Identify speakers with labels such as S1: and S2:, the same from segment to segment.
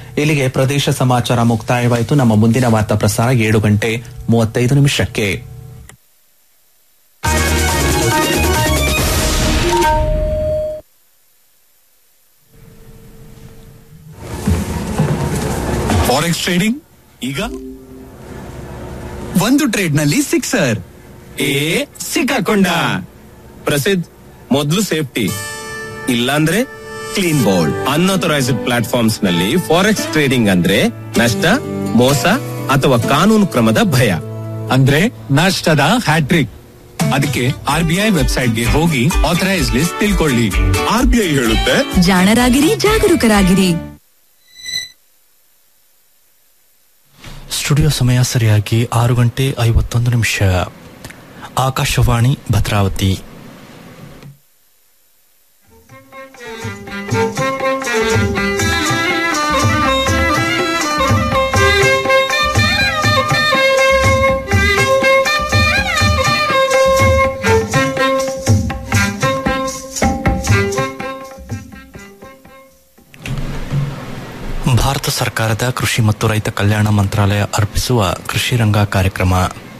S1: ಇಲ್ಲಿಗೆ ಪ್ರದೇಶ ಸಮಾಚಾರ ಮುಕ್ತಾಯವಾಯಿತು ನಮ್ಮ ಮುಂದಿನ ವಾರ್ತಾ ಪ್ರಸಾರ ಏಳು ಗಂಟೆ ಮೂವತ್ತೈದು ನಿಮಿಷಕ್ಕೆ
S2: ಫಾರೆಕ್ಸ್ ಟ್ರೇಡಿಂಗ್ ಈಗ
S3: ಒಂದು ಟ್ರೇಡ್ ನಲ್ಲಿ ಸಿಕ್ಸರ್
S2: ಏ ಸಿಕ್ಕಾಕೊಂಡ ಪ್ರಸಿದ್ಧ ಮೊದಲು ಸೇಫ್ಟಿ ಇಲ್ಲಾಂದ್ರೆ ಕ್ಲೀನ್ ಬೌಲ್ಡ್ ಅನ್ಅಥರೈಸ್ಡ್ ಪ್ಲಾಟ್ಫಾರ್ಮ್ಸ್ ನಲ್ಲಿ ಫಾರೆಕ್ಸ್ ಟ್ರೇಡಿಂಗ್ ಅಂದ್ರೆ ನಷ್ಟ ಮೋಸ ಅಥವಾ ಕಾನೂನು ಕ್ರಮದ ಭಯ
S3: ಅಂದ್ರೆ ನಷ್ಟದ ಹ್ಯಾಟ್ರಿಕ್ ಅದಕ್ಕೆ ಆರ್ ಬಿ ಐ ವೆಬ್ಸೈಟ್ ಗೆ ಹೋಗಿ ಆಥರೈಸ್ ಲಿಸ್ಟ್ ತಿಳ್ಕೊಳ್ಳಿ
S2: ಆರ್ ಬಿ ಐ ಹೇಳುತ್ತೆ
S4: ಜಾಣರಾಗಿರಿ ಜಾಗರೂಕರಾಗಿರಿ
S5: ಸ್ಟುಡಿಯೋ ಸಮಯ ಸರಿಯಾಗಿ ಆರು ಗಂಟೆ ಐವತ್ತೊಂದು ನಿಮಿಷ ಆಕಾಶವಾಣಿ ಭದ್ರಾವತಿ ಭಾರತ ಸರ್ಕಾರದ ಕೃಷಿ ಮತ್ತು ರೈತ ಕಲ್ಯಾಣ ಮಂತ್ರಾಲಯ ಅರ್ಪಿಸುವ ಕೃಷಿ ರಂಗ ಕಾರ್ಯಕ್ರಮ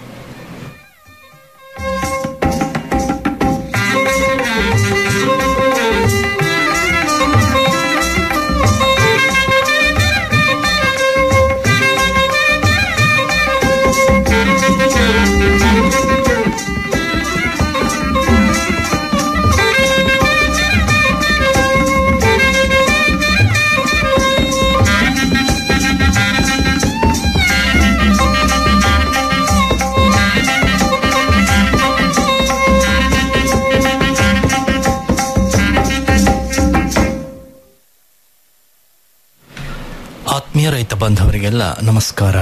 S5: ಆತ್ಮೀಯ ರೈತ ಬಾಂಧವರಿಗೆಲ್ಲ ನಮಸ್ಕಾರ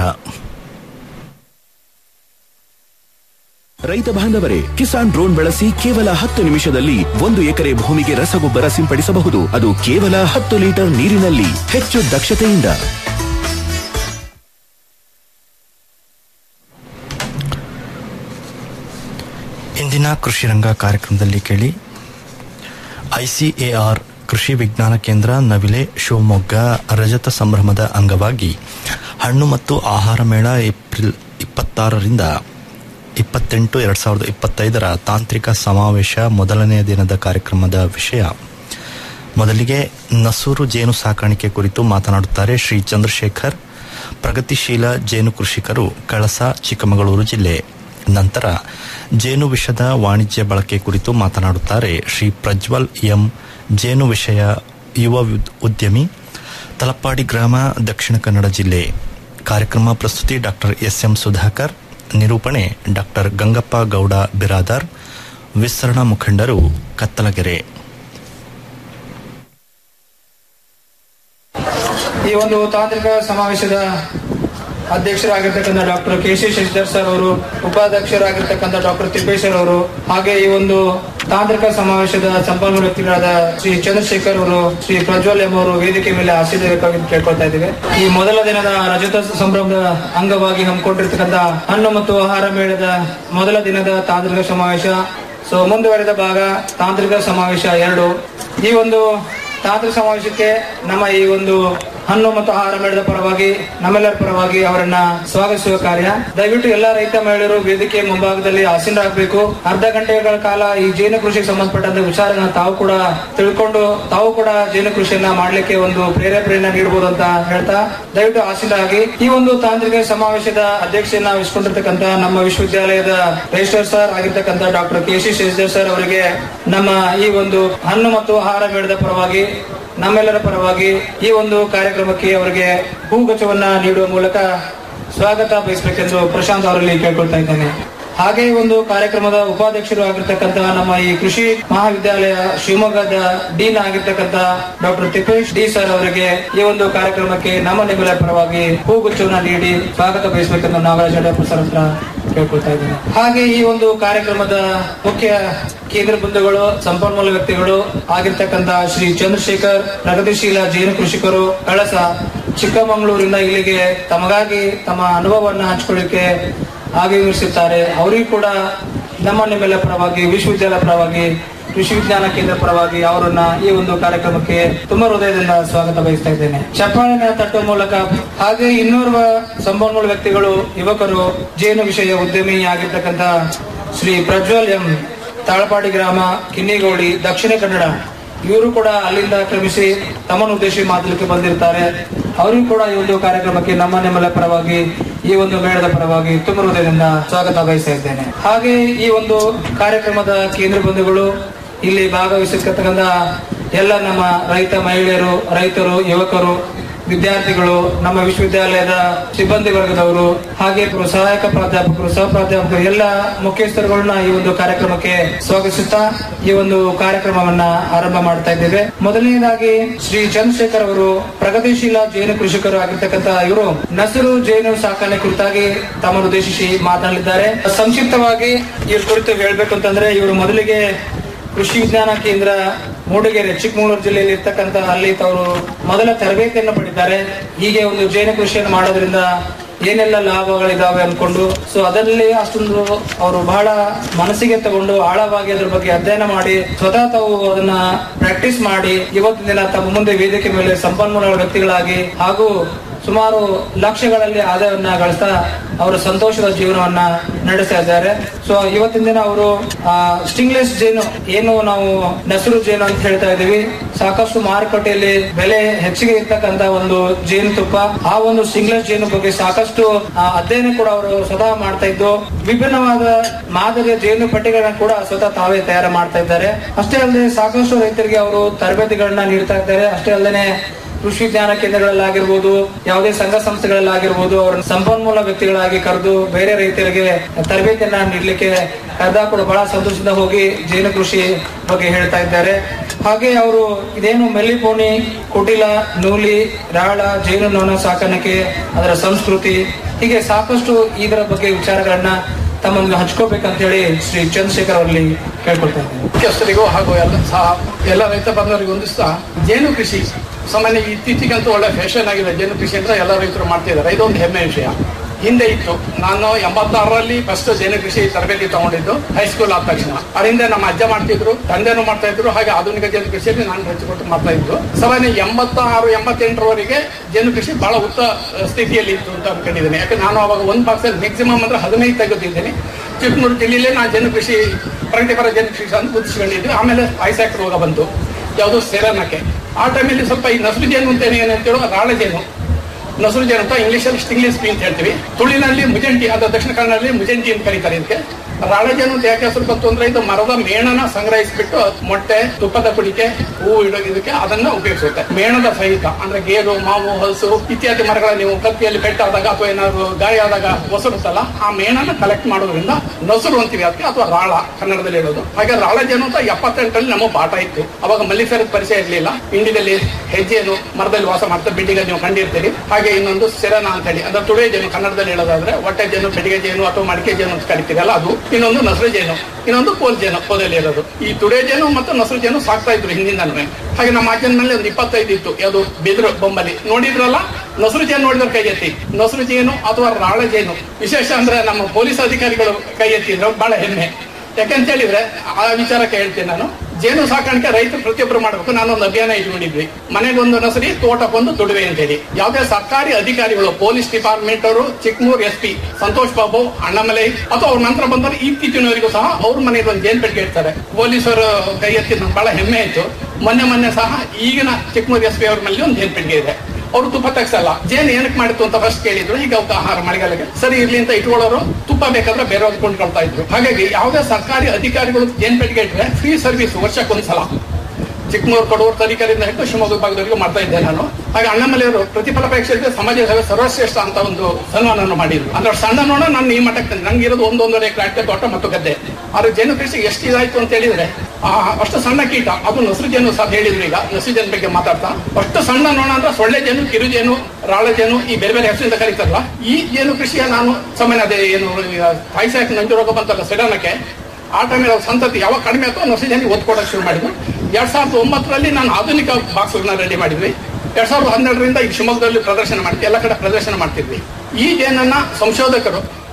S6: ರೈತ ಬಾಂಧವರೇ ಕಿಸಾನ್ ಡ್ರೋನ್ ಬಳಸಿ ಕೇವಲ ಹತ್ತು ನಿಮಿಷದಲ್ಲಿ ಒಂದು ಎಕರೆ ಭೂಮಿಗೆ ರಸಗೊಬ್ಬರ ಸಿಂಪಡಿಸಬಹುದು ಅದು ಕೇವಲ ಹತ್ತು ಲೀಟರ್ ನೀರಿನಲ್ಲಿ ಹೆಚ್ಚು ದಕ್ಷತೆಯಿಂದ
S5: ಇಂದಿನ ಕೃಷಿ ರಂಗ ಕಾರ್ಯಕ್ರಮದಲ್ಲಿ ಕೇಳಿ ಐಸಿಎಆರ್ ಕೃಷಿ ವಿಜ್ಞಾನ ಕೇಂದ್ರ ನವಿಲೆ ಶಿವಮೊಗ್ಗ ರಜತ ಸಂಭ್ರಮದ ಅಂಗವಾಗಿ ಹಣ್ಣು ಮತ್ತು ಆಹಾರ ಮೇಳ ಏಪ್ರಿಲ್ ಇಪ್ಪತ್ತಾರರಿಂದ ಇಪ್ಪತ್ತೆಂಟು ಎರಡ್ ಸಾವಿರದ ಇಪ್ಪತ್ತೈದರ ತಾಂತ್ರಿಕ ಸಮಾವೇಶ ಮೊದಲನೆಯ ದಿನದ ಕಾರ್ಯಕ್ರಮದ ವಿಷಯ ಮೊದಲಿಗೆ ನಸೂರು ಜೇನು ಸಾಕಾಣಿಕೆ ಕುರಿತು ಮಾತನಾಡುತ್ತಾರೆ ಶ್ರೀ ಚಂದ್ರಶೇಖರ್ ಪ್ರಗತಿಶೀಲ ಜೇನು ಕೃಷಿಕರು ಕಳಸ ಚಿಕ್ಕಮಗಳೂರು ಜಿಲ್ಲೆ ನಂತರ ಜೇನು ವಿಷದ ವಾಣಿಜ್ಯ ಬಳಕೆ ಕುರಿತು ಮಾತನಾಡುತ್ತಾರೆ ಶ್ರೀ ಪ್ರಜ್ವಲ್ ಎಂ ಜೇನು ವಿಷಯ ಯುವ ಉದ್- ಉದ್ಯಮಿ ತಲಪ್ಪಾಡಿ ಗ್ರಾಮ ದಕ್ಷಿಣ ಕನ್ನಡ ಜಿಲ್ಲೆ ಕಾರ್ಯಕ್ರಮ ಪ್ರಸ್ತುತಿ ಡಾಕ್ಟರ್ ಎಸ್ ಎಂ ಸುಧಾಕರ್ ನಿರೂಪಣೆ ಡಾಕ್ಟರ್ ಗಂಗಪ್ಪ ಗೌಡ ಬಿರಾದಾರ್ ವಿಸ್ತರಣಾ ಮುಖಂಡರು ಕತ್ತಲಗೆರೆ
S7: ಈ ಒಂದು ತಾಂತ್ರಿಕ ಸಮಾವೇಶದ ಅಧ್ಯಕ್ಷರಾಗಿರ್ತಕ್ಕಂಥ doctor K C Shashidhar sir ಅವರು ಉಪಾಧ್ಯಕ್ಷರಾಗಿರ್ತಕ್ಕಂಥ ಡಾಕ್ಟರ್ ತಿಪ್ಪೇಶ್ವರ್ ಅವರು ಹಾಗೆ ಈ ಒಂದು ತಾಂತ್ರಿಕ ಸಮಾವೇಶದ ಸಂಪನ್ಮೂಲ ವ್ಯಕ್ತಿಗಳಾದ ಶ್ರೀ ಚಂದ್ರಶೇಖರ್ ಅವರು ಶ್ರೀ ಪ್ರಜ್ವಲ್ ಎಂ ಅವರು ವೇದಿಕೆ ಮೇಲೆ ಆಶೀರ್ವಾದವಾಗಿ ಕೇಳ್ಕೊಳ್ತಾ ಇದ್ದೇವೆ ಈ ಮೊದಲ ದಿನದ ರಜತ ಸಂಭ್ರಮದ ಅಂಗವಾಗಿ ಹಮ್ಮಿಕೊಂಡಿರ್ತಕ್ಕಂಥ ಹಣ್ಣು ಮತ್ತು ಆಹಾರ ಮೇಳದ ಮೊದಲ ದಿನದ ತಾಂತ್ರಿಕ ಸಮಾವೇಶ ಸೊ ಮುಂದುವರೆದ ಭಾಗ ತಾಂತ್ರಿಕ ಸಮಾವೇಶ ಎರಡು ಈ ಒಂದು ತಾಂತ್ರಿಕ ಸಮಾವೇಶಕ್ಕೆ ನಮ್ಮ ಈ ಒಂದು ಹಣ್ಣು ಮತ್ತು ಆಹಾರ ಮೇಳದ ಪರವಾಗಿ ನಮ್ಮೆಲ್ಲರ ಪರವಾಗಿ ಅವರನ್ನ ಸ್ವಾಗತಿಸುವ ಕಾರ್ಯ ದಯವಿಟ್ಟು ಎಲ್ಲಾ ರೈತ ಮಹಿಳೆಯರು ವೇದಿಕೆ ಮುಂಭಾಗದಲ್ಲಿ ಆಸೀನರಾಗಬೇಕು ಅರ್ಧ ಗಂಟೆಗಳ ಕಾಲ ಈ ಜೇನು ಕೃಷಿಗೆ ಸಂಬಂಧಪಟ್ಟಂತ ವಿಚಾರನ ತಾವು ಕೂಡ ತಿಳ್ಕೊಂಡು ತಾವು ಕೂಡ ಜೇನು ಕೃಷಿಯನ್ನ ಮಾಡ್ಲಿಕ್ಕೆ ಒಂದು ಪ್ರೇರೇಪಣೆಯನ್ನ ನೀಡಬಹುದು ಅಂತ ಹೇಳ್ತಾ ದಯವಿಟ್ಟು ಆಸೀನರಾಗಿ ಈ ಒಂದು ತಾಂತ್ರಿಕ ಸಮಾವೇಶದ ಅಧ್ಯಕ್ಷತೆಯನ್ನ ವಹಿಸಿಕೊಂಡಿರ್ತಕ್ಕಂಥ ನಮ್ಮ ವಿಶ್ವವಿದ್ಯಾಲಯದ ರಿಜಿಸ್ಟರ್ ಸರ್ ಆಗಿರ್ತಕ್ಕಂಥ doctor K C Shashidhar sir ಅವರಿಗೆ ನಮ್ಮ ಈ ಒಂದು ಹಣ್ಣು ಮತ್ತು ಆಹಾರ ಮೇಳದ ಪರವಾಗಿ ನಮ್ಮೆಲ್ಲರ ಪರವಾಗಿ ಈ ಒಂದು ಕಾರ್ಯಕ್ರಮಕ್ಕೆ ಅವರಿಗೆ ಹೂಗಚವನ್ನ ನೀಡುವ ಮೂಲಕ ಸ್ವಾಗತ ಬಯಸಬೇಕೆಂದು ಪ್ರಶಾಂತ್ ಅವರಲ್ಲಿ ಕೇಳ್ಕೊಳ್ತಾ ಇದ್ದೇನೆ ಹಾಗೆ ಈ ಒಂದು ಕಾರ್ಯಕ್ರಮದ ಉಪಾಧ್ಯಕ್ಷರು ಆಗಿರ್ತಕ್ಕಂತಹ ನಮ್ಮ ಈ ಕೃಷಿ ಮಹಾವಿದ್ಯಾಲಯ ಶಿವಮೊಗ್ಗದ ಡೀನ್ ಆಗಿರ್ತಕ್ಕಂಥ ಡಾಕ್ಟರ್ ತಿಪ್ಪೇಶ್ ಡಿ ಸರ್ ಅವರಿಗೆ ಈ ಒಂದು ಕಾರ್ಯಕ್ರಮಕ್ಕೆ ನಮ್ಮ ನಿಮ್ಮೆಲ್ಲರ ಪರವಾಗಿ ಹೂಗುಚ್ಛವನ್ನ ನೀಡಿ ಸ್ವಾಗತ ಬಯಸಬೇಕೆಂದು ನಾಗರಾಜ ಡಾಕ್ಟರ್ ಸರ್ ಹತ್ರ ಕೇಳ್ಕೊಳ್ತಾ ಇದ್ದೇನೆ ಹಾಗೆ ಈ ಒಂದು ಕಾರ್ಯಕ್ರಮದ ಮುಖ್ಯ ಕೇಂದ್ರ ಬಿಂದುಗಳು ಸಂಪನ್ಮೂಲ ವ್ಯಕ್ತಿಗಳು ಆಗಿರ್ತಕ್ಕಂಥ ಶ್ರೀ ಚಂದ್ರಶೇಖರ್ ಪ್ರಗತಿಶೀಲ ಜೇನು ಕೃಷಿಕರು ಕಳಸ ಚಿಕ್ಕಮಗಳೂರಿಂದ ಇಲ್ಲಿಗೆ ತಮಗಾಗಿ ತಮ್ಮ ಅನುಭವವನ್ನು ಹಂಚಿಕೊಳ್ಳಿಕ್ಕೆ ಆಗಮಿಸುತ್ತಾರೆ ಅವರಿಗೂ ಕೂಡ ನಮ್ಮ ನಿಮ್ಮೆಲ್ಲ ಪರವಾಗಿ ವಿಶ್ವವಿದ್ಯಾಲಯ ಪರವಾಗಿ ಕೃಷಿ ವಿಜ್ಞಾನ ಕೇಂದ್ರ ಪರವಾಗಿ ಅವರನ್ನ ಈ ಒಂದು ಕಾರ್ಯಕ್ರಮಕ್ಕೆ ತುಂಬಾ ಹೃದಯದಿಂದ ಸ್ವಾಗತ ಬಯಸ್ತಾ ಇದ್ದೇನೆ ಚಪ್ಪಾಳೆನ ತಟ್ಟುವ ಮೂಲಕ ಹಾಗೆ ಇನ್ನೋರ್ವ ಸಂಪನ್ಮೂಲ ವ್ಯಕ್ತಿಗಳು ಯುವಕರು ಜೇನು ವಿಷಯ ಉದ್ಯಮಿ ಆಗಿರ್ತಕ್ಕಂಥ ಶ್ರೀ ಪ್ರಜ್ವಲ್ ಎಂ ತಾಳಪಾಡಿ ಗ್ರಾಮ ಕಿನ್ನಿಗೋಳಿ ದಕ್ಷಿಣ ಕನ್ನಡ ಇವರು ಕೂಡ ಅಲ್ಲಿಂದ ಕ್ರಮಿಸಿ ತಮ್ಮನ್ನು ಉದ್ದೇಶಿ ಮಾತಲಿಕ್ಕೆ ಬಂದಿರ್ತಾರೆ ಅವರಿಗೂ ಕೂಡ ಈ ಒಂದು ಕಾರ್ಯಕ್ರಮಕ್ಕೆ ನಮ್ಮ ನಿಮ್ಮಲ ಪರವಾಗಿ ಈ ಒಂದು ಮೇಳದ ಪರವಾಗಿ ತುಂಬ ಹೃದಯದಿಂದ ಸ್ವಾಗತ ಬಯಸ್ತಾ ಇದ್ದೇನೆ ಹಾಗೆ ಈ ಒಂದು ಕಾರ್ಯಕ್ರಮದ ಕೇಂದ್ರ ಬಂಧುಗಳು ಇಲ್ಲಿ ಭಾಗವಹಿಸಿರ್ತಕ್ಕಂಥ ಎಲ್ಲ ನಮ್ಮ ರೈತ ಮಹಿಳೆಯರು ರೈತರು ಯುವಕರು ವಿದ್ಯಾರ್ಥಿಗಳು ನಮ್ಮ ವಿಶ್ವವಿದ್ಯಾಲಯದ ಸಿಬ್ಬಂದಿ ವರ್ಗದವರು ಹಾಗೆ ಸಹಾಯಕ ಪ್ರಾಧ್ಯಾಪಕರು ಸಹ ಪ್ರಾಧ್ಯಾಪಕರು ಎಲ್ಲ ಮುಖ್ಯಸ್ಥರುಗಳನ್ನ ಈ ಒಂದು ಕಾರ್ಯಕ್ರಮಕ್ಕೆ ಸ್ವಾಗತಿಸುತ್ತಾ ಈ ಒಂದು ಕಾರ್ಯಕ್ರಮವನ್ನ ಆರಂಭ ಮಾಡ್ತಾ ಇದ್ದೇವೆ ಮೊದಲನೇದಾಗಿ ಶ್ರೀ ಚಂದ್ರಶೇಖರ್ ಅವರು ಪ್ರಗತಿಶೀಲ ಜೇನು ಕೃಷಿಕರು ಆಗಿರ್ತಕ್ಕಂಥ ಇವರು ನಸರು ಜೇನು ಸಾಕಣೆ ಕುರಿತಾಗಿ ತಮ್ಮನ್ನು ಉದ್ದೇಶಿಸಿ ಮಾತನಾಡಲಿದ್ದಾರೆ ಸಂಕ್ಷಿಪ್ತವಾಗಿ ಇವ್ರ ಕುರಿತು ಹೇಳ್ಬೇಕು ಅಂತಂದ್ರೆ ಇವರು ಮೊದಲಿಗೆ ಕೃಷಿ ವಿಜ್ಞಾನ ಕೇಂದ್ರ ಮೂಡಿಗೆರೆ ಚಿಕ್ಕಮಗಳೂರು ಜಿಲ್ಲೆಯಲ್ಲಿ ಇರ್ತಕ್ಕಂಥ ಅಲ್ಲಿ ಅವರು ಮೊದಲ ತರಬೇತಿಯನ್ನು ಪಡಿತಾರೆ ಹೀಗೆ ಒಂದು ಜೇನು ಕೃಷಿಯನ್ನು ಮಾಡೋದ್ರಿಂದ ಏನೆಲ್ಲ ಲಾಭಗಳಿದಾವೆ ಅನ್ಕೊಂಡು ಸೊ ಅದರಲ್ಲಿ ಅಷ್ಟೊಂದು ಅವರು ಬಹಳ ಮನಸ್ಸಿಗೆ ತಗೊಂಡು ಆಳವಾಗಿ ಅದ್ರ ಬಗ್ಗೆ ಅಧ್ಯಯನ ಮಾಡಿ ಸ್ವತಃ ತಾವು ಅದನ್ನ ಪ್ರಾಕ್ಟೀಸ್ ಮಾಡಿ ಇವತ್ತಿನ ದಿನ ತಮ್ಮ ಮುಂದೆ ವೇದಿಕೆ ಮೇಲೆ ಸಂಪನ್ಮೂಲ ವ್ಯಕ್ತಿಗಳಾಗಿ ಹಾಗೂ ಸುಮಾರು ಲಕ್ಷಗಳಲ್ಲಿ ಆದಾಯವನ್ನ ಗಳಿಸ್ತಾ ಅವರು ಸಂತೋಷದ ಜೀವನವನ್ನ ನಡೆಸ್ತಾ ಇದ್ದಾರೆ ಸೊ ಇವತ್ತಿನ ದಿನ ಅವರು ಸ್ಟಿಂಗ್ಲೆಸ್ ಜೇನು ಏನು ನಾವು ನಸರು ಜೇನು ಅಂತ ಹೇಳ್ತಾ ಇದೀವಿ ಸಾಕಷ್ಟು ಮಾರುಕಟ್ಟೆಯಲ್ಲಿ ಬೆಲೆ ಹೆಚ್ಚಿಗೆ ಇರ್ತಕ್ಕಂತ ಒಂದು ಜೇನು ತುಪ್ಪ ಆ ಒಂದು ಸ್ಟಿಂಗ್ಲೆಸ್ ಜೇನು ಬಗ್ಗೆ ಸಾಕಷ್ಟು ಆ, ಅಧ್ಯಯನ ಕೂಡ ಅವರು ಸ್ವತಃ ಮಾಡ್ತಾ ಇದ್ದು ವಿಭಿನ್ನವಾದ ಮಾದರಿಯ ಜೇನು ಪಟ್ಟಿಗಳನ್ನ ಕೂಡ ಸ್ವತಃ ತಾವೇ ತಯಾರು ಮಾಡ್ತಾ ಇದ್ದಾರೆ ಅಷ್ಟೇ ಅಲ್ಲದೆ ಸಾಕಷ್ಟು ರೈತರಿಗೆ ಅವರು ತರಬೇತಿಗಳನ್ನ ನೀಡ್ತಾ ಇದ್ದಾರೆ ಅಷ್ಟೇ ಅಲ್ಲದೆ ಕೃಷಿ ವಿಜ್ಞಾನ ಕೇಂದ್ರಗಳಲ್ಲಾಗಿರ್ಬೋದು ಯಾವುದೇ ಸಂಘ ಸಂಸ್ಥೆಗಳಲ್ಲಾಗಿರ್ಬೋದು ಅವರ ಸಂಪನ್ಮೂಲ ವ್ಯಕ್ತಿಗಳಾಗಿ ಕರೆದು ಬೇರೆ ರೈತರಿಗೆ ತರಬೇತಿಯನ್ನ ನೀಡಲಿಕ್ಕೆ ಕರೆದಾಗ ಕೂಡ ಬಹಳ ಸಂತೋಷದಿಂದ ಹೋಗಿ ಜೇನು ಕೃಷಿ ಬಗ್ಗೆ ಹೇಳ್ತಾ ಇದ್ದಾರೆ ಹಾಗೆ ಅವರು ಇದೇನು ಮೆಲ್ಲಿಪೋಣಿ ಕುಟಿಲ ನೂಲಿ ರಾಳ ಜೇನು ನೊಣ ಸಾಕಾಣಿಕೆ ಅದರ ಸಂಸ್ಕೃತಿ ಹೀಗೆ ಸಾಕಷ್ಟು ಇದರ ಬಗ್ಗೆ ವಿಚಾರಗಳನ್ನ ತಮ್ಮನ್ನು ಹಂಚ್ಕೋಬೇಕಂತ ಹೇಳಿ ಶ್ರೀ ಚಂದ್ರಶೇಖರ್ ಅವರಲ್ಲಿ ಕೇಳ್ಕೊಳ್ತಾ ಇದ್ದೇನೆ
S8: ಮುಖ್ಯಸ್ಥರಿಗೂ ಹಾಗೂ ಎಲ್ಲ ಸಹ ಎಲ್ಲ ರೈತ ಬಾಂಧವರಿಗೂ ಒಂದು ಸಹ ಜೇನು ಕೃಷಿ ಸಾಮಾನ್ಯ ಇತ್ತೀಚೆಗಂತೂ ಒಳ್ಳೆ ಫ್ಯಾಷನ್ ಆಗಿದೆ ಜೇನು ಕೃಷಿ ಅಂತ ಎಲ್ಲ ರೈತರು ಮಾಡ್ತಿದ್ದಾರೆ ಇದೊಂದು ಹೆಮ್ಮೆ ವಿಷಯ ಹಿಂದೆ ಇತ್ತು ನಾನು ಎಂಬತ್ತಾರರಲ್ಲಿ ಫಸ್ಟ್ ಜೇನು ಕೃಷಿ ತರಬೇತಿ ತಗೊಂಡಿದ್ದು ಹೈಸ್ಕೂಲ್ ಆದ ತಕ್ಷಣ ಅದರಿಂದ ನಮ್ಮ ಅಜ್ಜ ಮಾಡ್ತಿದ್ರು ತಂದೆನೂ ಮಾಡ್ತಾ ಇದ್ರು ಹಾಗೆ ಆಧುನಿಕ ಜೇನು ಕೃಷಿಯಲ್ಲಿ ನಾನು ಹೆಚ್ಚುಕೊಟ್ಟು ಮಾಡ್ತಾ ಇದ್ದು ಸಾಮಾನ್ಯ ಎಂಬತ್ತಾರು ಎಂಬತ್ತೆಂಟರವರೆಗೆ ಜೇನು ಕೃಷಿ ಬಹಳ ಉತ್ತ ಸ್ಥಿತಿಯಲ್ಲಿ ಇತ್ತು ಅಂತ ಅನ್ಕೊಂಡಿದ್ದೇನೆ ಯಾಕೆ ನಾನು ಅವಾಗ ಒಂದು ಬಾಕ್ಸಲ್ಲಿ ಮ್ಯಾಕ್ಸಿಮಮ್ ಅಂದ್ರೆ ಹದಿನೈದು ತೆಗೆದಿದ್ದೇನೆ ಚಿಕ್ಕಮಗಳೂರು ಜಿಲ್ಲೆಯಲ್ಲೇ ನಾನು ಜೇನು ಕೃಷಿ ಪ್ರಗತಿಪರ ಜೇನು ಕೃಷಿ ಅಂತ ಗುರುತಿಸ್ಕೊಂಡಿದ್ವಿ ಆಮೇಲೆ ಐಸಾಕ್ ರೋಗ ಬಂತು ಯಾವುದು ಸೆರನಕ್ಕೆ ಆ ಟೈಮಲ್ಲಿ ಸ್ವಲ್ಪ ಈ ನಸರು ಜೇನು ಅಂತ ಏನಂತ ಹೇಳೋ ರಾಳ ಜೇನು ನಸರು ಜೇನು ಅಂತ ಇಂಗ್ಲಿಷಲ್ಲಿ ಸ್ಟಿಂಗ್ಲಿಸ್ ಬಿ ಅಂತ ಹೇಳ್ತೀವಿ ತುಳಿನಲ್ಲಿ ಮುಜಂಟಿ ಅದು ದಕ್ಷಿಣ ಕನ್ನಡದಲ್ಲಿ ಮುಜಂಟಿ ಅಂತ ಕರೀತಾರೆ ಇದಕ್ಕೆ ರಾಳಜೇನು ಅಂತ ಯಾಕೆ ಹೆಸರು ಬಂತು ಅಂದ್ರೆ ಇದು ಮರದ ಮೇಣನ ಸಂಗ್ರಹಿಸಿಬಿಟ್ಟು ಮೊಟ್ಟೆ ತುಪ್ಪದ ಕುಡಿಕೆ ಹೂವು ಇಡೋ ಇದಕ್ಕೆ ಅದನ್ನ ಉಪಯೋಗಿಸುತ್ತೆ ಮೇಣದ ಸಹಿತ ಅಂದ್ರೆ ಗೇರು ಮಾವು ಹಲಸು ಇತ್ಯಾದಿ ಮರಗಳ ನೀವು ಕತ್ತಿಯಲ್ಲಿ ಪೆಟ್ಟಾದಾಗ ಅಥವಾ ಏನಾದ್ರು ಗಾಯ ಆದಾಗ ಹೊಸರುತ್ತಲ್ಲ ಆ ಮೇಣನ ಕಲೆಕ್ಟ್ ಮಾಡೋದ್ರಿಂದ ನಸರು ಅಂತೀವಿ ಅದಕ್ಕೆ ಅಥವಾ ರಾಳ ಕನ್ನಡದಲ್ಲಿ ಹೇಳೋದು ಹಾಗೆ ರಾಳಜೇನು ಅಂತ ಎಪ್ಪತ್ತೆಂಟರಲ್ಲಿ ನಮ್ಮ ಪಾಠ ಇತ್ತು ಅವಾಗ ಮಲ್ಲಿಫೆರದ ಪರಿಚಯ ಇರಲಿಲ್ಲ ಇಂಡಿಯಲ್ಲಿ ಹೆಜ್ಜೆನು ಮರದಲ್ಲಿ ವಾಸ ಮಾಡ್ತಾ ಬಿಡ್ಡಿಗೆ ನೀವು ಕಂಡಿರ್ತೀರಿ ಹಾಗೆ ಇನ್ನೊಂದು ಸೆರನ ಅಂತ ಹೇಳಿ ಅಂದ್ರೆ ತುಳೆ ಜೇನು ಕನ್ನಡದಲ್ಲಿ ಹೇಳೋದಾದ್ರೆ ಹೊಟ್ಟೆ ಜೇನು ಬೆಡಿಗೆ ಜೇನು ಅಥವಾ ಮಡಿಕೆ ಜೇನು ಅಂತ ಕರಿತೀರಲ್ಲ ಅದು ಇನ್ನೊಂದು ನಸರು ಜೇನು ಇನ್ನೊಂದು ಕೋಲ್ ಜೇನು ಕೋದಲ್ಲಿ ಇರೋದು ಈ ತುಡೆ ಜೇನು ಮತ್ತು ನಸರು ಜೇನು ಸಾಕ್ತಾ ಇದ್ರು ಹಿಂದಿನ ಹಾಗೆ ನಮ್ಮ ಅಜ್ಜನ ಮೇಲೆ ಒಂದು ಇಪ್ಪತ್ತೈದು ಇತ್ತು ಯಾವುದು ಬಿದಿರು ಬೊಂಬಲಿ ನೋಡಿದ್ರಲ್ಲ ನಸರು ಜೇನು ನೋಡಿದ್ರೆ ಕೈ ಎತ್ತಿ ನಸರು ಜೇನು ಅಥವಾ ರಾಳ ಜೇನು ವಿಶೇಷ ಅಂದ್ರೆ ನಮ್ಮ ಪೊಲೀಸ್ ಅಧಿಕಾರಿಗಳು ಕೈ ಎತ್ತಿದ್ರು ಬಹಳ ಹೆಮ್ಮೆ ಯಾಕಂತ ಹೇಳಿದ್ರೆ ಆ ವಿಚಾರಕ್ಕೆ ಹೇಳ್ತೀನಿ ನಾನು ಜೇನು ಸಾಕಾಣಿಕೆ ರೈತರು ಪ್ರತಿಯೊಬ್ಬರು ಮಾಡಬೇಕು ನಾನೊಂದು ಅಭಿಯಾನ ಇಟ್ಕೊಂಡಿದ್ವಿ ಮನೆಗೊಂದು ನಸರಿ ತೋಟಕ್ಕೊಂದು ದುಡಿವೆ ಅಂತೇಳಿ ಯಾವುದೇ ಸರ್ಕಾರಿ ಅಧಿಕಾರಿಗಳು ಪೊಲೀಸ್ ಡಿಪಾರ್ಟ್ಮೆಂಟ್ ಅವರು ಚಿಕ್ಕಮೂರ್ ಎಸ್ ಪಿ ಸಂತೋಷ್ ಬಾಬು ಅಣ್ಣಮಲೈ ಅಥವಾ ಅವ್ರ ನಂತರ ಬಂದವರು ಇತ್ತೀಚಿನವರಿಗೂ ಸಹ ಅವ್ರ ಮನೆಗೆ ಒಂದು ಜೇನು ಪೆಟ್ಟಿಗೆ ಇರ್ತಾರೆ ಪೊಲೀಸರು ಕೈ ಎತ್ತಿ ನಂಗೆ ಬಹಳ ಹೆಮ್ಮೆ ಆಯ್ತು ಮೊನ್ನೆ ಮೊನ್ನೆ ಸಹ ಈಗಿನ ಚಿಕ್ಕಮೂರ್ ಎಸ್ ಪಿ ಅವ್ರ ಮೇಲೆ ಒಂದು ಜೇನು ಪೆಟ್ಟಿಗೆ ಇದೆ ಅವರು ತುಪ್ಪ ತೆಗ್ಸಲ್ಲ ಜೇನು ಏನಕ್ಕೆ ಮಾಡಿತ್ತು ಅಂತ ಫಸ್ಟ್ ಕೇಳಿದ್ರು ಈಗ ಅವಕ್ಕೆ ಆಹಾರ ಮಳೆಗಾಲಕ್ಕೆ ಸರಿ ಇರ್ಲಿ ಅಂತ ಇಟ್ಕೊಳ್ಳೋರು ತುಪ್ಪ ಬೇಕಾದ್ರೆ ಬೇರೆಯವ್ರು ಕೊಂಡ್ಕೊಳ್ತಾ ಇದ್ರು ಹಾಗಾಗಿ ಯಾವುದೇ ಸರ್ಕಾರಿ ಅಧಿಕಾರಿಗಳು ಜೇನ್ ಪೆಟ್ಟಿಗೆ ಇಟ್ರೆ ಫ್ರೀ ಸರ್ವಿಸ್ ವರ್ಷಕ್ಕೊಂದ್ಸಲ ಚಿಕ್ಕಮೂರು ಕೊಡೂರು ತರೀಕರಿಂದ ಹಿಡಿದು ಶಿವಮೊಗ್ಗ ಭಾಗದವರೆಗೂ ಮಾಡ್ತಾ ಇದ್ದೆ ನಾನು ಹಾಗೆ ಅಣ್ಣಮಲೆಯವರು ಪ್ರತಿಫಲ ಪರೀಕ್ಷೆಯಲ್ಲಿ ಸಮಾಜ ಸೇವೆ ಸರ್ವಶ್ರೇಷ್ಠ ಅಂತ ಒಂದು ಸನ್ಮಾನವನ್ನು ಮಾಡಿದ್ರು ಅಂದ್ರೆ ಸಣ್ಣ ನೋಡ ನಾನು ಈ ಮಟ್ಟಕ್ಕೆ ತಂದೆ. ನಂಗೆ ಇರೋದು ಒಂದೊಂದೂವರೆ ಎಕರೆ ಅಡಿಕೆ ತೋಟ ಮತ್ತು ಗದ್ದೆ ಆದ್ರೆ ಜೇನು ಕೃಷಿ ಎಷ್ಟು ಇದಾಯ್ತು ಅಂತ ಹೇಳಿದ್ರೆ ಆ, ಅಷ್ಟು ಸಣ್ಣ ಕೀಟ ಅದು ನಸರು ಜೇನು ಸಹ ಹೇಳಿದ್ರು ಈಗ ನಸರು ಜೇನು ಬಗ್ಗೆ ಮಾತಾಡ್ತಾ ಅಷ್ಟು ಸಣ್ಣ ನೋಣ ಅಂದ್ರೆ ಸೊಳ್ಳೆ ಜೇನು ಕಿರುಜೇನು ರಾಳ ಜೇನು ಈ ಬೇರೆ ಬೇರೆ ಹೆಸರಿಂದ ಕರೀತಾರಲ್ಲ ಈ ಜೇನು ಕೃಷಿಯ ನಾನು ಸಾಮಾನ್ಯ ಅದೇ ಏನು ತಾಯಿಸಾಯಕ ನಂಜು ರೋಗ ಬಂತಲ್ಲ ಸೆಡನಕ್ಕೆ ಆ ಟೈಮಲ್ಲಿ ಅವ್ರ ಸಂತತಿ ಯಾವಾಗ ಕಡಿಮೆ ಆಯ್ತು ನರ್ಸಿ ಜನಿಗೆ ಒತ್ತು ಕೊಡೋಕೆ ಶುರು ಮಾಡಿದ್ರು ಎರಡ್ ಸಾವಿರದ ಒಂಬತ್ತರಲ್ಲಿ ನಾನು ಆಧುನಿಕ ಬಾಕ್ಸ್ಗಳನ್ನ ರೆಡಿ ಮಾಡಿದ್ವಿ ಎರಡ್ ಸಾವಿರದ ಹನ್ನೆರಡರಿಂದ ಈಗ ಶಿವಮೊಗ್ಗದಲ್ಲಿ ಪ್ರದರ್ಶನ ಮಾಡ್ತೀವಿ ಎಲ್ಲ ಕಡೆ ಪ್ರದರ್ಶನ ಮಾಡ್ತಿದ್ವಿ ಈ ಜೇನನ್ನ ಸಂಶೋಧಕರು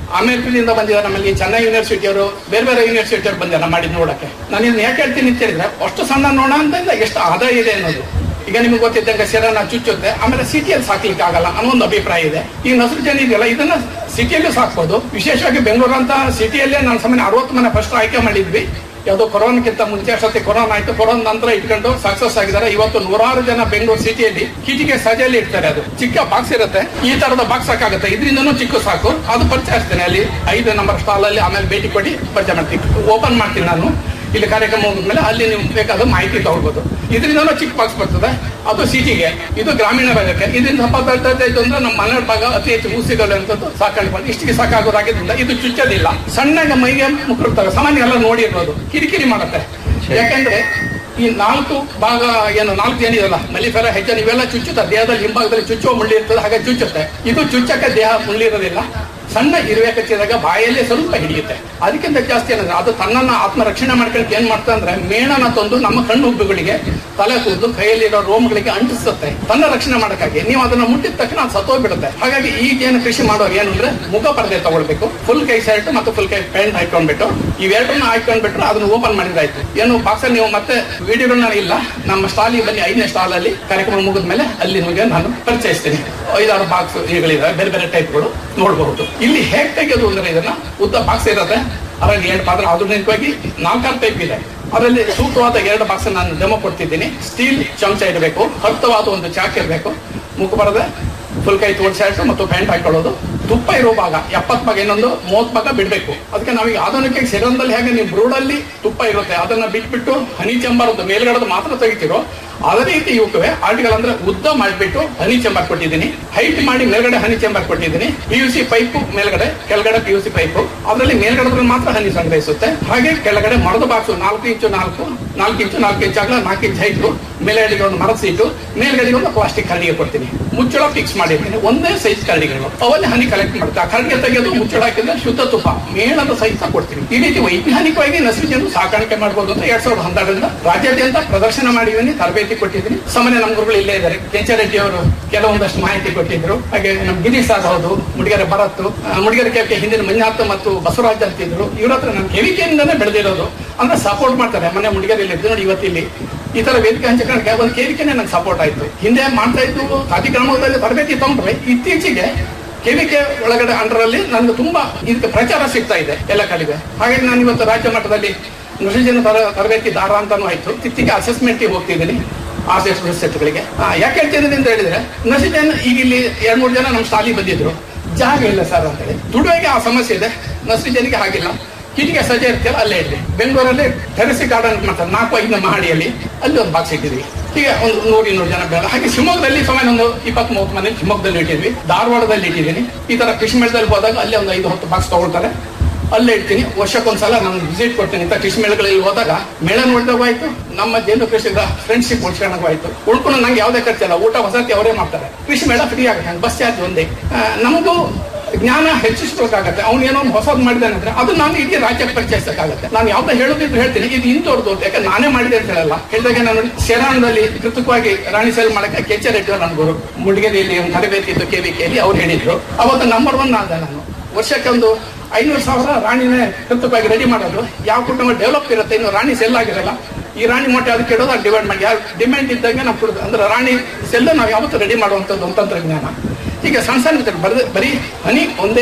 S8: ಅಮೆರಿಕದಿಂದ ಬಂದಿದ್ದಾರೆ ನಮ್ಮಲ್ಲಿ ಚೆನ್ನೈ ಯೂನಿವರ್ಸಿಟಿಯವರು ಬೇರೆ ಬೇರೆ ಯೂನಿವರ್ಸಿಟಿಯವರು ಬಂದಿದ್ದಾರೆ ಮಾಡಿದ್ ನೋಡಕ್ಕೆ ನಾನು ಇದನ್ನ ಯಾಕೆ ಹೇಳ್ತೀನಿ ಅಂತ ಹೇಳಿದ್ರೆ ಅಷ್ಟು ಸಣ್ಣ ನೋಣ ಅಂತ ಎಷ್ಟು ಆದಾಯ ಇದೆ ಅನ್ನೋದು ಈಗ ನಿಮ್ಗೆ ಗೊತ್ತಿದ್ದಂಗೆ ಸೆರನ ಚುಚ್ಚುತ್ತೆ ಆಮೇಲೆ ಸಿಟಿಯಲ್ಲಿ ಸಾಕ್ಲಿಕ್ಕೆ ಆಗಲ್ಲ ಅನ್ನೋ ಒಂದು ಅಭಿಪ್ರಾಯ ಇದೆ ಈ ನಸರು ಜನ ಇದೆಯಲ್ಲ ಇದನ್ನ ಸಿಟಿಯಲ್ಲೂ ಸಾಕ್ಬೋದು ವಿಶೇಷವಾಗಿ ಬೆಂಗಳೂರು ಅಂತ ಸಿಟಿಯಲ್ಲೇ ನಾನು ಸಾಮಾನ್ಯ ಅರವತ್ತು ಮನೆ ಫಸ್ಟ್ ಆಯ್ಕೆ ಮಾಡಿದ್ವಿ ಯಾವುದೋ ಕೊರೋನಾಕ್ಕಿಂತ ಮುಂಚೆ ಅಷ್ಟೊತ್ತಿ ಕೊರೋನಾ ಆಯ್ತು ಕೊರೋನಾ ನಂತರ ಇಟ್ಕೊಂಡು ಸಕ್ಸಸ್ ಆಗಿದ್ದಾರೆ ಇವತ್ತು ನೂರಾರು ಜನ ಬೆಂಗಳೂರು ಸಿಟಿಯಲ್ಲಿ ಕಿಟಿಗೆ ಸಜೆಯಲ್ಲಿ ಇಡ್ತಾರೆ ಅದು ಚಿಕ್ಕ ಬಾಕ್ಸ್ ಇರುತ್ತೆ ಈ ತರದ ಬಾಕ್ಸ್ ಸಾಕಾಗುತ್ತೆ ಇದರಿಂದನೂ ಚಿಕ್ಕ ಸಾಕು ಅದು ಪರಿಚಯ ಆಗ್ತೇನೆ ಅಲ್ಲಿ ಐದು ನಂಬರ್ ಸ್ಟಾಲ್ ಅಲ್ಲಿ ಆಮೇಲೆ ಭೇಟಿ ಕೊಡಿ ಪರಿಚಯ ಮಾಡ್ತೀನಿ ಓಪನ್ ಮಾಡ್ತೀನಿ ನಾನು ಇಲ್ಲಿ ಕಾರ್ಯಕ್ರಮ ಮುಗಿದ್ಮೇಲೆ ಅಲ್ಲಿ ನೀವು ಬೇಕಾದ ಮಾಹಿತಿ ತಗೊಳ್ಬೋದು ಇದರಿಂದನೂ ಚಿಕ್ಕ ಬಾಕ್ಸ್ ಬರ್ತದೆ ಅದು ಸಿಟಿಗೆ ಇದು ಗ್ರಾಮೀಣ ಭಾಗಕ್ಕೆ ಇದರಿಂದ ಹಬ್ಬ ಬರ್ತಾ ಇತ್ತು ಅಂದ್ರೆ ನಮ್ಮ ಮನೆ ಭಾಗ ಅತಿ ಹೆಚ್ಚು ಮೂಸಿಗಳು ಅಂತದ್ದು ಸಾಕಾಣಿಕೆ ಮಾಡಿ ಇಷ್ಟಿಗೆ ಸಾಕಾಗೋದಾಗಿದ್ರಿಂದ ಇದು ಚುಚ್ಚೋದಿಲ್ಲ ಸಣ್ಣಗೆ ಮೈಗೆ ಮುಕ್ಕುತ್ತಾರೆ ಸಾಮಾನ್ಯ ಎಲ್ಲ ನೋಡಿರ್ಬೋದು ಕಿರಿಕಿರಿ ಮಾಡುತ್ತೆ ಯಾಕಂದ್ರೆ ಈ ನಾಲ್ಕು ಭಾಗ ಏನು ನಾಲ್ಕು ಜನ ಇದಲ್ಲ ಮಲಿಫೆರ ಹೆಚ್ಚು ಇವೆಲ್ಲ ಚುಚ್ಚುತ್ತಾರೆ ದೇಹದಲ್ಲಿ ಹಿಂಭಾಗದಲ್ಲಿ ಚುಚ್ಚುವ ಮುಳ್ಳಿ ಇರ್ತದೆ ಹಾಗೆ ಚುಚ್ಚುತ್ತೆ ಇದು ಚುಚ್ಚಕ್ಕೆ ದೇಹ ಮುಳ್ಳಿರೋದಿಲ್ಲ ಸಣ್ಣ ಇರುವೆ ಕಚ್ಚಿದಾಗ ಬಾಯಲ್ಲೇ ಸ್ವಲ್ಪ ಹಿಡಿಯುತ್ತೆ ಅದಕ್ಕಿಂತ ಜಾಸ್ತಿ ಏನಂದ್ರೆ ಅದು ತನ್ನನ್ನ ಆತ್ಮ ರಕ್ಷಣೆ ಮಾಡ್ಕೊಳಕ್ಕೆ ಏನ್ ಮಾಡ್ತಾ ಅಂದ್ರೆ ಮೇಣನ ತಂದು ನಮ್ಮ ಕಣ್ಣು ಉಬ್ಬುಗಳಿಗೆ ತಲೆ ಕೂದಲು ಕೈಯಲ್ಲಿರೋ ರೋಮಗಳಿಗೆ ಅಂಟಿಸುತ್ತೆ ತನ್ನ ರಕ್ಷಣೆ ಮಾಡಕ್ಕಾಗಿ ನೀವು ಅದನ್ನ ಮುಟ್ಟಿದ ತಕ್ಷಣ ಅದು ಸತ್ತೋಗ್ಬಿಡುತ್ತೆ ಹಾಗಾಗಿ ಈಗೇನು ಕೃಷಿ ಮಾಡೋರು ಏನು ಅಂದ್ರೆ ಮುಖ ಪರದೆ ತಗೊಳ್ಬೇಕು ಫುಲ್ ಕೈ ಶರ್ಟ್ ಮತ್ತು ಫುಲ್ ಕೈ ಪ್ಯಾಂಟ್ ಹಾಕೊಂಡ್ಬಿಟ್ಟು ಇವೆರಡನ್ನ ಹಾಕೊಂಡ್ಬಿಟ್ರೆ ಅದನ್ನ ಓಪನ್ ಮಾಡಿದಾಯ್ತು ಏನು ಬಾಕ್ಸ್ ನೀವು ಮತ್ತೆ ವಿಡಿಯೋಗಳನ್ನ ಇಲ್ಲ ನಮ್ಮ ಸ್ಟಾಲಿಗೆ ಬನ್ನಿ ಐದನೇ ಸ್ಟಾಲ್ ಅಲ್ಲಿ ಕಾರ್ಯಕ್ರಮ ಮುಗಿದ್ಮೇಲೆ ಅಲ್ಲಿ ನಿಮಗೆ ನಾನು ಪರಿಚಯಿಸ್ತೀನಿ ಐದಾರು ಬಾಕ್ಸ್ ಇವುಗಳಿದಾವೆ ಬೇರೆ ಬೇರೆ ಟೈಪ್ಗಳು ನೋಡಬಹುದು ಇಲ್ಲಿ ಹೇಗೆ ತೆಗೆಯೋದು ಅಂದ್ರೆ ಇದನ್ನ ಉದ್ದ ಬಾಕ್ಸ್ ಇರುತ್ತೆ ಅದರಲ್ಲಿ ಎರಡು ಪಾತ್ರ ಆಧುನಿಕವಾಗಿ ನಾಲ್ಕಾರು ಟೈಪ್ ಇದೆ ಅದರಲ್ಲಿ ಸೂಕ್ತವಾದ ಎರಡು ಬಾಕ್ಸ್ ನಾನು ಡೆಮೋ ಕೊಡ್ತಿದ್ದೀನಿ ಸ್ಟೀಲ್ ಚಮಚ ಇಡಬೇಕು ಹತ್ತವಾದ ಒಂದು ಚಾಕ್ ಇರಬೇಕು ಮುಖ ಬರದೆ ಫುಲ್ ಕೈ ತೋಡ್ ಶರ್ಟ್ ಮತ್ತು ಪ್ಯಾಂಟ್ ಹಾಕೊಳ್ಳೋದು ತುಪ್ಪ ಇರೋ ಭಾಗ ಎಪ್ಪತ್ ಭಾಗ ಇನ್ನೊಂದು ಮೂವತ್ ಭಾಗ ಬಿಡಬೇಕು ಅದಕ್ಕೆ ನಾವೀಗ ಆಧುನಿಕ ಸೆರನ್ದಲ್ಲಿ ಹೇಗೆ ನೀವು ಬ್ರೂಡಲ್ಲಿ ತುಪ್ಪ ಇರುತ್ತೆ ಅದನ್ನ ಬಿಟ್ಬಿಟ್ಟು ಹನಿ ಚಂಬರದ್ದು ಮೇಲ್ಗಡೆದು ಮಾತ್ರ ತೆಗಿತೀರೋ ಅದೇ ರೀತಿ ಇವಕ್ಕೆ ಆರ್ಟಿಕಲ್ ಅಂದ್ರೆ ಉದ್ದ ಮಾಡಿಬಿಟ್ಟು ಹನಿ ಚಂಬರ್ ಕೊಟ್ಟಿದ್ದೀನಿ ಹೈಟ್ ಮಾಡಿ ಮೇಲ್ಗಡೆ ಹನಿ ಚಂಬರ್ ಕೊಟ್ಟಿದ್ದೀನಿ ಪಿ ಯು ಸಿ ಪೈಪ್ ಮೇಲ್ಗಡೆ ಕೆಳಗಡೆ ಪಿ ಯು ಸಿ ಪೈಪ್ ಅದರಲ್ಲಿ ಮೇಲ್ಗಡೆ ಮಾತ್ರ ಹನಿ ಸಂಗ್ರಹಿಸುತ್ತೆ ಹಾಗೆ ಕೆಳಗಡೆ ಮರದ ಬಾಕ್ಸು ನಾಲ್ಕು ಇಂಚು ನಾಲ್ಕು ನಾಲ್ಕು ಇಂಚು ನಾಲ್ಕು ಇಂಚು ಆಗಲ ನಾಲ್ಕು ಇಂಚು ಹೈಟು ಮೇಲ್ಗಡೆಗೆ ಒಂದು ಮರದ ಸೀಟು ಮೇಲ್ಗಡೆಗೆ ಒಂದು ಪ್ಲಾಸ್ಟಿಕ್ ಕರಡಿಗೆ ಕೊಡ್ತೀನಿ ಮುಚ್ಚಳ ಫಿಕ್ಸ್ ಮಾಡಿರ್ತೀನಿ ಒಂದೇ ಸೈಜ್ ಕರಡಿಗಳು ಅವನ್ನೇ ಹನಿ ಕಲೆಕ್ಟ್ ಮಾಡುತ್ತೆ ಆ ಕರಡಿಗೆ ತೆಗೆದು ಮುಚ್ಚಳ ಹಾಕಿದ್ರೆ ಶುದ್ಧ ತುಪ್ಪ ಮೇಣದ ಸಹಿತ ಕೊಡ್ತೀನಿ ಈ ರೀತಿ ವೈಜ್ಞಾನಿಕವಾಗಿ ನಸಿಜನ್ನು ಸಾಕಾಣಿಕೆ ಮಾಡಬಹುದು ಅಂತ ಎರಡ್ ಸಾವಿರದ ಹನ್ನೆರಡರಿಂದ ರಾಜ್ಯಾದ್ಯಂತ ಪ್ರದರ್ಶನ ಮಾಡಿದ್ದೀನಿ ತರಬೇತಿ ಕೊಟ್ಟಿದ್ದೀನಿ ಸಾಮಾನ್ಯ ನಮ್ಮ ಗುರುಗಳು ಇಲ್ಲೇ ಇದ್ದಾರೆ ಕೆಂಚರೆಡ್ಡಿ ಅವರು ಕೆಲವೊಂದಷ್ಟು ಮಾಹಿತಿ ಕೊಟ್ಟಿದ್ರು ಹಾಗೆ ನಮ್ಮ ಗಿರೀಶ್ ಸರ್ ಹೌದು ಮುಡಿಗೆರೆ ಭರತ್ ಆ, ಮುಡಿಗೆರೆ ಕೇವಕ್ಕೆ ಹಿಂದಿನ ಮಂಜಾತ್ ಮತ್ತು ಬಸವರಾಜ್ ಅಂತಿದ್ರು ಇವ್ರ ಹತ್ರ ನಾನು ಕೆವಿಕೆಯಿಂದನೇ ಬೆಳೆದಿರೋದು ಅಂದ್ರೆ ಸಪೋರ್ಟ್ ಮಾಡ್ತಾರೆ ಮನೆ ಮುಡಿಗೆರೆಯಲ್ಲಿ ಇದ್ದು ನೋಡಿ ಇವತ್ತಿಲ್ಲಿ ಈ ತರ ವೇದಿಕೆ ಹಂಚಿಕೊಳ್ಳಕ್ಕೆ ಒಂದು ಕೇರಿಕೆನೆ ನಂಗೆ ಸಪೋರ್ಟ್ ಆಯ್ತು ಹಿಂದೆ ಮಾಡ್ತಾ ಇದ್ದು ಕಾರ್ಯಕ್ರಮದಲ್ಲಿ ತರಬೇತಿ ತಗೊಂಡ್ರೆ ಇತ್ತೀಚೆಗೆ ಕೆವಿಕೆ ಒಳಗಡೆ ಅಂಡರಲ್ಲಿ ನನಗೆ ತುಂಬಾ ಇದಕ್ಕೆ ಪ್ರಚಾರ ಸಿಗ್ತಾ ಇದೆ ಎಲ್ಲ ಕಡೆಗೆ ಹಾಗಾಗಿ ನಾನು ಇವತ್ತು ರಾಜ್ಯ ಮಟ್ಟದಲ್ಲಿ ನೃಸಿಜನ ತರ ತರಬೇತಿ ದಾರ ಅಂತಾನು ಆಯ್ತು ಇತ್ತೀಚೆಗೆ ಅಸೆಸ್ಮೆಂಟ್ ಹೋಗ್ತಿದ್ದೀನಿ ಆರ್ ಎಸ್ ಸೆಟ್ಗಳಿಗೆ ಯಾಕೆ ಹೇಳ್ತಿದ್ದೀನಿ ಅಂತ ಹೇಳಿದ್ರೆ ನಸಿಜನ್ ಈಗ ಇಲ್ಲಿ ಎರಡ್ ಮೂರು ಜನ ನಮ್ಮ ಶಾಲಿ ಬಂದಿದ್ರು ಜಾಗ ಇಲ್ಲ ಸರ್ ಅಂತ ಹೇಳಿ ದುಡುವೆಗೆ ಆ ಸಮಸ್ಯೆ ಇದೆ ನಸಿಜನಿಗೆ ಹಾಗಿಲ್ಲ ಕಿಟಿಗೆ ಸಜ್ಜೆ ಇರ್ತೀಯಲ್ಲ ಅಲ್ಲೇ ಇಡ್ಲಿ ಬೆಂಗಳೂರಲ್ಲಿ ಟೆರೆಸಿ ಗಾರ್ಡನ್ ಅಂತ ಮಾಡ್ತಾರೆ ನಾಲ್ಕು ಐದನೇ ಮಹಡಿಯಲ್ಲಿ ಅಲ್ಲಿ ಒಂದು ಬಾಕ್ಸ್ ಇಟ್ಟಿದ್ವಿ ಹೀಗೆ ಒಂದು ನೂರು ಇನ್ನೂರು ಜನ ಬೇಡ ಹಾಗೆ ಶಿವಮೊಗ್ಗದಲ್ಲಿ ಸಮಯ ಒಂದು ಇಪ್ಪತ್ತ್ ಮೂವತ್ತು ಮನೆ ಶಿವಮೊಗ್ಗದಲ್ಲಿ ಇಟ್ಟಿದ್ವಿ ಧಾರವಾಡದಲ್ಲಿ ಇಟ್ಟಿದ್ದೀನಿ ಈ ತರ ಕೃಷಿ ಮೇಳದಲ್ಲಿ ಹೋದಾಗ ಅಲ್ಲಿ ಒಂದು ಐದು ಹತ್ತು ಬಾಕ್ಸ್ ತಗೊಳ್ತಾರೆ ಅಲ್ಲೇ ಇಡ್ತೀನಿ ವರ್ಷಕ್ಕೊಂದ್ಸಲ ನಾನು ವಿಸಿಟ್ ಕೊಡ್ತೀನಿ ಅಂತ ಕೃಷಿ ಮೇಳಗಳಲ್ಲಿ ಹೋದಾಗ ಮೇಳ ನೋಡಿದಾಗ ಆಯ್ತು ನಮ್ಮ ಜೇನು ಕೃಷಿಗ ಫ್ರೆಂಡ್ಶಿಪ್ ಉಳ್ಸ್ಕೊಂಡಾಗ ಆಯ್ತು ಉಳ್ಕೊಂಡು ನಂಗೆ ಯಾವುದೇ ಖರ್ಚಿಲ್ಲ ಊಟ ವಸತಿ ಅವರೇ ಮಾಡ್ತಾರೆ ಕೃಷಿ ಮೇಳ ಫ್ರೀ ಆಗುತ್ತೆ ನಂಗೆ ಬಸ್ ಚಾರ್ಜ್ ಒಂದೇ ಆ, ನಮಗೂ ಜ್ಞಾನ ಹೆಚ್ಚಿಸ್ಬೇಕಾಗತ್ತೆ ಅವ್ನು ಏನೋ ಒಂದು ಹೊಸದ್ ಮಾಡಿದಾನೆ ಅಂದ್ರೆ ಅದು ನಾನು ಇಡೀ ರಾಜ್ಯಕ್ಕೆ ಪರಿಚಯಿಸಕ್ಕಾಗತ್ತೆ ನಾನು ಯಾವ್ದು ಹೇಳೋದಿದ್ರು ಹೇಳ್ತೀನಿ ಇದು ಇಂತೋರ್ದು ಅಂತ ಯಾಕಂದ್ರೆ ನಾನೇ ಮಾಡಿದೆ ಅಂತ ಹೇಳಲ್ಲ ಹೇಳಿದಾಗ ನಾನು ಶೆರಾಣದಲ್ಲಿ ಕೃತಕವಾಗಿ ರಾಣಿ ಸೇಲ್ ಮಾಡಕ್ಕೆ ಕೆಚ್ಚ ರೆಡ್ಡಿ ನನ್ನ ಗುರು ಮುಡಿಗೆರೆಯಲ್ಲಿ ಒಂದು ತರಬೇತಿ ಇತ್ತು ಕೆವಿಕೆಯಲ್ಲಿ ಅವ್ರು ಹೇಳಿದ್ರು ಅವತ್ತು ನಂಬರ್ ಒನ್ ಆದ ನಾನು ವರ್ಷಕ್ಕೆ ಒಂದು ಐನೂರು ಸಾವಿರ ರಾಣಿನೇ ಕೃತಕವಾಗಿ ರೆಡಿ ಮಾಡೋದು ಯಾವ ಕುಟುಂಬ ಡೆವಲಪ್ ಇರುತ್ತೆ ಇನ್ನು ರಾಣಿ ಸೆಲ್ ಆಗಿರಲ್ಲ ಈ ರಾಣಿ ಮೊಟ್ಟೆ ಅದಕ್ಕೆ ಇಡೋದು ಅದು ಡಿವೈಡ್ ಮಾಡಿ ಯಾವ ಡಿಮ್ಯಾಂಡ್ ಇದ್ದಂಗೆ ನಾವು ಕೊಡೋದು ಅಂದ್ರೆ ರಾಣಿ ಸೆಲ್ ನಾವು ಯಾವತ್ತೂ ರೆಡಿ ಮಾಡುವಂಥದ್ದು ಒಂದು ತಂತ್ರಜ್ಞಾನ ಈಗ ಸಣ್ಣ ಸಣ್ಣ ವಿಚಾರ ಬರೀ ಬರೀ ಹನಿ ಒಂದೇ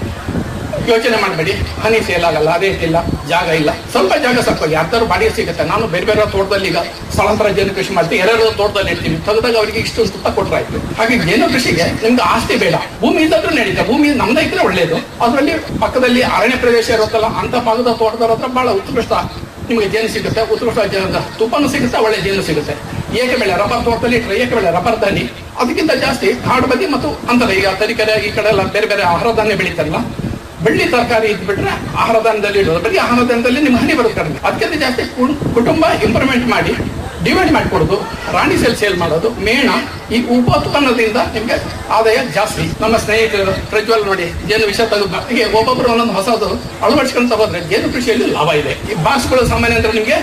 S8: ಯೋಚನೆ ಮಾಡಬೇಡಿ ಹನಿ ಸೇಲ್ ಆಗಲ್ಲ ಅದೇ ಇಲ್ಲ ಜಾಗ ಇಲ್ಲ ಸ್ವಲ್ಪ ಜಾಗ ಸಾಕು ಯಾರ್ದಾರು ಬಾಡಿಗೆ ಸಿಗುತ್ತೆ ನಾನು ಬೇರೆ ಬೇರೆ ತೋಟದಲ್ಲಿ ಈಗ ಸ್ಥಳಾಂತರ ಜೇನು ಕೃಷಿ ಮಾಡ್ತೀನಿ ಎರಡು ತೋಟದಲ್ಲಿ ಇರ್ತೀನಿ ತೆಗೆದಾಗ ಅವರಿಗೆ ಇಷ್ಟು ತುಪ್ಪ ಕೊಟ್ಟರಾಯ್ತು ಹಾಗೆ ಜೇನು ಕೃಷಿಗೆ ನಿಮ್ಗೆ ಆಸ್ತಿ ಬೇಡ ಭೂಮಿ ಇದ್ದಾದ್ರೂ ನಡೀತೆ ಭೂಮಿ ನಮ್ದೇ ಇದ್ರೆ ಒಳ್ಳೇದು ಅದರಲ್ಲಿ ಪಕ್ಕದಲ್ಲಿ ಅರಣ್ಯ ಪ್ರದೇಶ ಇರುತ್ತಲ್ಲ ಅಂತ ಭಾಗದ ತೋಟದವ್ರ ಹತ್ರ ಬಹಳ ಉತ್ಕೃಷ್ಟ ನಿಮಗೆ ಜೇನು ಸಿಗುತ್ತೆ ಉತ್ಕೃಷ್ಟ ಜೇನು ತುಪ್ಪನೂ ಸಿಗುತ್ತೆ ಒಳ್ಳೆ ಜೇನು ಸಿಗುತ್ತೆ ಏಕೆ ಬೆಳೆ ರಬ್ಬರ್ ತೋಟದಲ್ಲಿ ಇಟ್ಟರೆ ಏಕೆ ಬೆಳೆ ರಬ್ಬರ್ ಧಾನ್ಯ ಅದಕ್ಕಿಂತ ಜಾಸ್ತಿ ಕಾಡು ಬದಿ ಮತ್ತು ಅಂತರ ಈಗ ತರೀಕೆರೆ ಈ ಕಡೆ ಎಲ್ಲ ಬೇರೆ ಬೇರೆ ಆಹಾರ ಧಾನ್ಯ ಬೆಳೀತಾರಲ್ಲ ಬೆಳ್ಳಿ ತರಕಾರಿ ಇದ್ಬಿಟ್ರೆ ಆಹಾರ ಧಾನ್ಯದಲ್ಲಿ ಇಡೋದು ಬರೀ ಆಹಾರ ಧಾನ್ಯದಲ್ಲಿ ನಿಮ್ಮ ಹನಿ ಬರುತ್ತೆ ಕಡಿಮೆ ಅದಕ್ಕಿಂತ ಜಾಸ್ತಿ ಕು- ಕುಟುಂಬ ಇಂಪ್ರೂವ್ಮೆಂಟ್ ಮಾಡಿ ಡಿವೈಡ್ ಮಾಡಿಕೊಡೋದು ರಾಣಿ ಸೇಲ್ ಸೇಲ್ ಮಾಡೋದು ಮೇಣ ಈ ಉಪೋತ್ಪನ್ನದಿಂದ ನಿಮ್ಗೆ ಆದಾಯ ಜಾಸ್ತಿ ನಮ್ಮ ಸ್ನೇಹಿತರು ಪ್ರಜ್ವಲ್ ನೋಡಿ ಜೇನು ವಿಷಯ ತೆಗೆದು ಹೀಗೆ ಒಬ್ಬೊಬ್ರು ಒಂದೊಂದು ಹೊಸದು ಅಳವಡಿಸ್ಕೊಂಡು ತಗೋದ್ರೆ ಜೇನು ಕೃಷಿಯಲ್ಲಿ ಲಾಭ ಇದೆ ಈ ಬಾಕ್ಸ್ಗಳು ಸಾಮಾನ್ಯ ಅಂದ್ರೆ ನಿಮ್ಗೆ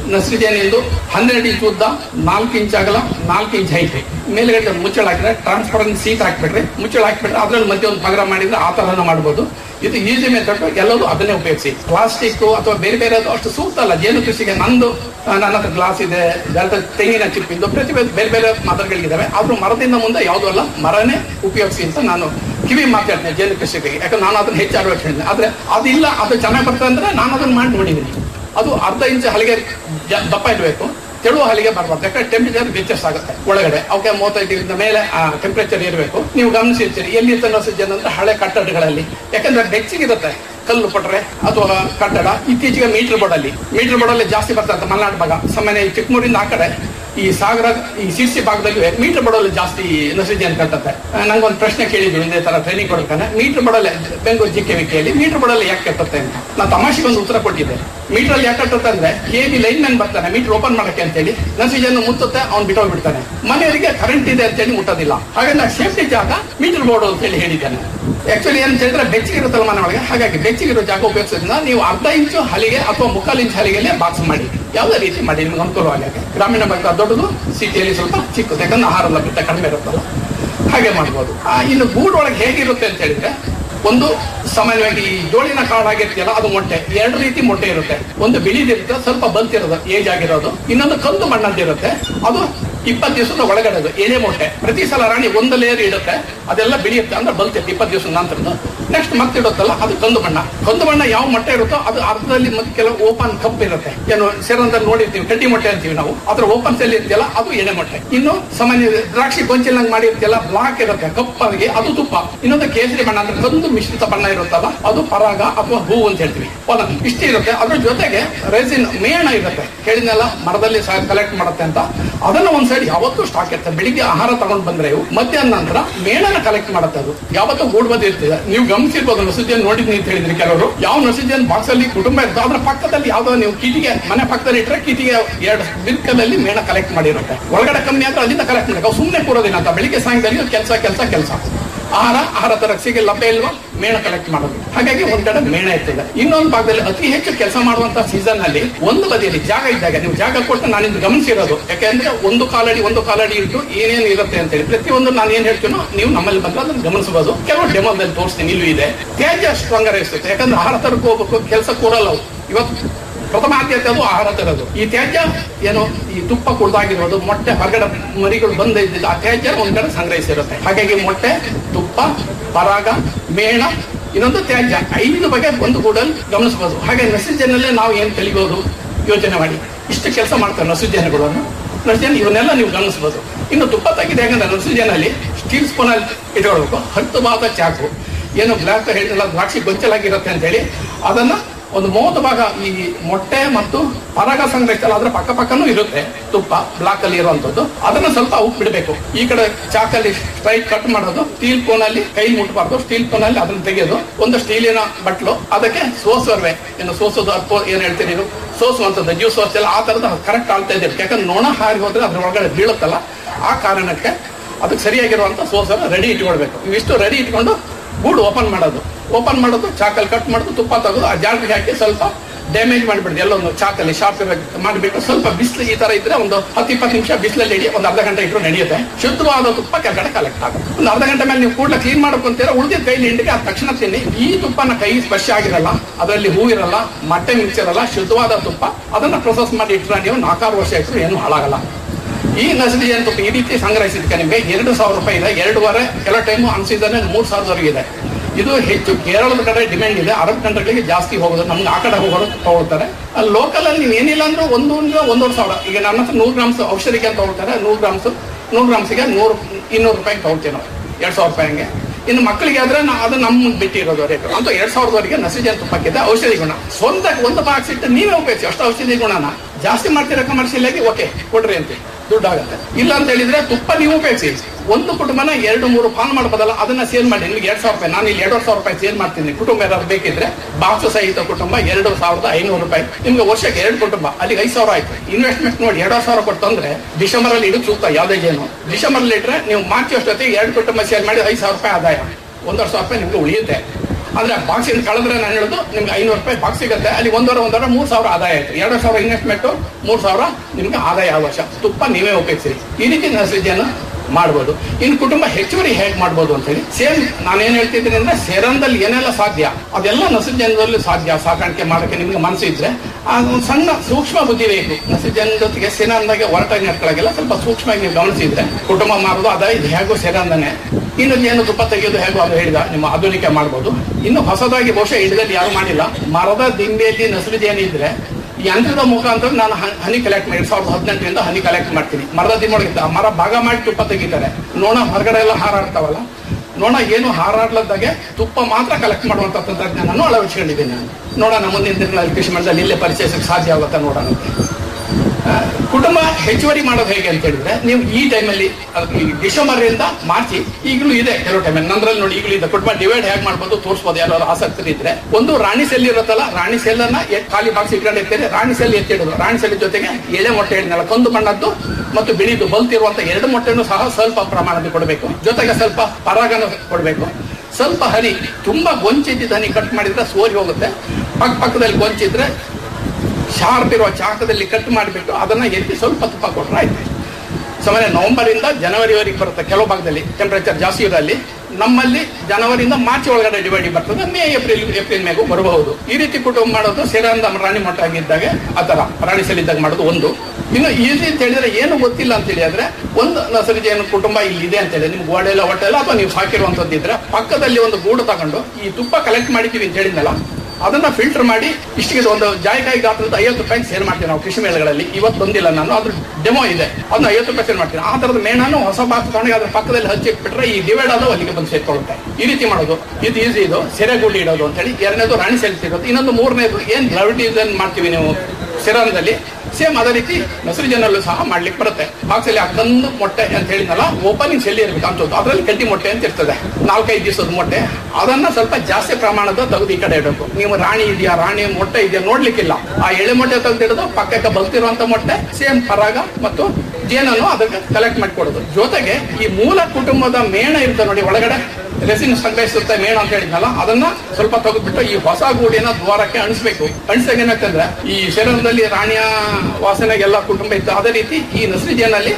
S8: ನಸ್ರಿಜೇನಿಂದು ಹನ್ನೆರಡು ಇಂಚ್ ಉದ್ದ ನಾಲ್ಕು ಇಂಚ್ ಆಗಲ ನಾಲ್ಕು ಇಂಚ್ ಹೈಟ್ ಮೇಲ್ಗಡೆ ಮುಚ್ಚಳ ಹಾಕಿದ್ರೆ ಟ್ರಾನ್ಸ್ಪರೆಂಟ್ ಸೀಟ್ ಹಾಕ್ಬಿಟ್ರೆ ಮುಚ್ಚಳ ಹಾಕ್ಬಿಟ್ರೆ ಅದ್ರಲ್ಲಿ ಮಧ್ಯೆ ಒಂದು ಪಗರ ಮಾಡಿದ್ರೆ ಆ ತರನ ಮಾಡ್ಬೋದು ಇದು ಈಸಿ ಮೆಥಡ್ ಎಲ್ಲರೂ ಅದನ್ನೇ ಉಪಯೋಗಿಸಿ ಪ್ಲಾಸ್ಟಿಕ್ ಅಥವಾ ಬೇರೆ ಬೇರೆ ಅಷ್ಟು ಸೂಕ್ತ ಅಲ್ಲ ಜೇನು ಕೃಷಿಗೆ ನಂದು ಆ, ನನ್ನ ಹತ್ರ ಗ್ಲಾಸ್ ಇದೆ ಜಲದ ತೆಂಗಿನ ಚಿಪ್ಪಿಂದು ಪ್ರತಿ ಬೇರೆ ಬೇರೆ ಬೇರೆ ಮಾದರಿಗಳಿದ್ದಾವೆ ಆದ್ರೂ ಮರದಿಂದ ಮುಂದೆ ಯಾವುದೂ ಅಲ್ಲ ಮರನೇ ಉಪಯೋಗಿಸಿ ಅಂತ ನಾನು ಕಿವಿ ಮಾತಾಡ್ತೇನೆ ಜೇನು ಕೃಷಿಗೆ ಯಾಕಂದ್ರೆ ನಾನು ಅದನ್ನ ಹೆಚ್ಚು ಅಳವಡಿಸಿದ್ದೇನೆ ಆದ್ರೆ ಅದಿಲ್ಲ ಅದು ಚೆನ್ನಾಗಿ ಬರ್ತದೆ ಅಂದ್ರೆ ನಾನು ಅದನ್ನ ಮಾಡಿ ನೋಡಿದ್ದೀನಿ ಅದು ಅರ್ಧ ಇಂಚ್ ಹಲಿಗೆ ಜ- ದಪ್ಪ ಇರಬೇಕು ತೆಳು ಹಲಿಗೆ ಬರಬಾರ್ದು ಯಾಕಂದ್ರೆ ಟೆಂಪರೇಚರ್ ವ್ಯತ್ಯಾಸ ಆಗುತ್ತೆ ಒಳಗಡೆ ಅವಕ್ಕೆ ಮೂವತ್ತೈದು ಡಿಗ್ರಿ ಮೇಲೆ ಟೆಂಪರೇಚರ್ ಇರಬೇಕು ನೀವು ಗಮನಿಸಿರ್ತೀರಿ ಎಲ್ಲಿ ತನ್ನ ಸಜ್ಜನ ಅಂದ್ರೆ ಹಳೆ ಕಟ್ಟಡಗಳಲ್ಲಿ ಯಾಕಂದ್ರೆ ಬೆಚ್ಚಗಿರುತ್ತೆ ಕಲ್ಲು ಪಟ್ರೆ ಅಥವಾ ಕಟ್ಟಡ ಇತ್ತೀಚೆಗೆ ಮೀಟರ್ ಬೋರ್ಡ್ ಅಲ್ಲಿ ಮೀಟರ್ ಬೋರ್ಡ್ ಅಲ್ಲಿ ಜಾಸ್ತಿ ಬರ್ತದೆ ಮಲೆನಾಡು ಭಾಗ ಸಾಮಾನ್ಯ ಈ ಚಿಕ್ಕಮೂರಿಂದ ಆ ಕಡೆ ಈ ಸಾಗರ ಈ ಸಿರ್ಸಿ ಭಾಗದಲ್ಲಿ ಮೀಟರ್ ಬೋರ್ಡಲ್ಲಿ ಜಾಸ್ತಿ ನಸಿಜನ್ ಕಟ್ಟುತ್ತೆ ಆ, ನಂಗೊಂದು ಪ್ರಶ್ನೆ ಕೇಳಿದ್ರು ಇದೇ ತರ ಟ್ರೈನಿಂಗ್ ಕೊಡ್ತಾನೆ ಮೀಟರ್ ಬೋರ್ಡಲ್ಲಿ ಬೆಂಗಳೂರು ಜಿ ಕೆ ವಿಕೆಯಲ್ಲಿ ಮೀಟರ್ ಬೋರ್ಡಲ್ಲಿ ಯಾಕೆ ಕಟ್ಟುತ್ತೆ ಅಂತ ನಾನು ತಮಾಷೆಗೆ ಒಂದು ಉತ್ತರ ಕೊಟ್ಟಿದ್ದೆ ಮೀಟರ್ ಅಲ್ಲಿ ಯಾಕೆ ಕಟ್ಟುತ್ತೆ ಅಂದ್ರೆ ಕೆ ಬಿ ಲೈನ್ ಮ್ಯಾನ್ ಬರ್ತಾನೆ ಮೀಟರ್ ಓಪನ್ ಮಾಡಕ್ಕೆ ಅಂತೇಳಿ ನಸಿಜನ್ ಮುತ್ತುತ್ತೆ ಅವ್ನು ಬಿಟ್ಟೋಗ್ಬಿಡ್ತಾನೆ ಮನೆಯವರಿಗೆ ಕರೆಂಟ್ ಇದೆ ಅಂತೇಳಿ ಮುಟ್ಟೋದಿಲ್ಲ ಹಾಗಾಗಿ ನಾನು ಸೇಫ್ಟಿ ಜಾಗ ಮೀಟರ್ ಬೋರ್ಡ್ ಅಂತ ಹೇಳಿ ಹೇಳಿದ್ದೇನೆ ಆಕ್ಚುಲಿ ಏನ್ ಹೇಳಿದ್ರೆ ಬೆಚ್ಚಗಿರುತ್ತಲ್ಲ ಮನೆ ಒಳಗೆ ಹಾಗಾಗಿ ಬೆಚ್ಚಗಿರೋ ಜಾಗ ಉಪಯೋಗಿಸೋದ್ರಿಂದ ನೀವು ಅರ್ಧ ಇಂಚು ಹಲಿಗೆ ಅಥವಾ ಮುಕ್ಕಾಲು ಇಂಚು ಹಲಿಗೆಲ್ಲೇ ಬಾಕ್ಸ್ ಮಾಡಿ ಯಾವುದೇ ರೀತಿ ಮಾಡಿ ನಿಮ್ಗೆ ಅನುಕೂಲವಾಗಿ ಗ್ರಾಮೀಣ ಭಾಗ ದೊಡ್ಡದು ಸಿಟಿಯಲ್ಲಿ ಸ್ವಲ್ಪ ಚಿಕ್ಕದು ಯಾಕಂದ್ರೆ ಆಹಾರ ಲಭ್ಯತೆ ಕಡಿಮೆ ಇರುತ್ತಲ್ಲ ಹಾಗೆ ಮಾಡ್ಬೋದು ಆ, ಇನ್ನು ಗೂಡು ಒಳಗೆ ಹೇಗಿರುತ್ತೆ ಅಂತ ಹೇಳಿದ್ರೆ ಒಂದು ಸಾಮಾನ್ಯವಾಗಿ ಈ ಜೋಳಿನ ಕಾಳು ಆಗಿರ್ತೀಯಲ್ಲ ಅದು ಮೊಟ್ಟೆ ಎರಡು ರೀತಿ ಮೊಟ್ಟೆ ಇರುತ್ತೆ ಒಂದು ಬಿಳಿದಿರುತ್ತೆ ಸ್ವಲ್ಪ ಬಲ್ತಿರೋದು ಏಜ್ ಆಗಿರೋದು ಇನ್ನೊಂದು ಕಂದು ಬಣ್ಣದ್ದಿರುತ್ತೆ ಅದು ಇಪ್ಪತ್ತು ದಿವಸದ ಒಳಗಡೆ ಅದು ಎಳೆ ಮೊಟ್ಟೆ ಪ್ರತಿ ಸಲ ರಾಣಿ ಒಂದು ಲೇಯರ್ ಇಡುತ್ತೆ ಅದೆಲ್ಲ ಬಿಳಿಯುತ್ತೆ ಅಂದ್ರೆ ಬಲ್ತಿರುತ್ತೆ ಇಪ್ಪತ್ತು ದಿವಸದ ನಂತರದ್ದು ನೆಕ್ಸ್ಟ್ ಮತ್ತೆ ಇಡುತ್ತಲ್ಲ ಅದು ಕಂದು ಬಣ್ಣ ಕಂದು ಬಣ್ಣ ಯಾವ ಮೊಟ್ಟೆ ಇರುತ್ತೋ ಅದು ಅರ್ಧದಲ್ಲಿ ಮತ್ತೆ ಕೆಲವು ಓಪನ್ ಕಪ್ ಇರುತ್ತೆ ಏನು ಸೇರಂದಲ್ಲಿ ನೋಡಿರ್ತೀವಿ ಕಡ್ಡಿ ಮೊಟ್ಟೆ ಅಂತೀವಿ ನಾವು ಅದ್ರ ಓಪನ್ ಸೆಲ್ ಇರ್ತಿಯಲ್ಲ ಅದು ಎಣ್ಣೆ ಮೊಟ್ಟೆ ಇನ್ನು ಸಾಮಾನ್ಯ ದ್ರಾಕ್ಷಿ ಗೊಂಚಿಲಂಗ್ ಮಾಡಿರ್ತಿಯಲ್ಲ ಬ್ಲಾಕ್ ಇರುತ್ತೆ ಕಪ್ಪಾಗಿ ಅದು ತುಪ್ಪ ಇನ್ನೊಂದು ಕೇಸರಿ ಬಣ್ಣ ಅಂದ್ರೆ ಕಂದು ಮಿಶ್ರಿತ ಬಣ್ಣ ಇರುತ್ತಲ್ಲ ಅದು ಪರಾಗ ಅಥವಾ ಹೂ ಅಂತ ಹೇಳ್ತೀವಿ ಪೊಲನ್ ಇಷ್ಟ ಇರುತ್ತೆ ಅದ್ರ ಜೊತೆಗೆ ರೆಸಿನ್ ಮೇಣ ಇರುತ್ತೆ ಹೇಳಿದ್ನೆಲ್ಲ ಮರದಲ್ಲಿ ಕಲೆಕ್ಟ್ ಮಾಡುತ್ತೆ ಅಂತ ಅದನ್ನ ಒಂದ್ ಸೈಡ್ ಯಾವತ್ತೂ ಸ್ಟಾಕ್ ಇರ್ತದೆ ಬೆಳಿಗ್ಗೆ ಆಹಾರ ತಗೊಂಡ್ ಬಂದ್ರೆ ಇವು ಮಧ್ಯಾಹ್ನ ನಂತರ ಮೇಣನ ಕಲೆಕ್ಟ್ ಮಾಡುತ್ತೆ ಅದು ಯಾವತ್ತೂ ಗೂಡ್ ಬದಿ ಇರ್ತದೆ ನೀವು ಗಮನಿಸಿರ್ಬೋದು ನಸುಜಿಯನ್ನು ನೋಡಿದ್ನಿ ಅಂತ ಹೇಳಿದ್ರಿ ಕೆಲವರು ಯಾವ ನಸುಜಿಯನ್ನು ಬಾಕ್ಸ್ ಅಲ್ಲಿ ಕುಟುಂಬ ಇರ್ತದೆ ಅದ್ರ ಪಕ್ಕದಲ್ಲಿ ಯಾವ್ದೋ ನೀವು ಕೀಟಿಗೆ ಮನೆ ಪಕ್ಕದಲ್ಲಿ ಇಟ್ಟರೆ ಕೀಟಿಗೆ ಎರಡು ಬಿರ್ಕಲಲ್ಲಿ ಮೇಣ ಕಲೆಕ್ಟ್ ಮಾಡಿರುತ್ತೆ ಒಳಗಡೆ ಕಮ್ಮಿ ಆದ್ರೆ ಅಲ್ಲಿಂದ ಕಲೆಕ್ಟ್ ಮಾಡಕ್ಕೆ ಅವು ಸುಮ್ಮನೆ ಕೂರೋದಿಲ್ಲ ಅಂತ ಬೆಳಿಗ್ಗೆ ಸಾಯಂಕಾಲ ಕೆಲಸ ಕೆಲಸ ಕೆಲಸ ಆಹಾರ ಆಹಾರ ತರಕ್ಸಿಗೆ ಲಭ್ಯ ಇಲ್ವಾ ಮೇಣ ಕಲೆಕ್ಟ್ ಮಾಡೋದು ಹಾಗಾಗಿ ಒಂದ್ ಕಡೆ ಮೇಣ ಇರ್ತದೆ ಇನ್ನೊಂದು ಭಾಗದಲ್ಲಿ ಅತಿ ಹೆಚ್ಚು ಕೆಲಸ ಮಾಡುವಂತ ಸೀಸನ್ ಅಲ್ಲಿ ಒಂದು ಬದಿಯಲ್ಲಿ ಜಾಗ ಇದ್ದಾಗ ನೀವು ಜಾಗ ಕೊಟ್ಟು ನಾನು ಇದು ಗಮನಿಸಿರೋದು ಯಾಕೆಂದ್ರೆ ಒಂದು ಕಾಲಡಿ ಒಂದು ಕಾಲಡಿ ಇಟ್ಟು ಏನೇನು ಇರುತ್ತೆ ಅಂತ ಹೇಳಿ ಪ್ರತಿಯೊಂದು ನಾನು ಏನ್ ಹೇಳ್ತೀನೋ ನೀವು ನಮ್ಮಲ್ಲಿ ಬಂದ್ರೆ ಅದನ್ನ ಗಮನಿಸಬಹುದು ಕೆಲವು ಡೆಮೋದಲ್ಲಿ ತೋರಿಸ್ತೀನಿ ಇಲ್ಲೂ ಇದೆ ತ್ಯಾಜ್ಯ ಸ್ಟ್ರಾಂಗರ್ ಇರ್ತದೆ ಯಾಕಂದ್ರೆ ಆಹಾರ ತರಕ್ಕೆ ಹೋಗ್ಬೇಕು ಕೆಲಸ ಕೊಡಲ್ಲ ಅವು ಇವತ್ತು ಪ್ರಥಮ ಆದ್ಯತೆ ಅದು ಆಹಾರ ತರೋದು ಈ ತ್ಯಾಜ್ಯ ಏನು ಈ ತುಪ್ಪ ಕುಡ್ದಾಗಿರೋದು ಮೊಟ್ಟೆ ಹೊರಗಡೆ ಮರಿಗಳು ಬಂದ ಇದ್ದಿದ್ದು ಆ ತ್ಯಾಜ್ಯ ಒಂದ್ ಕಡೆ ಸಂಗ್ರಹಿಸಿರುತ್ತೆ ಹಾಗಾಗಿ ಮೊಟ್ಟೆ ತುಪ್ಪ ಪರಾಗ ಮೇಣ ಇನ್ನೊಂದು ತ್ಯಾಜ್ಯ ಐದು ಬಗೆ ಒಂದು ಗೂಡಲ್ಲಿ ಗಮನಿಸಬಹುದು ಹಾಗೆ ನಸಿಜನಲ್ಲೇ ನಾವು ಏನ್ ಕಲಿಬಹುದು ಯೋಚನೆ ಮಾಡಿ ಇಷ್ಟು ಕೆಲಸ ಮಾಡ್ತಾರೆ ನಸುಜನಗಳನ್ನು ನಸುಜನ ಇವನ್ನೆಲ್ಲ ನೀವು ಗಮನಿಸಬಹುದು ಇನ್ನು ತುಪ್ಪ ತೆಗೆದು ಹೆಂಗಂದ್ರೆ ನಸುಜನಲ್ಲಿ ಸ್ಟೀಲ್ ಸ್ಪೂನ್ ಅಲ್ಲಿ ಇಟ್ಕೊಳ್ಬೇಕು ಹತ್ತು ಭಾಗ ಚಾಕು ಏನು ಬ್ಲಾಕ್ ಹೇಳಿಲ್ಲ ದ್ರಾಕ್ಷಿ ಗೊಂಚಲಾಗಿರುತ್ತೆ ಅಂತ ಹೇಳಿ ಅದನ್ನ ಒಂದು ಮೂವತ್ತು ಭಾಗ ಈ ಮೊಟ್ಟೆ ಮತ್ತು ಪರಾಗ ಸಂಗ್ರಹಿಸಲ್ಲ ಅದ್ರ ಪಕ್ಕ ಪಕ್ಕನೂ ಇರುತ್ತೆ ತುಪ್ಪ ಬ್ಲಾಕ್ ಅಲ್ಲಿ ಇರುವಂತದ್ದು ಅದನ್ನ ಸ್ವಲ್ಪ ಉಪ್ಪು ಬಿಡಬೇಕು ಈ ಕಡೆ ಚಾಕಲ್ಲಿ ಸ್ಟ್ರೈಟ್ ಕಟ್ ಮಾಡೋದು ಸ್ಟೀಲ್ ಕೋನಲ್ಲಿ ಕೈ ಮುಟ್ಬಾರ್ದು ಸ್ಟೀಲ್ ಕೋನಲ್ಲಿ ಅದನ್ನ ತೆಗೆಯೋದು ಒಂದು ಸ್ಟೀಲಿನ ಬಟ್ಲು ಅದಕ್ಕೆ ಸೋಸರ್ವೆ ಏನು ಸೋಸೋದು ಅಥವಾ ಏನ್ ಹೇಳ್ತೀರಿ ನೀವು ಸೋಸುವಂತದ್ದು ಜ್ಯೂಸ್ ಸೋಸ್ ಎಲ್ಲ ಆ ತರದ ಕರೆಕ್ಟ್ ಆಳ್ತಾ ಇದೆ ಯಾಕಂದ್ರೆ ನೋಣ ಹಾರಿ ಹೋದ್ರೆ ಅದ್ರ ಒಳಗಡೆ ಬೀಳುತ್ತಲ್ಲ ಆ ಕಾರಣಕ್ಕೆ ಅದಕ್ಕೆ ಸರಿಯಾಗಿರುವಂತ ಸೋಸರ್ ರೆಡಿ ಇಟ್ಕೊಳ್ಬೇಕು ಇವಿಷ್ಟು ರೆಡಿ ಇಟ್ಕೊಂಡು ಗೂಡು ಓಪನ್ ಮಾಡೋದು ಓಪನ್ ಮಾಡೋದು ಚಾಕಲ್ಲಿ ಕಟ್ ಮಾಡೋದು ತುಪ್ಪ ತೆಗೆದು ಆ ಜಾಗಕ್ಕೆ ಹಾಕಿ ಸ್ವಲ್ಪ ಡ್ಯಾಮೇಜ್ ಮಾಡಿಬಿಡ್ದು ಎಲ್ಲೊಂದು ಚಾಕಲ್ಲಿ ಶಾರ್ಪ್ ಮಾಡಿಬಿಟ್ಟು ಸ್ವಲ್ಪ ಬಿಸಿಲು ಈ ತರ ಇದ್ರೆ ಒಂದು ಹತ್ತು ಇಪ್ಪತ್ತು ನಿಮಿಷ ಬಿಸಿಲಲ್ಲಿ ಇಡಿ ಒಂದು ಅರ್ಧ ಗಂಟೆ ಇಟ್ಟರು ನಡೆಯುತ್ತೆ ಶುದ್ಧವಾದ ತುಪ್ಪ ಕೆಳಗಡೆ ಕಲೆಕ್ಟ್ ಆಗುತ್ತೆ ಒಂದು ಅರ್ಧ ಗಂಟೆ ಮೇಲೆ ನೀವು ಕೂಡಲೇ ಕ್ಲೀನ್ ಮಾಡ್ಕೊಂತೀರ ಉಳಿದ ಕೈಲಿ ಹಿಂಡಿಗೆ ಆ ತಕ್ಷಣ ತಿನ್ನಿ ಈ ತುಪ್ಪನ ಕೈ ಸ್ಪರ್ಶ ಆಗಿರಲ್ಲ ಅದರಲ್ಲಿ ಹೂ ಇರಲ್ಲ ಮೊಟ್ಟೆ ಮಿಕ್ಸ್ ಇರಲ್ಲ ಶುದ್ಧವಾದ ತುಪ್ಪ ಅದನ್ನ ಪ್ರೊಸೆಸ್ ಮಾಡಿ ಇಟ್ಟರೆ ನೀವು ನಾಲ್ಕಾರು ವರ್ಷ ಇಟ್ಟರು ಏನು ಹಾಳಾಗಲ್ಲ ಈ ನಸಲಿ ಏನು ತುಪ್ಪ ಈ ರೀತಿ ಸಂಗ್ರಹಿಸಿದಕ್ಕೆ ನಿಮಗೆ ಎರಡು ಸಾವಿರ ರೂಪಾಯಿ ಇದೆ ಎರಡೂವರೆ ಕೆಲವು ಟೈಮು ಅನ್ ಸೀಸನ್ ಮೂರು ಸಾವಿರದವರೆಗೆ ಇದೆ ಇದು ಹೆಚ್ಚು ಕೇರಳದ ಕಡೆ ಡಿಮ್ಯಾಂಡ್ ಇದೆ ಅರಬ್ ಕಂಟ್ರಿಗಳಿಗೆ ಜಾಸ್ತಿ ಹೋಗೋದು ನಮ್ಗೆ ಆ ಕಡೆ ಹೋಗೋರು ತಗೊಳ್ತಾರೆ ಅಲ್ಲಿ ಲೋಕಲ್ ಅಲ್ಲಿ ನೀವು ಏನಿಲ್ಲ ಅಂದ್ರೆ ಒಂದು ಒಂದೂವರೆ ಸಾವಿರ ಈಗ ನನ್ನ ಹತ್ರ ನೂರು ಗ್ರಾಮ್ಸ್ ಔಷಧಿಗೆ ಅಂತ ತಗೊಳ್ತಾರೆ ನೂರು ಗ್ರಾಮ್ಸ್ ನೂರು ಗ್ರಾಮ್ಸಿಗೆ ನೂರು ಇನ್ನೂರು ರೂಪಾಯಿಗೆ ತಗೊಳ್ತೀವಿ ನಾವು ಎರಡು ಸಾವಿರ ರೂಪಾಯಿ ಹಂಗೆ ಇನ್ನು ಮಕ್ಕಳಿಗೆ ಆದ್ರೆ ನಾ- ಅದು ನಮ್ಮ ಬಿಟ್ಟಿರೋದು ರೇಟ್ ಅಂತ ಎರಡ್ ಸಾವಿರದವರೆಗೆ ನಸಿಜನ್ ತುಪ್ಪಕ್ಕಿದೆ ಔಷಧಿ ಗುಣ ಸ್ವಂತ ಒಂದು ಬಾಕ್ಸ್ ಇಟ್ಟು ನೀವೇ ಉಪಯೋಗಿಸಿ ಅಷ್ಟು ಔಷಧಿ ಗುಣನ ಜಾಸ್ತಿ ಮಾಡ್ತೀರಾ ಕಮರ್ಷಿಯಲ್ ಆಗಿ ಓಕೆ ಕೊಡ್ರಿ ಅಂತ ದುಡ್ಡು ಆಗುತ್ತೆ ಇಲ್ಲ ಅಂತ ಹೇಳಿದ್ರೆ ತುಪ್ಪ ನೀವು ಉಪಯೋಗಿಸಿ ಒಂದು ಕುಟುಂಬನ ಎರಡು ಮೂರು ಪಾಲ್ ಮಾಡ್ಬೋದಲ್ಲ ಅದನ್ನ ಸೇಲ್ ಮಾಡಿ ನಿಮ್ಗೆ ಎರಡ್ ಸಾವಿರ ರೂಪಾಯಿ ನಾನು ಇಲ್ಲಿ ಎರಡು ಸಾವಿರ ರೂಪಾಯಿ ಸೇಲ್ ಮಾಡ್ತೀನಿ ಕುಟುಂಬ ಯಾರು ಬೇಕಿದ್ರೆ ಬಾಕ್ಸ್ ಸಹಿತ ಕುಟುಂಬ ಎರಡು ಸಾವಿರದ ಐನೂರು ರೂಪಾಯಿ ನಿಮ್ಗೆ ವರ್ಷಕ್ಕೆ ಎರಡು ಕುಟುಂಬ ಅಲ್ಲಿಗೆ ಐದು ಸಾವಿರ ಆಯ್ತು ಇನ್ವೆಸ್ಟ್ಮೆಂಟ್ ನೋಡಿ ಎರಡು ಸಾವಿರ ಕೊಟ್ಟು ತಂದ್ರೆ ಡಿಸೆಂಬರ್ ಅಲ್ಲಿ ಇಡೋದು ಸೂಕ್ತ ಯಾವುದೇ ಜೇನು ಡಿಸೆಂಬರ್ ಅಲ್ಲಿ ಇಟ್ರೆ ನೀವು ಮಾರ್ಚ್ ಅಷ್ಟೊತ್ತಿಗೆ ಎರಡು ಕುಟುಂಬ ಸೇಲ್ ಮಾಡಿ ಐದು ಸಾವಿರ ರೂಪಾಯಿ ಆದಾಯ ಒಂದೂವರೆ ಸಾವಿರ ರೂಪಾಯಿ ನಿಮ್ಗೆ ಉಳಿಯುತ್ತೆ ಅಂದ್ರೆ ಬಾಕ್ಸ್ ಕಳೆದ್ರೆ ನಾನು ಹೇಳೋದು ನಿಮ್ಗೆ ಐನೂರು ರೂಪಾಯಿ ಬಾಕ್ಸ್ ಸಿಗುತ್ತೆ ಅಲ್ಲಿ ಒಂದೂವರೆ ಒಂದೂವರೆ ಮೂರು ಸಾವಿರ ಆದಾಯ ಆಯ್ತು ಎರಡು ಸಾವಿರ ಇನ್ವೆಸ್ಟ್ಮೆಂಟ್ ಮೂರು ಸಾವಿರ ನಿಮ್ಗೆ ಆದಾಯ ಆ ವರ್ಷ ತುಪ್ಪ ನೀವೇ ಉಪಯೋಗಿಸಿರಿ ಈ ರೀತಿ ನರ್ಸರಿಯನ್ನು ಮಾಡ್ಬೋದು ಇನ್ನು ಕುಟುಂಬ ಹೆಚ್ಚುವರಿ ಹೇಗೆ ಮಾಡ್ಬೋದು ಅಂತ ಹೇಳಿ ಸೇಮ್ ನಾನೇನ್ ಹೇಳ್ತಿದ್ದೀನಿ ಅಂದ್ರೆ ಸೇರಂದಲ್ಲಿ ಏನೆಲ್ಲ ಸಾಧ್ಯ ಅದೆಲ್ಲ ನಸರ್ಜನದಲ್ಲಿ ಸಾಧ್ಯ ಸಾಕಾಣಿಕೆ ಮಾಡೋಕೆ ನಿಮ್ಗೆ ಮನಸ್ಸು ಇದ್ರೆ ಆ ಒಂದು ಸಣ್ಣ ಸೂಕ್ಷ್ಮ ಬುದ್ಧಿ ಬೇಕು ನಸರ್ಜನ ಜೊತೆಗೆ ಸೇನಾಂದಾಗೆ ಹೊರಟಾಗಿ ನಡ್ಕೊಳ್ಳೋಗೆಲ್ಲ ಸ್ವಲ್ಪ ಸೂಕ್ಷ್ಮವಾಗಿ ನೀವು ಗಮನಿಸಿದ್ರೆ ಕುಟುಂಬ ಮಾರೋದು ಅದ ಇದು ಹೇಗೋ ಸೇರಾಂದನೆ ಇನ್ನು ಏನು ತುಪ್ಪ ತೆಗೆಯೋದು ಹೇಗೋ ಅದು ಹೇಳಿದ ನಿಮ್ಮ ಆಧುನಿಕ ಮಾಡ್ಬೋದು ಇನ್ನು ಹೊಸದಾಗಿ ಬಹುಶಃ ಹಿಡಿದಲ್ಲಿ ಯಾರು ಮಾಡಿಲ್ಲ ಮರದ ದಿಂಬೆಯಲ್ಲಿ ನಸರು ಏನಿದ್ರೆ ಯಂತ್ರದ ಮುಖಾಂತರ ನಾನು ಹ- ಹನಿ ಕಲೆಕ್ಟ್ ಮಾಡಿ ಎರಡ್ ಸಾವಿರದ ಹದಿನೆಂಟರಿಂದ ಹನಿ ಕಲೆಕ್ಟ್ ಮಾಡ್ತೀನಿ ಮರದ ದಿಮ್ಮೊಳಗಿದ್ದ ಮರ ಭಾಗ ಮಾಡಿ ತುಪ್ಪ ತೆಗಿತಾರೆ ನೋಣ ಹೊರಗಡೆ ಎಲ್ಲ ಹಾರಾಡ್ತಾವಲ್ಲ ನೋಣ ಏನು ಹಾರಾಡ್ಲದ್ದಾಗೆ ತುಪ್ಪ ಮಾತ್ರ ಕಲೆಕ್ಟ್ ಮಾಡುವಂತ ತಂತ್ರಜ್ಞಾನನು ಅಳವಡಿಸ್ಕೊಂಡಿದ್ದೀನಿ ನಾನು ನೋಡೋಣ ಮುಂದಿನ ದಿನಗಳಲ್ಲಿ ಕೃಷಿ ಮಂಡಲದಲ್ಲಿ ಇಲ್ಲೇ ಪರಿಚಯಿಸಕ್ಕೆ ಸಾಧ್ಯ ಆಗುತ್ತಾ ನೋಡೋಣ ಆ, ಕುಟುಂಬ ಹೆಚ್ಚುವರಿ ಮಾಡೋದು ಹೇಗೆ ಅಂತ ಹೇಳಿದ್ರೆ ನೀವು ಈ ಟೈಮಲ್ಲಿ ಈ ಡಿಸೆಂಬರ್ ಇಂದ ಮಾರ್ಚ್ ಈಗಲೂ ಇದೆ ಕೆಲವು ಟೈಮ್ ನಂದ್ರಲ್ಲಿ ನೋಡಿ ಈಗಲೂ ಇದೆ ಕುಟುಂಬ ಡಿವೈಡ್ ಹೇಗೆ ಮಾಡ್ಬೋದು ತೋರಿಸ್ಬೋದು ಯಾರು ಆಸಕ್ತರು ಇದ್ರೆ ಒಂದು ರಾಣಿ ಸೆಲ್ ಇರುತ್ತಲ್ಲ ರಾಣಿ ಸೆಲ್ ಅನ್ನ ಎ- ಖಾಲಿ ಬಾಕ್ಸ್ ಇಟ್ಕೊಂಡಿರ್ತೀರಿ ರಾಣಿ ಸೆಲ್ ಎತ್ತಿಡೋದು ರಾಣಿ ಸೆಲ್ ಜೊತೆಗೆ ಎಳೆ ಮೊಟ್ಟೆ ಹೇಳಿದ್ನಲ್ಲ ಕಂದು ಬಣ್ಣದ್ದು ಮತ್ತು ಬಿಳಿದು ಬಲ್ತಿರುವಂತ ಎರಡು ಮೊಟ್ಟೆನೂ ಸಹ ಸ್ವಲ್ಪ ಪ್ರಮಾಣದಲ್ಲಿ ಕೊಡಬೇಕು ಜೊತೆಗೆ ಸ್ವಲ್ಪ ಪರಾಗನ ಕೊಡಬೇಕು ಸ್ವಲ್ಪ ಹನಿ ತುಂಬಾ ಗೊಂಚಿದ್ದ ಹನಿ ಕಟ್ ಮಾಡಿದ್ರೆ ಸೋರಿ ಹೋಗುತ್ತೆ ಪಕ್ಕ ಪಕ್ಕದಲ್ಲಿ ಗೊಂಚಿದ್ರೆ ಶಾರ್ಪ್ ಇರುವ ಚಾಕದಲ್ಲಿ ಕಟ್ ಮಾಡಿಬಿಟ್ಟು ಅದನ್ನ ಎತ್ತಿ ಸ್ವಲ್ಪ ತುಪ್ಪ ಕೊಟ್ರೆ ಆಯ್ತು ಸಾಮಾನ್ಯ ನವೆಂಬರ್ ಇಂದ ಜನವರಿವರೆಗೆ ಬರುತ್ತೆ ಕೆಲವು ಭಾಗದಲ್ಲಿ ಟೆಂಪರೇಚರ್ ಜಾಸ್ತಿ ಇರಲ್ಲಿ ನಮ್ಮಲ್ಲಿ ಜನವರಿಯಿಂದ ಮಾರ್ಚ್ ಒಳಗಡೆ ಡಿವೈಡಿ ಬರ್ತದೆ ಮೇ ಏಪ್ರಿಲ್ ಏಪ್ರಿಲ್ ಮೇಗೂ ಬರಬಹುದು ಈ ರೀತಿ ಕುಟುಂಬ ಮಾಡೋದು ಸೇರಾಂದ ರಾಣಿ ಮೊಟ್ಟ ಆಗಿದ್ದಾಗ ಆ ತರ ರಾಣಿ ಸೆಲ್ಲಿದ್ದಾಗ ಮಾಡೋದು ಒಂದು ಇನ್ನು ಈಸಿ ಅಂತ ಹೇಳಿದ್ರೆ ಏನು ಗೊತ್ತಿಲ್ಲ ಅಂತ ಹೇಳಿದ್ರೆ ಒಂದು ನರ್ಸರಿ ಜೇನು ಕುಟುಂಬ ಇಲ್ಲಿ ಇದೆ ಅಂತ ಹೇಳಿ ನಿಮ್ಗೆ ಗೋಡೆ ಇಲ್ಲ ಹೊಟ್ಟೆ ಇಲ್ಲ ಅಥವಾ ನೀವು ಸಾಕಿರುವಂತದ್ದು ಇದ್ರೆ ಪಕ್ಕದಲ್ಲಿ ಒಂದು ಗೂಡು ತಗೊಂಡು ಈ ತುಪ್ಪ ಕಲೆಕ್ಟ್ ಮಾಡಿದ್ದೀವಿ ಅಂತ ಹೇಳಿದ್ನಲ್ಲ ಅದನ್ನ ಫಿಲ್ಟರ್ ಮಾಡಿ ಇಷ್ಟಿಗೆ ಒಂದು ಜಾಯಿಕಾಯಿ ಗಾತ್ರದ ಐವತ್ತು ರೂಪಾಯಿ ಸೇಲ್ ಮಾಡ್ತೀವಿ ನಾವು ಕೃಷಿ ಮೇಳಗಳಲ್ಲಿ ಇವತ್ತು ಬಂದಿಲ್ಲ ನಾನು ಅದ್ರ ಡೆಮೋ ಇದೆ ಅದನ್ನ ಐವತ್ತು ರೂಪಾಯಿ ಸೇಲ್ ಮಾಡ್ತೀನಿ ಆ ತರದ ಮೇಣನು ಹೊಸ ಬಾಕ್ಸ್ ತಗೊಂಡು ಅದ್ರ ಪಕ್ಕದಲ್ಲಿ ಹಚ್ಚಿಟ್ಬಿಟ್ರೆ ಈ ಡಿವೈಡ್ ಆದ ಅಲ್ಲಿಗೆ ಬಂದು ಸೇರ್ಕೊಳ್ಳುತ್ತೆ ಈ ರೀತಿ ಮಾಡೋದು ಇದು ಈಸಿ ಇದು ಸೆರೆ ಗುಂಡಿ ಇಡೋದು ಅಂತ ಹೇಳಿ ಎರಡನೇದು ರಾಣಿ ಸೆಲ್ಸಿರೋದು ಇನ್ನೊಂದು ಮೂರನೇದು ಏನ್ ಗ್ರಾವಿಟೀಸನ್ ಮಾಡ್ತೀವಿ ನೀವು ಸಿರಾನ್ದಲ್ಲಿ ಸೇಮ್ ಅದೇ ರೀತಿ ನಸರು ಜನರಲ್ಲೂ ಸಹ ಮಾಡ್ಲಿಕ್ಕೆ ಬರುತ್ತೆ ಬಾಕ್ಸ್ ಅಲ್ಲಿ ಹನ್ನೊಂದು ಮೊಟ್ಟೆ ಅಂತ ಹೇಳಿದ್ನಲ್ಲ ಓಪನಿಂಗ್ ಸೆಲ್ಲಿ ಇರ್ಬೇಕು ಅಂತ ಅದರಲ್ಲಿ ಗಟ್ಟಿ ಮೊಟ್ಟೆ ಅಂತ ಇರ್ತದೆ ನಾಲ್ಕೈದು ದಿವಸದ ಮೊಟ್ಟೆ ಅದನ್ನ ಸ್ವಲ್ಪ ಜಾಸ್ತಿ ಪ್ರಮಾಣದ ತೆಗೆದು ಈ ಕಡೆ ಇಡಬೇಕು ನೀವು ರಾಣಿ ಇದೆಯಾ ರಾಣಿ ಮೊಟ್ಟೆ ಇದೆಯಾ ನೋಡ್ಲಿಕ್ಕಿಲ್ಲ ಆ ಎಳೆ ಮೊಟ್ಟೆ ತೆಗೆದಿಡೋದು ಪಕ್ಕಕ್ಕೆ ಬಲ್ತಿರುವಂತ ಮೊಟ್ಟೆ ಸೇಮ್ ಪರಾಗ ಮತ್ತು ಜೇನನ್ನು ಅದಕ್ಕೆ ಕಲೆಕ್ಟ್ ಮಾಡಿಕೊಡೋದು ಜೊತೆಗೆ ಈ ಮೂಲ ಕುಟುಂಬದ ಮೇಣ ಇರ್ತದೆ ನೋಡಿ ಒಳಗಡೆ ರೆಸಿನ್ ಸಂಗ್ರಹಿಸುತ್ತೆ ಮೇಣ ಅಂತ ಹೇಳಿದ್ನಲ್ಲ ಅದನ್ನ ಸ್ವಲ್ಪ ತೆಗೆದ್ಬಿಟ್ಟು ಈ ಹೊಸ ಗೂಡಿನ ದ್ವಾರಕ್ಕೆ ಅಣಿಸ್ಬೇಕು ಅಣಿಸಿದಾಗ ಏನಾಗ್ತಂದ್ರೆ ಈ ಶರೀರದಲ್ಲಿ ರಾಣಿಯ ವಾಸನೆಗೆಲ್ಲ ಕುಟುಂಬ ಇತ್ತು ಅದೇ ರೀತಿ ಈ ನಸರಿ ಜೇನಲ್ಲಿ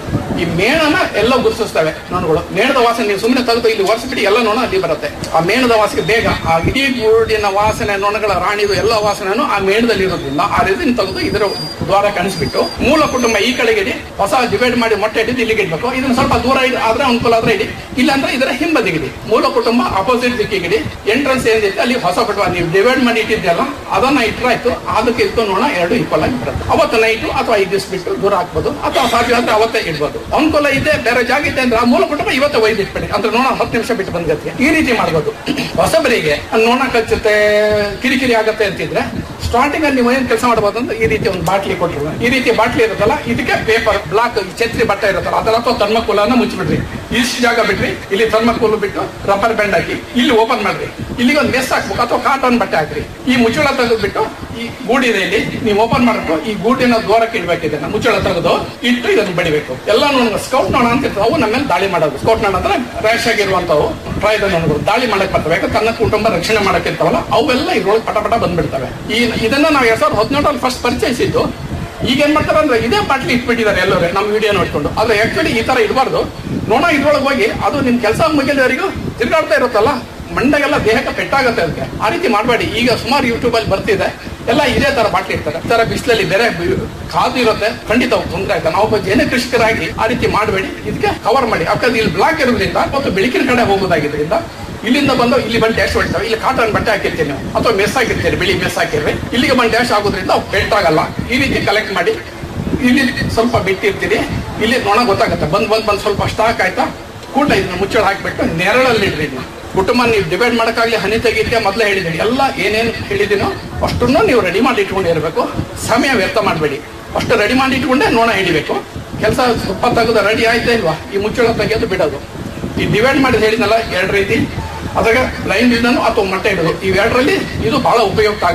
S8: ಈ ಮೇಣನ ಎಲ್ಲ ಗುರುತಿಸ್ತವೆ ನೋಣಗಳು ಮೇಣದ ವಾಸನೆ ನೀವು ಸುಮ್ಮನೆ ತೆಗೆದು ಇಲ್ಲಿ ಒರೆಸ್ಬಿಟ್ಟು ಎಲ್ಲ ನೋಣ ಅಲ್ಲಿ ಬರುತ್ತೆ ಆ ಮೇಣದ ವಾಸನೆ ಬೇಗ ಆ ಇಡೀ ಗೂಡಿನ ವಾಸನೆ ನೊಣಗಳ ರಾಣಿದು ಎಲ್ಲ ವಾಸನೆನೂ ಆ ಮೇಣದಲ್ಲಿ ಇರೋದ್ರಿಂದ ಆ ರೆಸಿನ್ ತೆಗೆದು ಇದರ ದ್ವಾರ ಕಾಣಿಸ್ಬಿಟ್ಟು ಮೂಲ ಕುಟುಂಬ ಈ ಕಡೆಗೆ ಇಡಿ ಹೊಸ ಡಿವೈಡ್ ಮಾಡಿ ಮೊಟ್ಟೆ ಇಟ್ಟಿದ್ದು ಇಲ್ಲಿಗೆ ಇಡ್ಬೇಕು ಇದನ್ನ ಸ್ವಲ್ಪ ದೂರ ಇಡ್- ಆದ್ರೆ ಅನುಕೂಲ ಆದ್ರೆ ಇಡಿ ಇಲ್ಲಾಂದ್ರೆ ಇದರ ಹಿಂಬದಿಗಿಡಿ ಮೂಲ ಕುಟುಂಬ ಅಪೋಸಿಟ್ ದಿಕ್ಕಿಗಿಡಿ ಎಂಟ್ರೆನ್ಸ್ ಏನಿದೆ ಅಲ್ಲಿ ಹೊಸ ಕುಟುಂಬ ನೀವು ಡಿವೈಡ್ ಮಾಡಿ ಇಟ್ಟಿದ್ದೆಲ್ಲ ಅದನ್ನ ಇಟ್ರಾಯ್ತು ಅದಕ್ಕೆ ಇತ್ತು ನೋಣ ಎರಡು ಈಕ್ವಲ್ ಆಗಿ ಬರುತ್ತೆ ಅವತ್ತು ನೈಟು ಅಥವಾ ಐದು ದಿವಸ ಬಿಟ್ಟು ದೂರ ಹಾಕ್ಬೋದು ಅಥವಾ ಸಾಧ್ಯ ಅಂದ್ರೆ ಅವತ್ತೇ ಇಡ್ಬೋದು ಅನುಕೂಲ ಇದೆ ಬೇರೆ ಜಾಗ ಇದೆ ಅಂದ್ರೆ ಆ ಮೂಲ ಕುಟುಂಬ ಇವತ್ತೇ ಒಯ್ದು ಇಟ್ಬಿಡಿ ಅಂದ್ರೆ ನೋಣ ಹತ್ತು ನಿಮಿಷ ಬಿಟ್ಟು ಬಂದತ್ತೆ ಈ ರೀತಿ ಮಾಡ್ಬೋದು ಹೊಸಬರಿಗೆ ನೋಣ ಕಚ್ಚುತ್ತೆ ಕಿರಿಕಿರಿ ಆಗತ್ತೆ ಅಂತಿದ್ರೆ ಸ್ಟಾರ್ಟಿಂಗ್ ಅಲ್ಲಿ ನೀವು ಏನ್ ಕೆಲಸ ಮಾಡಬಹುದು ಅಂದ್ರೆ ಈ ರೀತಿ ಒಂದು ಬಾಟ್ಲಿ ಕೊಟ್ಟರು ಈ ರೀತಿ ಬಾಟ್ಲಿ ಇರುತ್ತಲ್ಲ ಇದಕ್ಕೆ ಪೇಪರ್ ಬ್ಲಾಕ್ ಛತ್ರಿ ಬಟ್ಟೆ ಇರುತ್ತಲ್ಲ ಅದರ ಅಥವಾ ಥರ್ಮಕೋಲನ್ನ ಮುಚ್ಚಿಬಿಡ್ರಿ ಇಷ್ಟು ಜಾಗ ಬಿಟ್ರಿ ಇಲ್ಲಿ ಥರ್ಮಕೋಲ್ ಬಿಟ್ಟು ರಬ್ಬರ್ ಬ್ಯಾಂಡ್ ಹಾಕಿ ಇಲ್ಲಿ ಓಪನ್ ಮಾಡ್ರಿ ಇಲ್ಲಿಗೆ ಒಂದು ಮೆಸ್ ಹಾಕ್ಬೇಕು ಅಥವಾ ಕಾಟನ್ ಬಟ್ಟೆ ಹಾಕ್ರಿ ಈ ಮುಚ್ಚಳ ತೆಗೆದ್ಬಿಟ್ಟು ಈ ಗೂಡಿದೆ ಇಲ್ಲಿ ನೀವು ಓಪನ್ ಮಾಡ್ಬಿಟ್ಟು ಈ ಗೂಡಿನ ದ್ವಾರಕ್ಕೆ ಇಡ್ಬೇಕಿದೆ ಮುಚ್ಚಳ ತೆಗೆದು ಇಟ್ಟು ಇದನ್ನು ಬಡಿಬೇಕು ಎಲ್ಲ ನೋಡ ಸ್ಕೌಟ್ ನೋಣ ಅಂತ ಇರ್ತವೆ ಅವು ನಮ್ಮ ಮೇಲೆ ದಾಳಿ ಮಾಡೋದು ಸ್ಕೌಟ್ ನೋಣ ಅಂದ್ರೆ ರ್ಯಾಶ್ ಆಗಿರುವಂತವು ಪ್ರಾಯದ ನೋಣಗಳು ದಾಳಿ ಮಾಡಕ್ ಬರ್ತವೆ ಯಾಕಂದ್ರೆ ತನ್ನ ಕುಟುಂಬ ರಕ್ಷಣೆ ಮಾಡಕ್ ಇರ್ತಾವಲ್ಲ ಅವೆಲ್ಲ ಇದ್ರೊಳಗೆ ಪಟ ಪಟ ಬಂದ್ಬಿಡ್ತವೆ ಈ ಇದನ್ನ ನಾವು ಎರಡ್ ಸಾವಿರದ ಹದಿನೇಳರಲ್ಲಿ ಫಸ್ಟ್ ಪರಿಚಯಿಸಿದ್ದು ಈಗ ಏನ್ ಮಾಡ್ತಾರೆ ಅಂದ್ರೆ ಇದೇ ಬಾಟ್ಲಿ ಇಟ್ಬಿಟ್ಟಿದ್ದಾರೆ ಎಲ್ಲರೂ ನಮ್ಮ ವಿಡಿಯೋ ನೋಡ್ಕೊಂಡು ಆದ್ರೆ ಆಕ್ಚುಲಿ ಈ ತರ ಇಡಬಾರ್ದು ನೋಣ ಇದ್ರೊಳಗೆ ಹೋಗಿ ಅದು ನಿಮ್ ಕೆಲಸ ಮುಗಿದವರೆಗೂ ತಿರುಗಾಡ್ತಾ ಇರುತ್ತಲ್ಲ ಮಂಡಗೆಲ್ಲ ದೇಹಕ್ಕೆ ಪೆಟ್ಟಾಗುತ್ತೆ ಅದಕ್ಕೆ ಆ ರೀತಿ ಮಾಡಬೇಡಿ ಈಗ ಸುಮಾರು ಯೂಟ್ಯೂಬ್ ಅಲ್ಲಿ ಬರ್ತಿದೆ ಎಲ್ಲ ಇದೇ ತರ ಬಾಟ್ಲಿ ಇರ್ತಾರೆ ಈ ತರ ಬಿಸಿಲಲ್ಲಿ ಬೇರೆ ಬಿ- ಕಾದು ಇರುತ್ತೆ ಖಂಡಿತ ಅವ್ರು ತೊಂದರೆ ಆಯ್ತಾ ನಾವು ಒಬ್ಬ ಜನ ಕೃಷಿಕರಾಗಿ ಆ ರೀತಿ ಮಾಡಬೇಡಿ ಇದಕ್ಕೆ ಕವರ್ ಮಾಡಿ ಯಾಕಂದ್ರೆ ಇಲ್ಲಿ ಬ್ಲಾಕ್ ಇರೋದ್ರಿಂದ ಮತ್ತು ಬೆಳಕಿನ ಕಡೆ ಹೋಗೋದಾಗಿದ್ರಿಂದ ಇಲ್ಲಿಂದ ಬಂದು ಇಲ್ಲಿ ಬಂದು ಡ್ಯಾಶ್ ಹೊಡಿತಾವೆ ಇಲ್ಲಿ ಕಾಟನ್ ಬಟ್ಟೆ ಹಾಕಿರ್ತೀವಿ ನಾವು ಅಥವಾ ಮೆಸ್ ಹಾಕಿರ್ತೀರಿ ಬಿಳಿ ಮೆಸ್ ಹಾಕಿರ್ರಿ ಇಲ್ಲಿಗೆ ಬಂದು ಡ್ಯಾಶ್ ಆಗೋದ್ರಿಂದ ಅವು ಪೆಟ್ಟಾಗಲ್ಲ ಈ ರೀತಿ ಕಲೆಕ್ಟ್ ಮಾಡಿ ಇಲ್ಲಿ ಸ್ವಲ್ಪ ಬಿಟ್ಟಿರ್ತೀರಿ ಇಲ್ಲಿ ನೊಣ ಗೊತ್ತಾಗುತ್ತೆ ಬಂದ್ ಬಂದ್ ಬಂದ್ ಸ್ವಲ್ಪ ಸ್ಟಾಕ್ ಆಯ್ತಾ ಕೂಟ ಇದನ್ನ ಮುಚ್ಚಳ ಹಾಕ್ಬಿಟ್ಟು ನೆರಳಲ್ಲಿ ಇಡ್ರಿ ಇದನ್ನ ಕುಟುಂಬ ನೀವು ಡಿವೈಡ್ ಮಾಡಕ್ಕಾಗ್ಲಿ ಹನಿ ತೆಗಿಕ್ಕೆ ಮೊದಲೇ ಹೇಳಿದ್ದೀನಿ ಎಲ್ಲ ಏನೇನು ಹೇಳಿದ್ದೀನೋ ಅಷ್ಟನ್ನು ನೀವು ರೆಡಿ ಮಾಡಿ ಇಟ್ಕೊಂಡಿರ್ಬೇಕು ಸಮಯ ವ್ಯರ್ಥ ಮಾಡಬೇಡಿ ಅಷ್ಟು ರೆಡಿ ಮಾಡಿ ಇಟ್ಕೊಂಡೆ ನೋಣ ಹಿಡಿಬೇಕು ಕೆಲಸ ತುಪ್ಪ ತೆಗೆದು ರೆಡಿ ಆಯ್ತಾ ಇಲ್ವಾ ಈ ಮುಚ್ಚಳ ತೆಗೆಯೋದು ಬಿಡೋದು ಈ ಡಿವೈಡ್ ಮಾಡಿದ ಹೇಳಿದ್ನಲ್ಲ ಎರಡು ರೀತಿ ಅದ್ರಾಗ ಲೈನ್ ಬಿಲ್ದನು ಅಥವಾ ಮೊಟ್ಟೆ ಇಡೋದು ಇವೆರಡರಲ್ಲಿ ಇದು ಬಹಳ ಉಪಯುಕ್ತ ಆಗುತ್ತೆ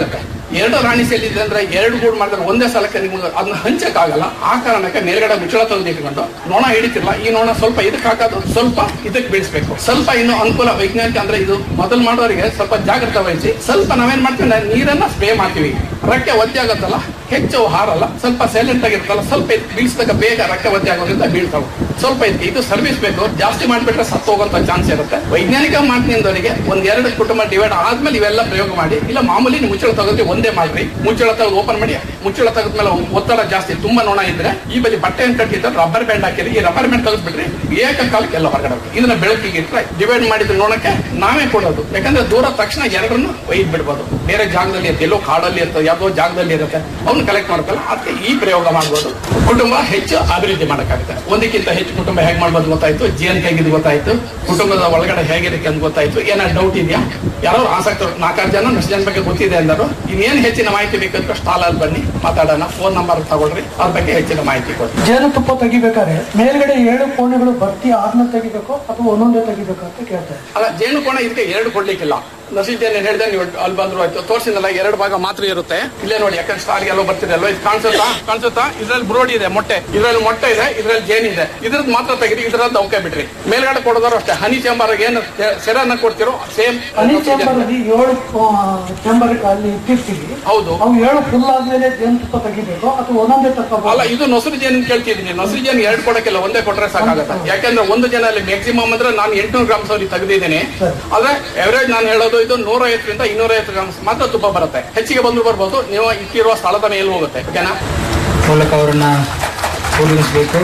S8: ಎರಡು ರಾಣಿ ಸೆಲ್ ಇದೆ ಅಂದ್ರೆ ಎರಡು ಗೂಡು ಮಾಡಿದ್ರೆ ಒಂದೇ ಸಲಕ್ಕೆ ನಿಮ್ಗೆ ಅದನ್ನ ಹಂಚಕ್ಕಾಗಲ್ಲ ಆ ಕಾರಣಕ್ಕೆ ಮೇಲ್ಗಡೆ ಮುಚ್ಚಳ ತೆಗೆದು ಇಟ್ಕೊಂಡು ನೊಣ ಹಿಡಿತಿಲ್ಲ ಈ ನೊಣ ಸ್ವಲ್ಪ ಇದಕ್ಕೆ ಹಾಕೋದು ಸ್ವಲ್ಪ ಇದಕ್ಕೆ ಬೀಳಿಸ್ಬೇಕು ಸ್ವಲ್ಪ ಇನ್ನು ಅನುಕೂಲ ವೈಜ್ಞಾನಿಕ ಅಂದ್ರೆ ಇದು ಮೊದಲು ಮಾಡೋರಿಗೆ ಸ್ವಲ್ಪ ಜಾಗ್ರತೆ ವಹಿಸಿ ಸ್ವಲ್ಪ ನಾವೇನ್ ಮಾಡ್ತೀವಿ ಅಂದ್ರೆ ನೀರನ್ನ ಸ್ಪ್ರೇ ಮಾಡ್ತೀವಿ ರಕ್ಕೆ ಒದ್ದೆ ಆಗುತ್ತಲ್ಲ ಹೆಚ್ಚು ಹಾರಲ್ಲ ಸ್ವಲ್ಪ ಸೈಲೆಂಟ್ ಆಗಿರುತ್ತಲ್ಲ ಸ್ವಲ್ಪ ಇದು ಬೀಳಿಸಿದಾಗ ಬೇಗ ರಕ್ಕೆ ಒದ್ದೆ ಆಗೋದ್ರಿಂದ ಬೀಳ್ತಾವೆ ಸ್ವಲ್ಪ ಇದಕ್ಕೆ ಇದು ಸರ್ವಿಸ್ ಬೇಕು ಜಾಸ್ತಿ ಮಾಡ್ಬಿಟ್ರೆ ಸತ್ತು ಹೋಗುವಂತ ಚಾನ್ಸ್ ಇರುತ್ತೆ ವೈಜ್ಞಾನಿಕ ಮಾತಿನಿಂದವರಿಗೆ ಒಂದ್ ಎರಡು ಕುಟುಂಬ ಡಿವೈಡ್ ಆದ್ಮೇಲೆ ಇವೆಲ್ಲ ಪ್ರಯೋಗ ಮಾಡಿ ಇಲ್ಲ ಮಾಮೂಲಿ ನೀವು ಮುಚ್ಚಳ ತೆಗೆದು ಒಂದೇ ಮಾಡ್ರಿ ಮುಚ್ಚಳ ತೆಗೆದು ಓಪನ್ ಮಾಡಿ ಮುಚ್ಚಳ ತೆಗೆದ್ಮೇಲೆ ಒತ್ತಡ ಜಾಸ್ತಿ ತುಂಬಾ ನೋಣ ಇದ್ರೆ ಈ ಬದಿ ಬಟ್ಟೆಯನ್ನು ಕಟ್ಟಿದ್ರೆ ರಬ್ಬರ್ ಬ್ಯಾಂಡ್ ಹಾಕಿರಿ ಈ ರಬ್ಬರ್ ಬ್ಯಾಂಡ್ ತೆಗೆದ್ಬಿಟ್ರಿ ಏಕಕಾಲಕ್ಕೆ ಎಲ್ಲ ಹೊರಗಡೆ ಹೋಗ್ತದೆ. ಇದನ್ನ ಬೆಳಕಿಗೆ ಇಟ್ರೆ ಡಿವೈಡ್ ಮಾಡಿದ ನೋಣಕ್ಕೆ ನಾವೇ ಕೊಡೋದು ಯಾಕಂದ್ರೆ ದೂರ ತಕ್ಷಣ ಎರಡನ್ನು ಒಯ್ದು ಬಿಡ್ಬೋದು ಬೇರೆ ಜಾಗದಲ್ಲಿ ಇರುತ್ತೆ ಎಲ್ಲೋ ಕಾಡಲ್ಲಿ ಇರ್ತದೆ ಯಾವುದೋ ಜಾಗದಲ್ಲಿ ಇರುತ್ತೆ ಅವ್ನು ಕಲೆಕ್ಟ್ ಮಾಡ್ಕಲ್ಲ ಅದಕ್ಕೆ ಈ ಪ್ರಯೋಗ ಮಾಡ್ಬೋದು ಕುಟುಂಬ ಹೆಚ್ಚು ಅಭಿವೃದ್ಧಿ ಮಾಡಕ್ಕಾಗುತ್ತೆ ಒಂದಕ್ಕಿಂತ ಹೆಚ್ಚು ಕುಟುಂಬ ಹೇಗೆ ಮಾಡ್ಬೋದು ಗೊತ್ತಾಯ್ತು ಜೇನ್ ಹೇಗಿದ್ದು ಗೊತ್ತಾಯ್ತು ಕುಟುಂಬದ ಒಳಗಡೆ ಹೇಗಿರುತ್ತೆ ಅಂತ ಗೊತ್ತಾಯ್ತು ಏನಾದ್ರು ಡೌಟ್ ಇದೆಯಾ ಯಾರೋ ಆಸಕ್ತರು ನಾಲ್ಕಾರು ಜನ ಎಷ್ಟು ಜನ ಬಗ್ಗೆ ಗೊತ್ತಿದೆ ಅಂದರು ಇನ್ನೇನು ಹೆಚ್ಚಿನ ಮಾಹಿತಿ ಬೇಕಂದ್ರೆ ಸ್ಟಾಲಲ್ಲಿ ಬನ್ನಿ ಮಾತಾಡೋಣ ಫೋನ್ ನಂಬರ್ ತಗೊಳ್ರಿ ಅದ್ರ ಬಗ್ಗೆ ಹೆಚ್ಚಿನ ಮಾಹಿತಿ ಕೊಡ್ತೀನಿ
S9: ಜೇನುತುಪ್ಪ ತೆಗಿಬೇಕಾದ್ರೆ ಮೇಲ್ಗಡೆ ಏಳು ಕೋಣೆಗಳು ಭರ್ತಿ ಆದ್ಮೇಲೆ ತೆಗಿಬೇಕು ಅಥವಾ ಒಂದೊಂದೇ ತೆಗಿಬೇಕು ಅಂತ ಕೇಳ್ತಾರೆ
S8: ಅಲ್ಲ ಜೇನು ಕೋಣ ಇದಕ್ಕೆ ಎರಡು ಕೊಡ್ಲಿಕ್ಕಿಲ್ಲ ನಸೀಜೇನ್ ಏನ್ ಹೇಳಿದೆ ನೀವು ಅಲ್ಲಿ ಬಂದ್ರು ಆಯ್ತು ತೋರಿಸಿದಲ್ಲ ಎರಡು ಭಾಗ ಮಾತ್ರ ಇರುತ್ತೆ ಇಲ್ಲೇ ನೋಡಿ ಯಾಕಂದ್ರೆ ಸ್ಟಾರ್ಗೆ ಎಲ್ಲೋ ಬರ್ತಿದೆ ಅಲ್ವಾ ಇದು ಕಾಣಿಸುತ್ತಾ ಕಾಣಿಸುತ್ತಾ ಇದ್ರಲ್ಲಿ ಬ್ರೋಡಿ ಇದೆ ಮೊಟ್ಟೆ ಇದ್ರಲ್ಲಿ ಮೊಟ್ಟೆ ಇದೆ ಇದ್ರಲ್ಲಿ ಜೇನ್ ಇದೆ ಇದ್ರದ್ದು ಮಾತ್ರ ತೆಗಿರಿ ಇದ್ರದ್ದು ಅವಕೆ ಬಿಟ್ರಿ ಮೇಲ್ಗಡೆ ಕೊಡೋದಾರು ಅಷ್ಟೇ ಹನಿ ಚೇಂಬರ್ ಏನು ಸೆರನ್ನ ಕೊಡ್ತಿರೋ ಸೇಮ್
S9: ಹನಿ ಚೇಂಬರ್ ಅಲ್ಲಿ ಏಳು ಚೇಂಬರ್ ಅಲ್ಲಿ ಇಟ್ಟಿರ್ತೀವಿ
S8: ಹೌದು
S9: ಅವು ಏಳು ಫುಲ್ ಆದ್ಮೇಲೆ ಜೇನುತುಪ್ಪ ತೆಗಿಬೇಕು ಅಥವಾ ಒಂದೊಂದೇ
S8: ಅಲ್ಲ
S9: ತಗೋಬಹುದು
S8: ಇದು ನೊಸರು ಜೇನು ಕೇಳ್ತಿದ್ದೀನಿ ನೊಸರು ಜೇನು ಎರಡು ಕೊಡಕ್ಕಿಲ್ಲ ಒಂದೇ ಕೊಟ್ರೆ ಸಾಕಾಗತ್ತೆ ಯಾಕಂದ್ರೆ ಒಂದು ಜನ ಅಲ್ಲಿ ಮ್ಯಾಕ್ಸಿಮಮ್ ಅಂದ್ರೆ ನಾನು ಎಂಟುನೂರು ಗ್ರಾಮ್ಸ್ ಅಲ್ಲಿ ತೆಗೆದಿದ್ದೀನಿ ಆದ್ರೆ ಎವರೇಜ್ ನಾನು ಹೇಳೋದು ಇದು ನೂರ ಐವತ್ತರಿಂದ ಇನ್ನೂರ ಐವತ್ತು ಗ್ರಾಮ್ಸ್ ಮಾತ್ರ ತುಪ್ಪ ಬರುತ್ತೆ ಹೆಚ್ಚಿಗೆ ಬಂದ್ರು ಬರ್ಬೋದು ನೀವು ಇಟ್ಟಿರುವ ಸ್ಥಳದ ಮೇಲೆ ಹೋಗುತ್ತೆ ಓಕೆನಾ
S7: ಮೂಲಕ ಅವರನ್ನ ಪೂರೈಸಬೇಕು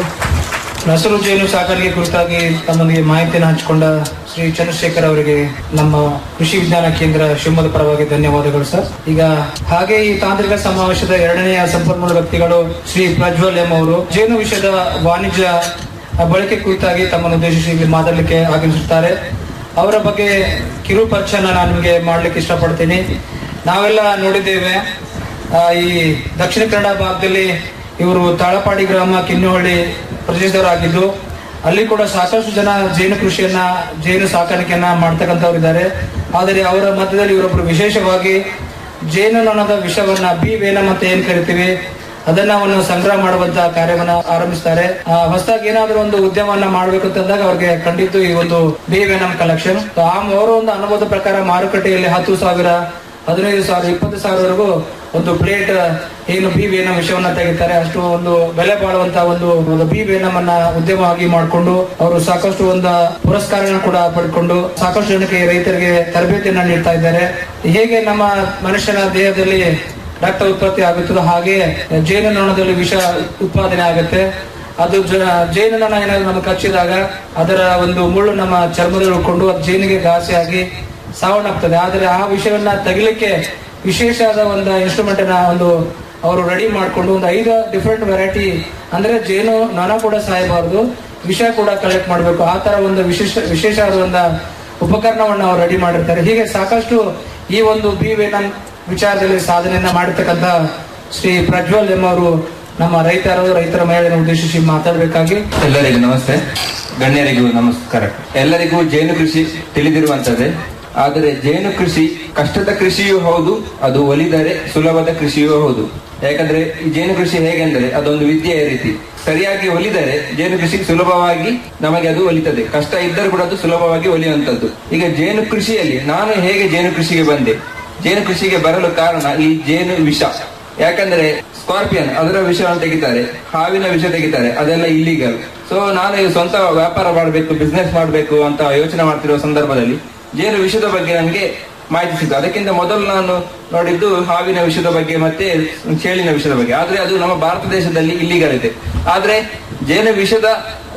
S7: ನಸರು ಜೇನು ಸಾಕಾಣಿಕೆ ಕುರಿತಾಗಿ ತಮ್ಮೊಂದಿಗೆ ಮಾಹಿತಿಯನ್ನು ಹಂಚಿಕೊಂಡ ಶ್ರೀ ಚಂದ್ರಶೇಖರ್ ಅವರಿಗೆ ನಮ್ಮ ಕೃಷಿ ವಿಜ್ಞಾನ ಕೇಂದ್ರ ಶಿವಮೊಗ್ಗದ ಪರವಾಗಿ ಧನ್ಯವಾದಗಳು ಸರ್ ಈಗ ಹಾಗೆ ಈ ತಾಂತ್ರಿಕ ಸಮಾವೇಶದ ಎರಡನೆಯ ಸಂಪನ್ಮೂಲ ವ್ಯಕ್ತಿಗಳು ಶ್ರೀ ಪ್ರಜ್ವಲ್ ಎಂ ಅವರು ಜೇನು ವಿಷಯದ ವಾಣಿಜ್ಯ ಬಳಕೆ ಕುರಿತಾಗಿ ತಮ್ಮನ್ನು ಉದ್ದೇಶಿಸಿ ಇಲ್ಲಿ ಮಾತಾಡಲಿಕ್ಕೆ ಆಗಮಿಸುತ್ತಾರೆ ಅವರ ಬಗ್ಗೆ ಕಿರು ಪರಿಚಯನ ನಾನು ನಿಮಗೆ ಮಾಡ್ಲಿಕ್ಕೆ ಇಷ್ಟಪಡ್ತೀನಿ ನಾವೆಲ್ಲ ನೋಡಿದ್ದೇವೆ ಆ, ಈ ದಕ್ಷಿಣ ಕನ್ನಡ ಭಾಗದಲ್ಲಿ ಇವರು ತಾಳಪಾಡಿ ಗ್ರಾಮ ಕಿನ್ನಹಳ್ಳಿ ಪ್ರದೇಶದವರಾಗಿದ್ದು ಅಲ್ಲಿ ಕೂಡ ಸಾಕಷ್ಟು ಜನ ಜೇನು ಕೃಷಿಯನ್ನ ಜೇನು ಸಾಕಾಣಿಕೆಯನ್ನ ಮಾಡ್ತಕ್ಕಂಥವ್ರು ಇದ್ದಾರೆ ಆದರೆ ಅವರ ಮಧ್ಯದಲ್ಲಿ ಇವರೊಬ್ಬರು ವಿಶೇಷವಾಗಿ ಜೇನುನೊಣದ ವಿಷವನ್ನ ಬಿ ವೇನಮ್ ಅಂತ ಏನ್ ಕರಿತೀವಿ ಅದನ್ನ ಅವನು ಸಂಗ್ರಹ ಮಾಡುವಂತ ಕಾರ್ಯವನ್ನ ಆರಂಭಿಸ್ತಾರೆ ಆ, ಹೊಸದಾಗಿ ಏನಾದ್ರೂ ಒಂದು ಉದ್ಯಮವನ್ನ ಮಾಡ್ಬೇಕು ಅಂತಂದಾಗ ಅವ್ರಿಗೆ ಖಂಡಿತ ಈ ಒಂದು ಬಿ ವೇನಮ್ ಕಲೆಕ್ಷನ್ ಆ ಅವರ ಒಂದು ಅನುಭವದ ಪ್ರಕಾರ ಮಾರುಕಟ್ಟೆಯಲ್ಲಿ ಹತ್ತು ಸಾವಿರ ಹದಿನೈದು ಸಾವಿರ ಇಪ್ಪತ್ತು ಸಾವಿರವರೆಗೂ ಒಂದು ಪ್ಲೇಟ್ ಏನು ಬಿ ವೇನಮ್ ವಿಷಯವನ್ನ ತೆಗಿತಾರೆ ಅಷ್ಟು ಒಂದು ಬೆಲೆ ಬಾಳುವಂತ ಒಂದು ಒಂದು ಬಿ ವೇನಮ್ ಅನ್ನ ಉದ್ಯಮವಾಗಿ ಮಾಡಿಕೊಂಡು ಅವರು ಸಾಕಷ್ಟು ಒಂದು ಪುರಸ್ಕಾರಗಳನ್ನು ಕೂಡ ಪಡ್ಕೊಂಡು ಸಾಕಷ್ಟು ಜನಕ್ಕೆ ರೈತರಿಗೆ ತರಬೇತಿಯನ್ನ ನೀಡ್ತಾ ಇದ್ದಾರೆ ಹೇಗೆ ನಮ್ಮ ಮನುಷ್ಯನ ದೇಹದಲ್ಲಿ ರಕ್ತ ಉತ್ಪತ್ತಿ ಆಗುತ್ತದೋ ಹಾಗೆ ಜೇನುನೊಣದಲ್ಲಿ ವಿಷ ಉತ್ಪಾದನೆ ಆಗುತ್ತೆ ಅದು ಜ- ಜೇನುನೊಣ ಏನಾದ್ರು ನಮಗೆ ಕಚ್ಚಿದಾಗ ಅದರ ಒಂದು ಮುಳ್ಳು ನಮ್ಮ ಚರ್ಮದಲ್ಲಿ ಉಳ್ಕೊಂಡು ಅದು ಜೇನಿಗೆ ಘಾಸಿ ಆಗಿ ಸಾವನ್ನಪ್ತದೆ ಆದರೆ ಆ ವಿಷಯವನ್ನ ತೆಗಿಲಿಕ್ಕೆ ವಿಶೇಷವಾದ ಒಂದು ಇನ್ಸ್ಟ್ರೂಮೆಂಟ್ ಅನ್ನ ಒಂದು ಅವರು ರೆಡಿ ಮಾಡಿಕೊಂಡು ಒಂದು ಐದು ಡಿಫ್ರೆಂಟ್ ವೆರೈಟಿ ಅಂದ್ರೆ ಜೇನು ನೊಣ ಕೂಡ ಸಾಯಬಾರದು ವಿಷ ಕೂಡ ಕಲೆಕ್ಟ್ ಮಾಡಬೇಕು ಆ ತರ ಒಂದು ವಿಶೇಷ ವಿಶೇಷವಾದ ಒಂದು ಉಪಕರಣವನ್ನು ಅವರು ರೆಡಿ ಮಾಡಿರ್ತಾರೆ ಹೀಗೆ ಸಾಕಷ್ಟು ಈ ಒಂದು ಬಿ ವೇನಮ್ ವಿಚಾರದಲ್ಲಿ ಸಾಧನೆಯನ್ನ ಮಾಡಿರ್ತಕ್ಕಂಥ ಶ್ರೀ ಪ್ರಜ್ವಲ್ ಎಂಬವರು ನಮ್ಮ ರೈತರು ರೈತರ ಮಹಿಳೆಯನ್ನು ಉದ್ದೇಶಿಸಿ ಮಾತಾಡಬೇಕಾಗಿ
S10: ಎಲ್ಲರಿಗೂ ನಮಸ್ತೆ ಗಣ್ಯರಿಗೂ ನಮಸ್ಕಾರ ಎಲ್ಲರಿಗೂ ಜೇನು ಕೃಷಿ ತಿಳಿದಿರುವಂತದ್ದೇ ಆದರೆ ಜೇನು ಕೃಷಿ ಕಷ್ಟದ ಕೃಷಿಯೂ ಹೌದು ಅದು ಒಲಿದರೆ ಸುಲಭದ ಕೃಷಿಯೂ ಹೌದು ಯಾಕಂದ್ರೆ ಈ ಜೇನು ಕೃಷಿ ಹೇಗೆಂದರೆ ಅದೊಂದು ವಿದ್ಯೆಯ ರೀತಿ ಸರಿಯಾಗಿ ಒಲಿದರೆ ಜೇನು ಕೃಷಿ ಸುಲಭವಾಗಿ ನಮಗೆ ಅದು ಒಲಿತದೆ ಕಷ್ಟ ಇದ್ದರೂ ಕೂಡ ಅದು ಸುಲಭವಾಗಿ ಒಲಿಯುವಂತದ್ದು ಈಗ ಜೇನು ಕೃಷಿಯಲ್ಲಿ ನಾನು ಹೇಗೆ ಜೇನು ಕೃಷಿಗೆ ಬಂದೆ ಜೇನು ಕೃಷಿಗೆ ಬರಲು ಕಾರಣ ಈ ಜೇನು ವಿಷ ಯಾಕಂದ್ರೆ ಸ್ಕಾರ್ಪಿಯನ್ ಅದರ ವಿಷವನ್ನು ತೆಗಿತಾರೆ ಹಾವಿನ ವಿಷ ತೆಗಿತಾರೆ ಅದೆಲ್ಲ ಇಲ್ಲಿಗಲ್ ಸೊ ನಾನು ಈ ಸ್ವಂತ ವ್ಯಾಪಾರ ಮಾಡಬೇಕು ಬಿಸ್ನೆಸ್ ಮಾಡಬೇಕು ಅಂತ ಯೋಚನೆ ಮಾಡ್ತಿರುವ ಸಂದರ್ಭದಲ್ಲಿ ಜೇನು ವಿಷದ ಬಗ್ಗೆ ನನಗೆ ಮಾಹಿತಿ ಸಿಕ್ತು ಅದಕ್ಕಿಂತ ಮೊದಲು ನಾನು ನೋಡಿದ್ದು ಹಾವಿನ ವಿಷದ ಬಗ್ಗೆ ಮತ್ತೆ ಚೇಳಿನ ವಿಷದ ಬಗ್ಗೆ ಆದ್ರೆ ಅದು ನಮ್ಮ ಭಾರತ ದೇಶದಲ್ಲಿ ಇಲ್ಲಿಗಲ್ ಇದೆ ಆದ್ರೆ ಜೇನು ವಿಷದ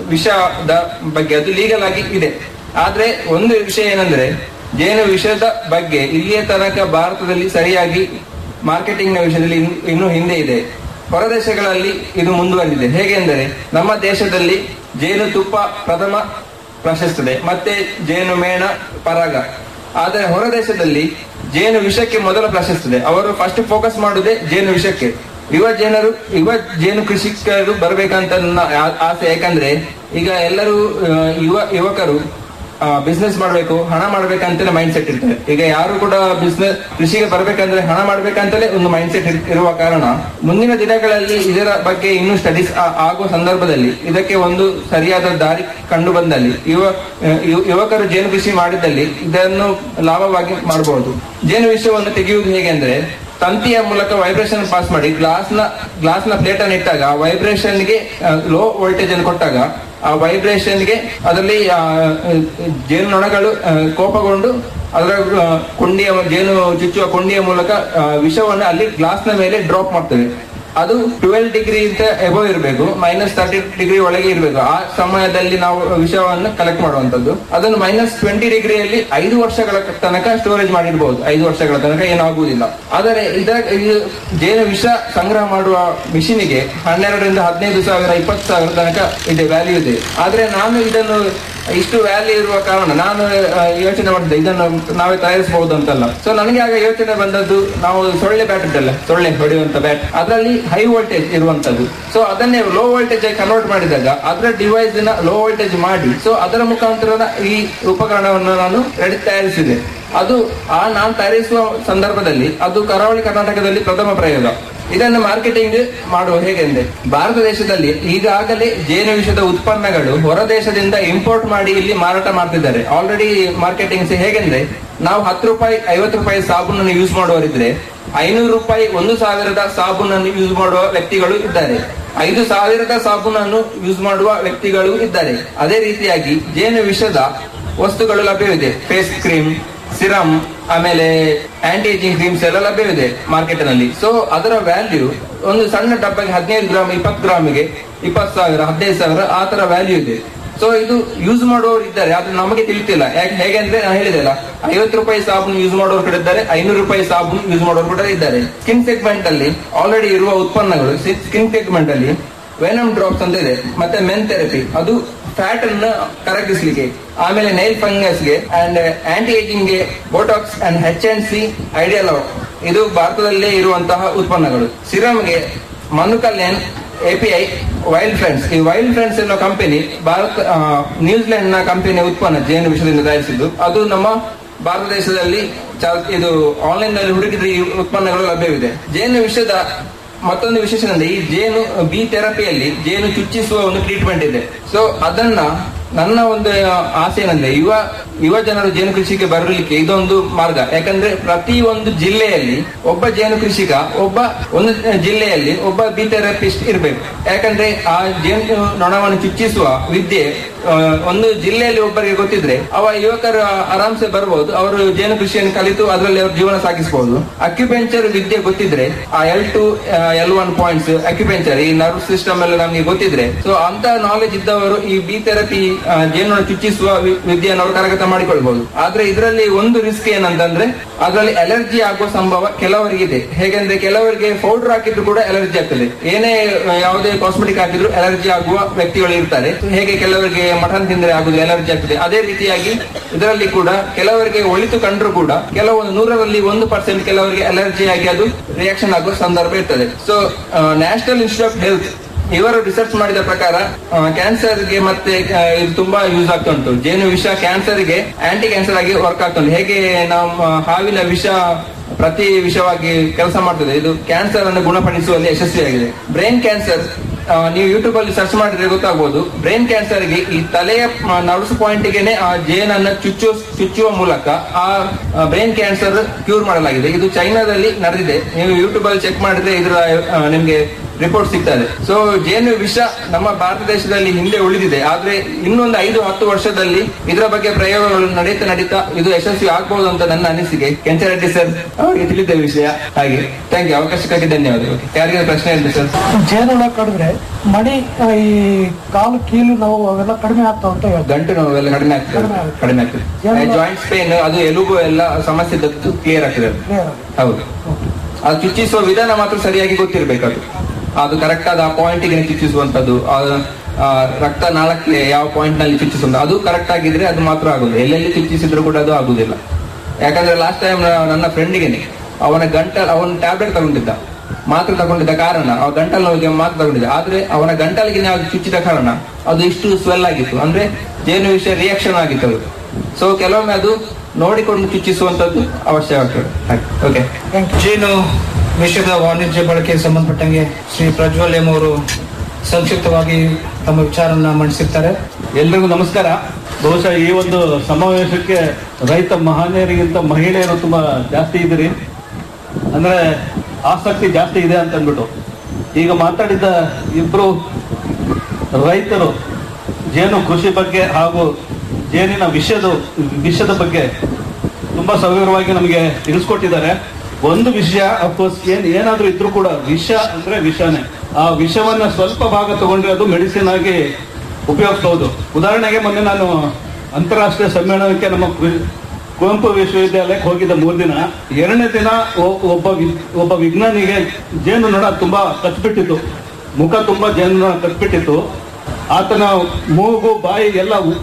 S10: ವಿಷದ ಬಗ್ಗೆ ಅದು ಲೀಗಲ್ ಆಗಿ ಇದೆ ಆದ್ರೆ ಒಂದು ವಿಷಯ ಏನಂದ್ರೆ ಜೇನು ವಿಷದ ಬಗ್ಗೆ ಇಲ್ಲಿಯ ತನಕ ಭಾರತದಲ್ಲಿ ಸರಿಯಾಗಿ ಮಾರ್ಕೆಟಿಂಗ್ ನ ವಿಷಯದಲ್ಲಿ ಇನ್- ಇನ್ನೂ ಹಿಂದೆ ಇದೆ ಹೊರದೇಶಗಳಲ್ಲಿ ಇದು ಮುಂದುವರೆದಿದೆ ಹೇಗೆಂದರೆ ನಮ್ಮ ದೇಶದಲ್ಲಿ ಜೇನುತುಪ್ಪ ಪ್ರಥಮ ಪ್ರಶಸ್ತಿದೆ ಮತ್ತೆ ಜೇನು ಮೇಣ ಪರಾಗ ಆದರೆ ಹೊರದೇಶದಲ್ಲಿ ಜೇನು ವಿಷಕ್ಕೆ ಮೊದಲ ಪ್ರಶಸ್ತಿದೆ ಅವರು ಫಸ್ಟ್ ಫೋಕಸ್ ಮಾಡುದೇ ಜೇನು ವಿಷಕ್ಕೆ ಯುವ ಜನರು ಯುವ ಜೇನು ಕೃಷಿಕರು ಬರ್ಬೇಕಂತ ನನ್ನ ಆ- ಆಸೆ ಯಾಕಂದ್ರೆ ಈಗ ಎಲ್ಲರೂ ಆ, ಯುವ ಯುವಕರು ಬಿಸ್ನೆಸ್ ಮಾಡಬೇಕು ಹಣ ಮಾಡ್ಬೇಕಂತಲೇ ಮೈಂಡ್ ಸೆಟ್ ಇರ್ತದೆ ಈಗ ಯಾರು ಕೂಡ ಬಿಸ್ನೆಸ್ ಕೃಷಿಗೆ ಬರ್ಬೇಕಂದ್ರೆ ಹಣ ಮಾಡ್ಬೇಕಂತಲೇ ಒಂದು ಮೈಂಡ್ ಸೆಟ್ ಇರುವ ಕಾರಣ ಮುಂದಿನ ದಿನಗಳಲ್ಲಿ ಇದರ ಬಗ್ಗೆ ಇನ್ನೂ ಸ್ಟಡೀಸ್ ಆಗುವ ಸಂದರ್ಭದಲ್ಲಿ ಇದಕ್ಕೆ ಒಂದು ಸರಿಯಾದ ದಾರಿ ಕಂಡು ಬಂದಲ್ಲಿ ಯುವ ಯು- ಯುವಕರು ಜೇನು ಕೃಷಿ ಮಾಡಿದಲ್ಲಿ ಇದನ್ನು ಲಾಭವಾಗಿ ಮಾಡಬಹುದು ಜೇನು ವಿಷಯವನ್ನು ತೆಗೆಯುವುದು ಹೇಗೆ ಅಂದ್ರೆ ತಂತಿಯ ಮೂಲಕ ವೈಬ್ರೇಷನ್ ಪಾಸ್ ಮಾಡಿ ಗ್ಲಾಸ್ ನ ಗ್ಲಾಸ್ ನ ಪ್ಲೇಟ್ ಅನ್ನು ಇಟ್ಟಾಗ ವೈಬ್ರೇಷನ್ ಗೆ ಲೋ ವೋಲ್ಟೇಜ್ ಅನ್ನು ಕೊಟ್ಟಾಗ ಆ ವೈಬ್ರೇಷನ್ ಗೆ ಅದರಲ್ಲಿ ಆ, ಜೇನು ನೊಣಗಳು ಆ, ಕೋಪಗೊಂಡು ಅದರ ಆ, ಕೊಂಡಿಯ ಜೇನು ಚುಚ್ಚುವ ಕೊಂಡಿಯ ಮೂಲಕ ಆ, ವಿಷವನ್ನು ಅಲ್ಲಿ ಗ್ಲಾಸ್ ನ ಮೇಲೆ ಡ್ರಾಪ್ ಮಾಡ್ತವೆ ಅದು ಟ್ವೆಲ್ ಡಿಗ್ರಿ ಇಂದ ಎಬೋ ಇರಬೇಕು ಮೈನಸ್ ತರ್ಟಿ ಡಿಗ್ರಿ ಒಳಗೆ ಇರಬೇಕು ಆ ಸಮಯದಲ್ಲಿ ನಾವು ವಿಷವನ್ನು ಕಲೆಕ್ಟ್ ಮಾಡುವಂತದ್ದು ಅದನ್ನು ಮೈನಸ್ ಟ್ವೆಂಟಿ ಡಿಗ್ರಿಯಲ್ಲಿ ಐದು ವರ್ಷಗಳ ತನಕ ಸ್ಟೋರೇಜ್ ಮಾಡಿರ್ಬೋದು ಐದು ವರ್ಷಗಳ ತನಕ ಏನಾಗುವುದಿಲ್ಲ ಆದರೆ ಇದರ ಇದು ಜೇನು ವಿಷ ಸಂಗ್ರಹ ಮಾಡುವ ಮಿಷಿನಿಗೆ ಹನ್ನೆರಡರಿಂದ ಹದಿನೈದು ಸಾವಿರ ಇಪ್ಪತ್ತು ಸಾವಿರ ತನಕ ಇದೆ ವ್ಯಾಲ್ಯೂ ಇದೆ ಆದ್ರೆ ನಾನು ಇದನ್ನು ಇಷ್ಟು ವ್ಯಾಲ್ಯೂ ಇರುವ ಕಾರಣ ನಾನು ಆ, ಯೋಚನೆ ಮಾಡಿದ್ದೆ ಇದನ್ನು ನಾವೇ ತಯಾರಿಸಬಹುದು ಅಂತಲ್ಲ ಸೊ ನನಗೆ ಆಗ ಯೋಚನೆ ಬಂದದ್ದು ನಾವು ಸೊಳ್ಳೆ ಬ್ಯಾಟ್ ಉಂಟಲ್ಲ ಸೊಳ್ಳೆ ಹೊಡೆಯುವಂತ ಬ್ಯಾಟ್ ಅದರಲ್ಲಿ ಹೈ ವೋಲ್ಟೇಜ್ ಇರುವಂತದ್ದು ಸೊ ಅದನ್ನೇ ಲೋ ವೋಲ್ಟೇಜ್ ಆಗಿ ಕನ್ವರ್ಟ್ ಮಾಡಿದಾಗ ಅದರ ಡಿವೈಸ್ ನ ಲೋ ವೋಲ್ಟೇಜ್ ಮಾಡಿ ಸೊ ಅದರ ಮುಖಾಂತರ ಈ ಉಪಕರಣವನ್ನು ನಾನು ರೆಡಿ ತಯಾರಿಸಿದೆ ಅದು ಆ ನಾನು ತಯಾರಿಸುವ ಸಂದರ್ಭದಲ್ಲಿ ಅದು ಕರಾವಳಿ ಕರ್ನಾಟಕದಲ್ಲಿ ಪ್ರಥಮ ಪ್ರಯೋಗ ಇದನ್ನು ಮಾರ್ಕೆಟಿಂಗ್ ಮಾಡುವ ಹೇಗೆಂದ್ರೆ ಭಾರತ ದೇಶದಲ್ಲಿ ಈಗಾಗಲೇ ಜೇನು ವಿಷದ ಉತ್ಪನ್ನಗಳು ಹೊರ ದೇಶದಿಂದ ಇಂಪೋರ್ಟ್ ಮಾಡಿ ಇಲ್ಲಿ ಮಾರಾಟ ಮಾಡ್ತಿದ್ದಾರೆ ಆಲ್ರೆಡಿ ಮಾರ್ಕೆಟಿಂಗ್ ಹೇಗೆಂದ್ರೆ ನಾವು ಹತ್ತು ರೂಪಾಯಿ ಐವತ್ತು ರೂಪಾಯಿ ಸಾಬೂನನ್ನು ಯೂಸ್ ಮಾಡುವವರಿದ್ರೆ ಐನೂರು ರೂಪಾಯಿ ಒಂದು ಸಾವಿರದ ಸಾಬೂನನ್ನು ಯೂಸ್ ಮಾಡುವ ವ್ಯಕ್ತಿಗಳು ಇದ್ದಾರೆ ಐದು ಸಾವಿರದ ಸಾಬೂನನ್ನು ಯೂಸ್ ಮಾಡುವ ವ್ಯಕ್ತಿಗಳು ಇದ್ದಾರೆ ಅದೇ ರೀತಿಯಾಗಿ ಜೇನು ವಿಷದ ವಸ್ತುಗಳು ಲಭ್ಯವಿದೆ ಫೇಸ್ ಕ್ರೀಮ್ ಸಿರಮ್ ಆಮೇಲೆ ಆಂಟಿ ಏಜಿಂಗ್ ಕ್ರೀಮ್ಸ್ ಎಲ್ಲ ಲಭ್ಯವಿದೆ ಮಾರ್ಕೆಟ್ ನಲ್ಲಿ ಸೊ ಅದರ ವ್ಯಾಲ್ಯೂ ಒಂದು ಸಣ್ಣ ಡಬ್ಬಗೆ ಹದಿನೈದು ಗ್ರಾಮ್ ಇಪ್ಪತ್ತು ಗ್ರಾಮಿಗೆ ಇಪ್ಪತ್ತು ಸಾವಿರ ಹದಿನೈದು ಸಾವಿರ ಆ ತರ ವ್ಯಾಲ್ಯೂ ಇದೆ ಸೊ ಇದು ಯೂಸ್ ಮಾಡುವವರು ಇದ್ದಾರೆ ಆದ್ರೆ ನಮಗೆ ತಿಳಿತಿಲ್ಲ ಯಾಕೆ ಹೇಗೆ ಅಂದ್ರೆ ನಾನು ಹೇಳಿದೆಲ್ಲ ಐವತ್ತು ರೂಪಾಯಿ ಸಾಬೂನು ಯೂಸ್ ಮಾಡೋರು ಕೂಡ ಇದ್ದಾರೆ ಐನೂರು ರೂಪಾಯಿ ಸಾಬೂನು ಯೂಸ್ ಮಾಡೋರು ಕೂಡ ಇದ್ದಾರೆ ಸ್ಕಿನ್ ಸೆಗ್ಮೆಂಟ್ ಅಲ್ಲಿ ಆಲ್ರೆಡಿ ಇರುವ ಉತ್ಪನ್ನಗಳು ಸ್ಕಿನ್ ಸೆಗ್ಮೆಂಟ್ ಅಲ್ಲಿ ವೆನಮ್ ಡ್ರಾಪ್ಸ್ ಅಂತ ಇದೆ ಮತ್ತೆ ಮೆನ್ ಥೆರಪಿ ಅದು ಫ್ಯಾಟ್ ಅನ್ನ ಕರಗಿಸ್ಲಿಕ್ಕೆ ಆಮೇಲೆ ನೈಲ್ ಫಂಗಸ್ ಗೆ ಅಂಡ್ ಆಂಟಿ ಏಜಿಂಗ್ ಗೆ Botox and H and C ideal ಇದು ಭಾರತದಲ್ಲೇ ಇರುವಂತಹ ಉತ್ಪನ್ನಗಳು ಸಿರಮ್ಗೆ Manu Kalyan API wild friends ಈ ವೈಲ್ಡ್ ಫ್ರೆಂಡ್ಸ್ ಎನ್ನುವ ಕಂಪನಿ ಭಾರತ ಆ, ನ್ಯೂಜಿಲೆಂಡ್ ನ ಕಂಪನಿಯ ಉತ್ಪನ್ನ ಜೇನು ವಿಷಯದಿಂದ ತಯಾರಿಸಿದ್ದು ಅದು ನಮ್ಮ ಭಾರತ ದೇಶದಲ್ಲಿ ಚಾ- ಇದು ಆನ್ಲೈನ್ ನಲ್ಲಿ ಹುಡುಕಿದ್ರೆ ಈ ಉತ್ಪನ್ನಗಳು ಲಭ್ಯವಿದೆ ಜೇನು ವಿಷದ ಮತ್ತೊಂದು ವಿಶೇಷ ಅಂದ್ರೆ ಈ ಜೇನು ಬಿ ಥೆರಪಿಯಲ್ಲಿ ಜೇನು ಚುಚ್ಚಿಸುವ ಒಂದು ಟ್ರೀಟ್ಮೆಂಟ್ ಇದೆ ಸೊ ಅದನ್ನ ನನ್ನ ಒಂದು ಆಸೆ ಏನಂದ್ರೆ ಯುವ ಯುವ ಜನರು ಜೇನು ಕೃಷಿಗೆ ಬರಲಿಕ್ಕೆ ಇದೊಂದು ಮಾರ್ಗ ಯಾಕಂದ್ರೆ ಪ್ರತಿ ಒಂದು ಜಿಲ್ಲೆಯಲ್ಲಿ ಒಬ್ಬ ಜೇನು ಕೃಷಿಕ ಒಬ್ಬ ಒಂದು ಜಿಲ್ಲೆಯಲ್ಲಿ ಒಬ್ಬ ಬಿ ಥೆರಪಿಸ್ಟ್ ಇರಬೇಕು ಯಾಕಂದ್ರೆ ಆ ಜೇನು ನೊಣವನ್ನು ಚುಚ್ಚಿಸುವ ವಿದ್ಯೆ ಆ, ಒಂದು ಜಿಲ್ಲೆಯಲ್ಲಿ ಒಬ್ಬರಿಗೆ ಗೊತ್ತಿದ್ರೆ ಅವ ಯುವಕರು ಆರಾಮ್ಸೆ ಬರ್ಬೋದು ಅವರು ಜೇನು ಕೃಷಿಯನ್ನು ಕಲಿತು ಅದರಲ್ಲಿ ಅವ್ರ ಜೀವನ ಸಾಗಿಸಬಹುದು ಅಕ್ಯುಪೆಂಚರ್ ವಿದ್ಯೆ ಗೊತ್ತಿದ್ರೆ ಆ L two L one points acupuncture ಈ ನರ್ವ್ ಸಿಸ್ಟಮ್ ಎಲ್ಲ ನಮಗೆ ಗೊತ್ತಿದ್ರೆ ಸೊ ಅಂತ ನಾಲೆಜ್ ಇದ್ದವರು ಈ ಬಿ ಥೆರಪಿ ಜೇನು ಚುಚ್ಚಿಸುವ ವಿ- ವಿದ್ಯೆಯನ್ನು ಅವರು ಕರಗತ ಮಾಡಿಕೊಳ್ಬಹುದು ಆದ್ರೆ ಇದರಲ್ಲಿ ಒಂದು ರಿಸ್ಕ್ ಏನಂತಂದ್ರೆ ಅದರಲ್ಲಿ ಅಲರ್ಜಿ ಆಗುವ ಸಂಭವ ಕೆಲವರಿಗಿದೆ ಹೇಗೆಂದ್ರೆ ಕೆಲವರಿಗೆ ಪೌಡರ್ ಹಾಕಿದ್ರು ಕೂಡ ಅಲರ್ಜಿ ಆಗ್ತದೆ ಏನೇ ಆ, ಯಾವುದೇ ಕಾಸ್ಮೆಟಿಕ್ ಹಾಕಿದ್ರು ಅಲರ್ಜಿ ಆಗುವ ವ್ಯಕ್ತಿಗಳು ಇರ್ತಾರೆ ಹೇಗೆ ಕೆಲವರಿಗೆ ಮಟನ್ ತಿಂದ್ರೆ ಆಗುದು ಅಲರ್ಜಿ ಆಗ್ತದೆ ಅದೇ ರೀತಿಯಾಗಿ ಇದರಲ್ಲಿ ಕೂಡ ಕೆಲವರಿಗೆ ಒಳಿತು ಕಂಡ್ರು ಕೂಡ ಕೆಲವೊಂದು ನೂರರಲ್ಲಿ ಒಂದು ಪರ್ಸೆಂಟ್ ಕೆಲವರಿಗೆ ಅಲರ್ಜಿ ಆಗಿ ಅದು ರಿಯಾಕ್ಷನ್ ಆಗುವ ಸಂದರ್ಭ ಇರ್ತದೆ so National Institute of Health ಇವರು ರಿಸರ್ಚ್ ಮಾಡಿದ ಪ್ರಕಾರ ಕ್ಯಾನ್ಸರ್ ಗೆ ಮತ್ತೆ ಆ, ಇದು ತುಂಬಾ ಯೂಸ್ ಆಗ್ತಾ ಉಂಟು ಜೇನು ವಿಷ ಕ್ಯಾನ್ಸರ್ ಗೆ ಆಂಟಿ ಕ್ಯಾನ್ಸರ್ ಆಗಿ ವರ್ಕ್ ಆಗ್ತಾ ಉಂಟು ಹೇಗೆ ನಮ್ಮ ಹಾವಿನ ವಿಷ ಪ್ರತಿ ವಿಷವಾಗಿ ಕೆಲಸ ಮಾಡ್ತದೆ ಇದು ಕ್ಯಾನ್ಸರ್ ಅನ್ನು ಗುಣಪಡಿಸುವಲ್ಲಿ ಯಶಸ್ವಿಯಾಗಿದೆ ಬ್ರೈನ್ ಕ್ಯಾನ್ಸರ್ ನೀವು ಯೂಟ್ಯೂಬ್ ಅಲ್ಲಿ ಸರ್ಚ್ ಮಾಡಿದ್ರೆ ಗೊತ್ತಾಗಬಹುದು ಬ್ರೈನ್ ಕ್ಯಾನ್ಸರ್ ಗೆ ಈ ತಲೆಯ ನರ್ವ್ಸ್ ಪಾಯಿಂಟ್ ಗೆನೆ ಆ ಜೇನನ್ನ ಚುಚ್ಚುವ ಚುಚ್ಚುವ ಮೂಲಕ ಆ ಬ್ರೈನ್ ಕ್ಯಾನ್ಸರ್ ಕ್ಯೂರ್ ಮಾಡಲಾಗಿದೆ ಇದು ಚೈನಾದಲ್ಲಿ ನಡೆದಿದೆ ನೀವು ಯೂಟ್ಯೂಬ್ ಅಲ್ಲಿ ಚೆಕ್ ಮಾಡಿದ್ರೆ ಇದರ ಆ, ನಿಮ್ಗೆ ರಿಪೋರ್ಟ್ ಸಿಗ್ತದೆ ಸೊ ಜೇನು ವಿಷ ನಮ್ಮ ಭಾರತ ದೇಶದಲ್ಲಿ ಹಿಂದೆ ಉಳಿದಿದೆ ಆದ್ರೆ ಇನ್ನೊಂದು ಐದು ಹತ್ತು ವರ್ಷದಲ್ಲಿ ಇದರ ಬಗ್ಗೆ ಪ್ರಯೋಗಗಳು ನಡೀತಾ ನಡೀತಾ ಇದು ಯಶಸ್ವಿ ಆಗ್ಬಹುದು ಅಂತ ನನ್ನ ಅನಿಸಿಕೆ ಕೆಂಚರೆಡ್ಡಿ ಸರ್ ಅವರಿಗೆ ತಿಳಿದ ವಿಷಯ ಹಾಗೆ ಥ್ಯಾಂಕ್ ಯು ಅವಕಾಶಕ್ಕಾಗಿ ಧನ್ಯವಾದಗಳು ಯಾರಿಗೆ ಪ್ರಶ್ನೆ ಇದೆ ಸರ್
S9: ಜೇನುಳ ಕಡಿದ್ರೆ ಮಡಿ ಆ, ಈ ಕಾಲು ಕೀಲು ನೋವು ಅವೆಲ್ಲ ಕಡಿಮೆ ಆಗ್ತಾವ ಅಂತ ಹೇಳ್ತಾರೆ
S10: ಗಂಟು ನೋವೆಲ್ಲ ಕಡಿಮೆ ಆಗ್ತದೆ
S9: ಕಡಿಮೆ ಆಗ್ತದೆ.
S10: ಕಡಿಮೆ ಆಗ್ತದೆ
S9: ಜೇನು-
S10: ಜಾಯಿಂಟ್ಸ್ ಪೇನ್ ಅದು ಎಲುಬು ಎಲ್ಲ ಸಮಸ್ಯೆ ಕ್ಲಿಯರ್ ಆಗ್ತದೆ ಅದು.
S9: Clear.
S10: ಹೌದು ಅದು ಚುಚ್ಚಿಸುವ ವಿಧಾನ ಮಾತ್ರ ಸರಿಯಾಗಿ ಗೊತ್ತಿರ್ಬೇಕು ಅದು ಅದು ಕರೆಕ್ಟ್ ಆದ ಆ ಪಾಯಿಂಟ್ ಗೆ ಚುಚ್ಚಿಸುವಂತದ್ದು ಆ, ಆ, ರಕ್ತ ನಾಳಕ್ಕೆ ಯಾವ ಪಾಯಿಂಟ್ ನಲ್ಲಿ ಚುಚ್ಚಿಸುವಂತ ಅದು ಕರೆಕ್ಟ್ ಆಗಿದ್ರೆ ಅದು ಮಾತ್ರ ಆಗುದು ಎಲ್ಲೆಲ್ಲಿ ಚುಚ್ಚಿಸಿದ್ರು ಕೂಡ ಅದು ಆಗುದಿಲ್ಲ ಯಾಕಂದ್ರೆ ಲಾಸ್ಟ್ ಟೈಮ್ ನನ್ನ ಫ್ರೆಂಡಿಗೆ ಅವನ ಗಂಟಲ್ ಅವನ ಟ್ಯಾಬ್ಲೆಟ್ ತಗೊಂಡಿದ್ದ ಮಾತ್ರ ತಗೊಂಡಿದ್ದ ಕಾರಣ ಅವ ಗಂಟಲ್ ನೋವಿಗೆ ಮಾತ್ರ ತಗೊಂಡಿದ್ದ ಆದ್ರೆ ಅವನ ಗಂಟಲಿಗೆ ನಾವು ಚುಚ್ಚಿದ ಕಾರಣ ಅದು ಇಷ್ಟು ಸ್ವೆಲ್ ಆಗಿತ್ತು ಅಂದ್ರೆ ಜೇನು ವಿಷಯ ರಿಯಾಕ್ಷನ್ ಆಗಿತ್ತು ಅದು ಸೊ ಕೆಲವೊಮ್ಮೆ ಅದು ನೋಡಿಕೊಂಡು ಚುಚ್ಚಿಸುವಂತದ್ದು ಅವಶ್ಯಕ ಓಕೆ
S7: ಜೇನು ವಿಷಯದ ವಾಣಿಜ್ಯ ಬಳಕೆಗೆ ಸಂಬಂಧಪಟ್ಟಂಗೆ ಶ್ರೀ ಪ್ರಜ್ವಲ್ ಎಂ ಅವರು ಸಂಕ್ಷಿಪ್ತವಾಗಿ ತಮ್ಮ ವಿಚಾರವನ್ನ ಮಂಡಿಸಿರ್ತಾರೆ
S11: ಎಲ್ರಿಗೂ ನಮಸ್ಕಾರ ಬಹುಶಃ ಈ ಒಂದು ಸಮಾವೇಶಕ್ಕೆ ರೈತ ಮಹನೀಯರಿಗಿಂತ ಮಹಿಳೆಯರು ತುಂಬಾ ಜಾಸ್ತಿ ಇದ್ದೀರಿ ಅಂದ್ರೆ ಆಸಕ್ತಿ ಜಾಸ್ತಿ ಇದೆ ಅಂತ ಅಂದ್ಬಿಟ್ಟು ಈಗ ಮಾತಾಡಿದ ಇಬ್ರು ರೈತರು ಜೇನು ಕೃಷಿ ಬಗ್ಗೆ ಹಾಗೂ ಜೇನಿನ ವಿಷಯದ ವಿಷಯದ ಬಗ್ಗೆ ತುಂಬಾ ಸವಿವರವಾಗಿ ನಮಗೆ ತಿಳಿಸ್ಕೊಟ್ಟಿದ್ದಾರೆ ಒಂದು ವಿಷಯ ಅಫ್ಕೋರ್ಸ್ ಏನ್ ಏನಾದ್ರೂ ಇದ್ರೂ ಕೂಡ ವಿಷ ಅಂದ್ರೆ ವಿಷನೇ ಆ ವಿಷವನ್ನ ಸ್ವಲ್ಪ ಭಾಗ ತಗೊಂಡ್ರೆ ಅದು ಮೆಡಿಸಿನ್ ಆಗಿ ಉಪಯೋಗಿಸಬಹುದು ಉದಾಹರಣೆಗೆ ಮೊನ್ನೆ ನಾನು ಅಂತಾರಾಷ್ಟ್ರೀಯ ಸಮ್ಮೇಳನಕ್ಕೆ ನಮ್ಮ ಕೃ- ಕುವೆಂಪು ವಿಶ್ವವಿದ್ಯಾಲಯಕ್ಕೆ ಹೋಗಿದ್ದ ಮೂರು ದಿನ ಎರಡನೇ ದಿನ ಒ- ಒಬ್ಬ ವಿ- ಒಬ್ಬ ವಿಜ್ಞಾನಿಗೆ ಜೇನು ನೊಣ ತುಂಬಾ ಕಚ್ಬಿಟ್ಟಿತ್ತು ಮುಖ ತುಂಬಾ ಜೇನು ನೊಣ ಕಚ್ಬಿಟ್ಟಿತ್ತು ಆತನ ಮೂಗು ಬಾಯಿ ಎಲ್ಲ ಊ-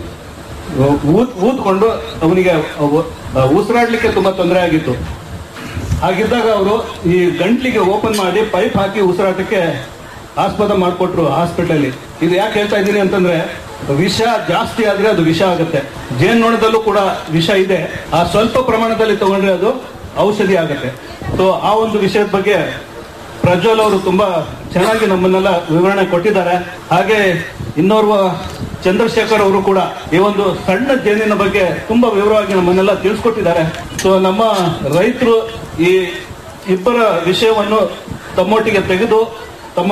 S11: ಊದ್ ಊದ್ಕೊಂಡು ಅವನಿಗೆ ಅವ- ಉಸಿರಾಡ್ಲಿಕ್ಕೆ ತುಂಬಾ ತೊಂದರೆ ಆಗಿತ್ತು ಹಾಗಿದ್ದಾಗ ಅವರು ಈ ಗಂಟ್ಲಿಗೆ ಓಪನ್ ಮಾಡಿ ಪೈಪ್ ಹಾಕಿ ಉಸಿರಾಟಕ್ಕೆ ಆಸ್ಪದ ಮಾಡಿಕೊಟ್ರು ಹಾಸ್ಪಿಟಲ್ ಇದು ಯಾಕೆ ಹೇಳ್ತಾ ಇದ್ದೀನಿ ಅಂತಂದ್ರೆ ವಿಷ ಜಾಸ್ತಿ ಆದ್ರೆ ಅದು ವಿಷ ಆಗುತ್ತೆ ಜೇನ್ನೊಣದಲ್ಲೂ ಕೂಡ ವಿಷ ಇದೆ ಆ ಸ್ವಲ್ಪ ಪ್ರಮಾಣದಲ್ಲಿ ತಗೊಂಡ್ರೆ ಅದು ಔಷಧಿ ಆಗುತ್ತೆ ಸೊ ಆ ಒಂದು ವಿಷಯದ ಬಗ್ಗೆ ಪ್ರಜ್ವಲ್ ಅವರು ತುಂಬಾ ಚೆನ್ನಾಗಿ ನಮ್ಮನ್ನೆಲ್ಲ ವಿವರಣೆ ಕೊಟ್ಟಿದ್ದಾರೆ ಹಾಗೆ ಇನ್ನೋರ್ವ ಚಂದ್ರಶೇಖರ್ ಅವರು ಕೂಡ ಈ ಒಂದು ಸಣ್ಣ ಜೇನಿನ ಬಗ್ಗೆ ತುಂಬಾ ವಿವರವಾಗಿ ನಮ್ಮನ್ನೆಲ್ಲ ತಿಳಿಸ್ಕೊಟ್ಟಿದ್ದಾರೆ ಸೊ ನಮ್ಮ ರೈತರು ಈ ಇಬ್ಬರ ವಿಷಯವನ್ನು ತಮ್ಮೊಟ್ಟಿಗೆ ತೆಗೆದು ತಮ್ಮ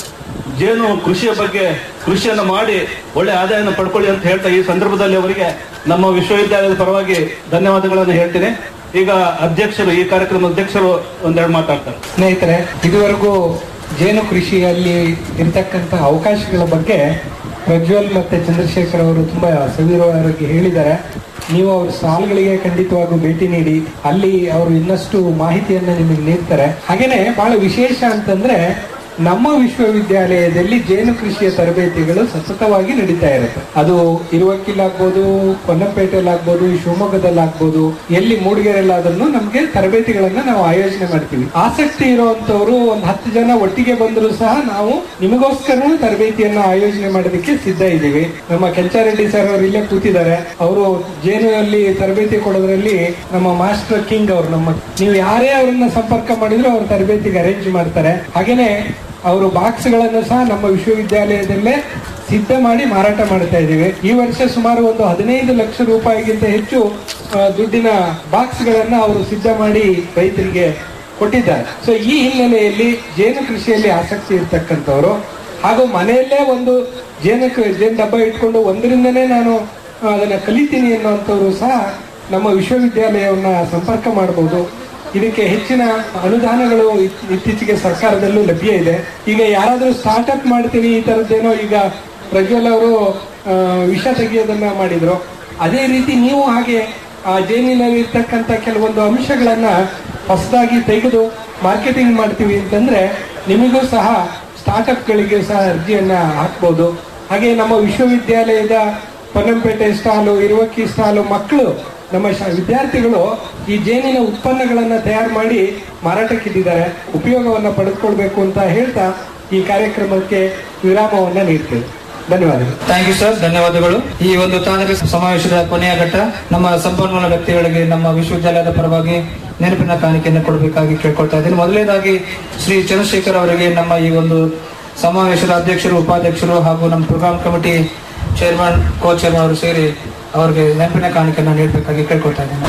S11: ಜೇನು ಕೃಷಿಯ ಬಗ್ಗೆ ಕೃಷಿಯನ್ನು ಮಾಡಿ ಒಳ್ಳೆ ಆದಾಯನ ಪಡ್ಕೊಳ್ಳಿ ಅಂತ ಹೇಳ್ತಾ ಈ ಸಂದರ್ಭದಲ್ಲಿ ಅವರಿಗೆ ನಮ್ಮ ವಿಶ್ವವಿದ್ಯಾಲಯದ ಪರವಾಗಿ ಧನ್ಯವಾದಗಳನ್ನು ಹೇಳ್ತೀನಿ ಈಗ ಅಧ್ಯಕ್ಷರು ಈ ಕಾರ್ಯಕ್ರಮದ ಅಧ್ಯಕ್ಷರು ಒಂದೆರಡು ಮಾತಾಡ್ತಾರೆ
S9: ಸ್ನೇಹಿತರೆ ಇದುವರೆಗೂ ಜೇನು ಕೃಷಿಯಲ್ಲಿ ಇರತಕ್ಕಂತ ಅವಕಾಶಗಳ ಬಗ್ಗೆ ಪ್ರಜ್ವಲ್ ಮತ್ತೆ ಚಂದ್ರಶೇಖರ್ ಅವರು ತುಂಬಾ ಸವಿವರವಾಗಿ ಹೇಳಿದ್ದಾರೆ ನೀವು ಅವ್ರ ಸ್ಟಾಲ್ಗಳಿಗೆ ಖಂಡಿತವಾಗೂ ಭೇಟಿ ನೀಡಿ ಅಲ್ಲಿ ಅವರು ಇನ್ನಷ್ಟು ಮಾಹಿತಿಯನ್ನ ನಿಮಗೆ ನೀಡ್ತಾರೆ ಹಾಗೇನೆ ಬಹಳ ವಿಶೇಷ ಅಂತಂದ್ರೆ ನಮ್ಮ ವಿಶ್ವವಿದ್ಯಾಲಯದಲ್ಲಿ ಜೇನು ಕೃಷಿಯ ತರಬೇತಿಗಳು ಸತತವಾಗಿ ನಡೀತಾ ಇರುತ್ತೆ ಅದು ಇರುವಕ್ಕಿಲ್ಲಾಗ್ಬೋದು ಪೊನ್ನಪೇಟೆಯಲ್ಲಾಗ್ಬೋದು ಶಿವಮೊಗ್ಗದಲ್ಲಾಗ್ಬೋದು ಎಲ್ಲಿ ಮೂಡಿಗೆರೆಲ್ಲಾದ್ರೂ ನಮ್ಗೆ ತರಬೇತಿಗಳನ್ನ ನಾವು ಆಯೋಜನೆ ಮಾಡ್ತೀವಿ ಆಸಕ್ತಿ ಇರುವಂತವ್ರು ಒಂದ್ ಹತ್ತು ಜನ ಒಟ್ಟಿಗೆ ಬಂದರೂ ಸಹ ನಾವು ನಿಮಗೋಸ್ಕರ ತರಬೇತಿಯನ್ನ ಆಯೋಜನೆ ಮಾಡೋದಕ್ಕೆ ಸಿದ್ಧ ಇದ್ದೀವಿ ನಮ್ಮ ಕೆಂಚಾರೆಡ್ಡಿ ಸರ್ ಅವರು ಇಲ್ಲೇ ಕೂತಿದ್ದಾರೆ ಅವರು ಜೇನುನಲ್ಲಿ ತರಬೇತಿ ಕೊಡೋದ್ರಲ್ಲಿ ನಮ್ಮ ಮಾಸ್ಟರ್ ಕಿಂಗ್ ಅವರು ನಮ್ಮ ನೀವು ಯಾರೇ ಅವರನ್ನ ಸಂಪರ್ಕ ಮಾಡಿದ್ರು ಅವ್ರ ತರಬೇತಿಗೆ ಅರೇಂಜ್ ಮಾಡ್ತಾರೆ ಹಾಗೇನೆ ಅವರು ಬಾಕ್ಸ್ ಗಳನ್ನು ಸಹ ನಮ್ಮ ವಿಶ್ವವಿದ್ಯಾಲಯದಲ್ಲೇ ಸಿದ್ಧ ಮಾಡಿ ಮಾರಾಟ ಮಾಡ್ತಾ ಇದ್ದೀವಿ ಈ ವರ್ಷ ಸುಮಾರು ಒಂದು ಹದಿನೈದು ಲಕ್ಷ ರೂಪಾಯಿಗಿಂತ ಹೆಚ್ಚು ಆ, ದುಡ್ಡಿನ ಬಾಕ್ಸ್ ಗಳನ್ನ ಅವರು ಸಿದ್ಧ ಮಾಡಿ ರೈತರಿಗೆ ಕೊಟ್ಟಿದ್ದಾರೆ ಸೊ ಈ ಹಿನ್ನೆಲೆಯಲ್ಲಿ ಜೇನು ಕೃಷಿಯಲ್ಲಿ ಆಸಕ್ತಿ ಇರ್ತಕ್ಕಂಥವ್ರು ಹಾಗೂ ಮನೆಯಲ್ಲೇ ಒಂದು ಜೇನು ಕ- ಜೇನು ಡಬ್ಬ ಇಟ್ಕೊಂಡು ಒಂದರಿಂದನೇ ನಾನು ಆ, ಅದನ್ನ ಕಲಿತೀನಿ ಅನ್ನುವಂಥವ್ರು ಸಹ ನಮ್ಮ ವಿಶ್ವವಿದ್ಯಾಲಯವನ್ನ ಸಂಪರ್ಕ ಮಾಡಬಹುದು ಇದಕ್ಕೆ ಹೆಚ್ಚಿನ ಅನುದಾನಗಳು ಇತ್- ಇತ್ತೀಚೆಗೆ ಸರ್ಕಾರದಲ್ಲೂ ಲಭ್ಯ ಇದೆ ಈಗ ಯಾರಾದರೂ ಸ್ಟಾರ್ಟ್ಅಪ್ ಮಾಡ್ತೀವಿ ಈ ತರದ್ದೇನೋ ಈಗ ಪ್ರಜ್ವಲ್ ಅವರು ಆ, ವಿಷ ತೆಗೆಯೋದನ್ನ ಮಾಡಿದ್ರು ಅದೇ ರೀತಿ ನೀವು ಹಾಗೆ ಆ ಜೇನಿನಲ್ಲಿ ಇರ್ತಕ್ಕಂಥ ಕೆಲವೊಂದು ಅಂಶಗಳನ್ನ ಹೊಸದಾಗಿ ತೆಗೆದು ಮಾರ್ಕೆಟಿಂಗ್ ಮಾಡ್ತೀವಿ ಅಂತಂದ್ರೆ ನಿಮಗೂ ಸಹ ಸ್ಟಾರ್ಟ್ಅಪ್ಗಳಿಗೆ ಸಹ ಅರ್ಜಿಯನ್ನ ಹಾಕ್ಬೋದು ಹಾಗೆ ನಮ್ಮ ವಿಶ್ವವಿದ್ಯಾಲಯದ ಪೊನ್ನಂಪೇಟೆ ಸ್ಟಾಲು ಇರುವಕ್ಕಿ ಸ್ಟಾಲು ಮಕ್ಕಳು ನಮ್ಮ ಶ- ವಿದ್ಯಾರ್ಥಿಗಳು ಈ ಜೇನಿನ ಉತ್ಪನ್ನಗಳನ್ನ ತಯಾರು ಮಾಡಿ ಮಾರಾಟಕ್ಕಿಟ್ಟಿದ್ದಾರೆ ಉಪಯೋಗವನ್ನ ಪಡೆದುಕೊಳ್ಬೇಕು ಅಂತ ಹೇಳ್ತಾ ಈ ಕಾರ್ಯಕ್ರಮಕ್ಕೆ ವಿರಾಮವನ್ನ ನೀಡ್ತೇವೆ ಧನ್ಯವಾದಗಳು
S7: ಥ್ಯಾಂಕ್ ಯು ಸರ್ ಧನ್ಯವಾದಗಳು ಈ ಒಂದು ತಾಂತ್ರಿಕ ಸಮಾವೇಶದ ಕೊನೆಯ ಘಟ್ಟ ನಮ್ಮ ಸಂಪನ್ಮೂಲ ವ್ಯಕ್ತಿಗಳಿಗೆ ನಮ್ಮ ವಿಶ್ವವಿದ್ಯಾಲಯದ ಪರವಾಗಿ ನೆನಪಿನ ಕಾಣಿಕೆಯನ್ನು ಕೊಡಬೇಕಾಗಿ ಕೇಳ್ಕೊಳ್ತಾ ಇದ್ದೀನಿ ಮೊದಲನೇದಾಗಿ ಶ್ರೀ ಚಂದ್ರಶೇಖರ್ ಅವರಿಗೆ ನಮ್ಮ ಈ ಒಂದು ಸಮಾವೇಶದ ಅಧ್ಯಕ್ಷರು ಉಪಾಧ್ಯಕ್ಷರು ಹಾಗೂ ನಮ್ಮ programme committee chairman co chairman ಅವರು ಸೇರಿ ಅವರಿಗೆ ನೆನಪಿನ ಕಾಣಿಕೆಯನ್ನು ನೀಡಬೇಕಾಗಿ ಕೇಳ್ಕೊಳ್ತಾ ಇದ್ದೀನಿ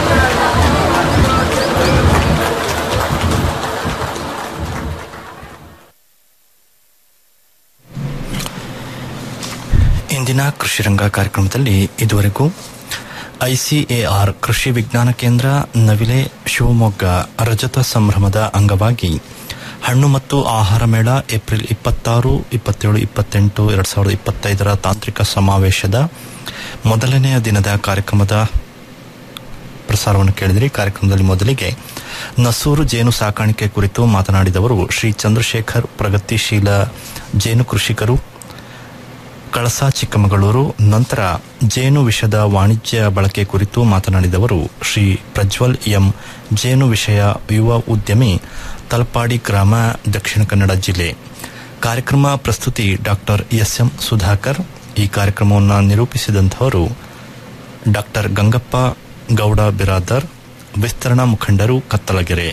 S5: ಇಂದಿನ ಕೃಷಿ ರಂಗ ಕಾರ್ಯಕ್ರಮದಲ್ಲಿ ಇದುವರೆಗೂ ಐಸಿಎಆರ್ ಕೃಷಿ ವಿಜ್ಞಾನ ಕೇಂದ್ರ ನವಿಲೆ ಶಿವಮೊಗ್ಗ ರಜತ ಸಂಭ್ರಮದ ಅಂಗವಾಗಿ ಹಣ್ಣು ಮತ್ತು ಆಹಾರ ಮೇಳ ಏಪ್ರಿಲ್ ಇಪ್ಪತ್ತಾರು ಇಪ್ಪತ್ತೇಳು ಇಪ್ಪತ್ತೆಂಟು ಎರಡ್ ಸಾವಿರದ ಇಪ್ಪತ್ತೈದರ ತಾಂತ್ರಿಕ ಸಮಾವೇಶದ ಮೊದಲನೆಯ ದಿನದ ಕಾರ್ಯಕ್ರಮದ ಪ್ರಸಾರವನ್ನು ಕೇಳಿದಿರಿ ಕಾರ್ಯಕ್ರಮದಲ್ಲಿ ಮೊದಲಿಗೆ ನಸೂರು ಜೇನು ಸಾಕಾಣಿಕೆ ಕುರಿತು ಮಾತನಾಡಿದವರು ಶ್ರೀ ಚಂದ್ರಶೇಖರ್ ಪ್ರಗತಿಶೀಲ ಜೇನು ಕೃಷಿಕರು ಕಳಸಾ ಚಿಕ್ಕಮಗಳೂರು ನಂತರ ಜೇನು ವಿಷದ ವಾಣಿಜ್ಯ ಬಳಕೆ ಕುರಿತು ಮಾತನಾಡಿದವರು ಶ್ರೀ ಪ್ರಜ್ವಲ್ ಎಂ ಜೇನು ವಿಷಯ ಯುವ ಉದ್ಯಮಿ ತಲಪಾಡಿ ಗ್ರಾಮ ದಕ್ಷಿಣ ಕನ್ನಡ ಜಿಲ್ಲೆ ಕಾರ್ಯಕ್ರಮ ಪ್ರಸ್ತುತಿ ಡಾಕ್ಟರ್ ಎಸ್ ಎಂ ಸುಧಾಕರ್ ಈ ಕಾರ್ಯಕ್ರಮವನ್ನು ನಿರೂಪಿಸಿದಂಥವರು ಡಾಕ್ಟರ್ ಗಂಗಪ್ಪ ಗೌಡ ಬಿರಾದರ್ ವಿಸ್ತರಣಾ ಮುಖಂಡರು ಕತ್ತಲಗೆರೆ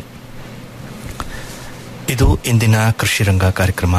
S5: ಇದು ಇಂದಿನ ಕೃಷಿ ರಂಗ ಕಾರ್ಯಕ್ರಮ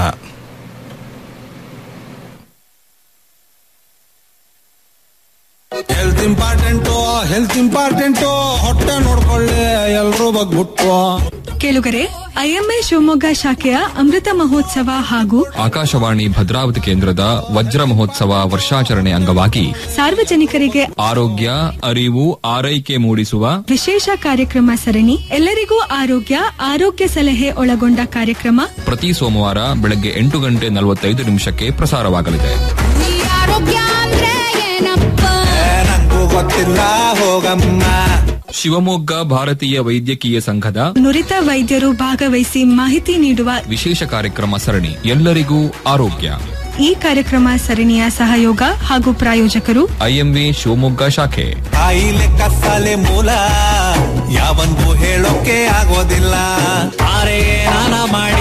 S12: ಹೆಲ್ತ್ ಇಂಪಾರ್ಟೆಂಟು ಹೆಲ್ತ್ ಇಂಪಾರ್ಟೆಂಟು ಹೊಟ್ಟೆ ನೋಡ್ಕೊಳ್ಳಿ ಎಲ್ರೂ ಬಗ್ಬಿಟ್ಟು
S13: ಕೇಳುಗರೆ ಐಎಂಎ ಶಿವಮೊಗ್ಗ ಶಾಖೆಯ ಅಮೃತ ಮಹೋತ್ಸವ ಹಾಗೂ
S14: ಆಕಾಶವಾಣಿ ಭದ್ರಾವತಿ ಕೇಂದ್ರದ ವಜ್ರ ಮಹೋತ್ಸವ ವರ್ಷಾಚರಣೆ ಅಂಗವಾಗಿ
S13: ಸಾರ್ವಜನಿಕರಿಗೆ
S14: ಆರೋಗ್ಯ ಅರಿವು ಆರೈಕೆ ಮೂಡಿಸುವ
S13: ವಿಶೇಷ ಕಾರ್ಯಕ್ರಮ ಸರಣಿ ಎಲ್ಲರಿಗೂ ಆರೋಗ್ಯ ಆರೋಗ್ಯ ಸಲಹೆ ಒಳಗೊಂಡ ಕಾರ್ಯಕ್ರಮ
S14: ಪ್ರತಿ ಸೋಮವಾರ ಬೆಳಗ್ಗೆ ಎಂಟು ಗಂಟೆ ನಲವತ್ತೈದು ನಿಮಿಷಕ್ಕೆ ಪ್ರಸಾರವಾಗಲಿದೆ
S12: ಆರೋಗ್ಯ ಅಂದ್ರೆ ಏನಪ್ಪ ನಂಗೂ ಗೊತ್ತಿಲ್ಲ ಹೋಗಮ್ಮ
S14: ಶಿವಮೊಗ್ಗ ಭಾರತೀಯ ವೈದ್ಯಕೀಯ ಸಂಘದ
S13: ನುರಿತ ವೈದ್ಯರು ಭಾಗವಹಿಸಿ ಮಾಹಿತಿ ನೀಡುವ
S14: ವಿಶೇಷ ಕಾರ್ಯಕ್ರಮ ಸರಣಿ ಎಲ್ಲರಿಗೂ ಆರೋಗ್ಯ
S13: ಈ ಕಾರ್ಯಕ್ರಮ ಸರಣಿಯ ಸಹಯೋಗ ಹಾಗೂ ಪ್ರಾಯೋಜಕರು
S14: ಐಎಂವಿ ಶಿವಮೊಗ್ಗ ಶಾಖೆ
S12: ಕಾಯಿಲೆ ಕಸಾಲೆ ಮೂಲ ಯಾವನ್ಗೂ ಹೇಳೋಕೆ ಆಗೋದಿಲ್ಲ ಆರೆ ನಾನ ಮಾಡಿ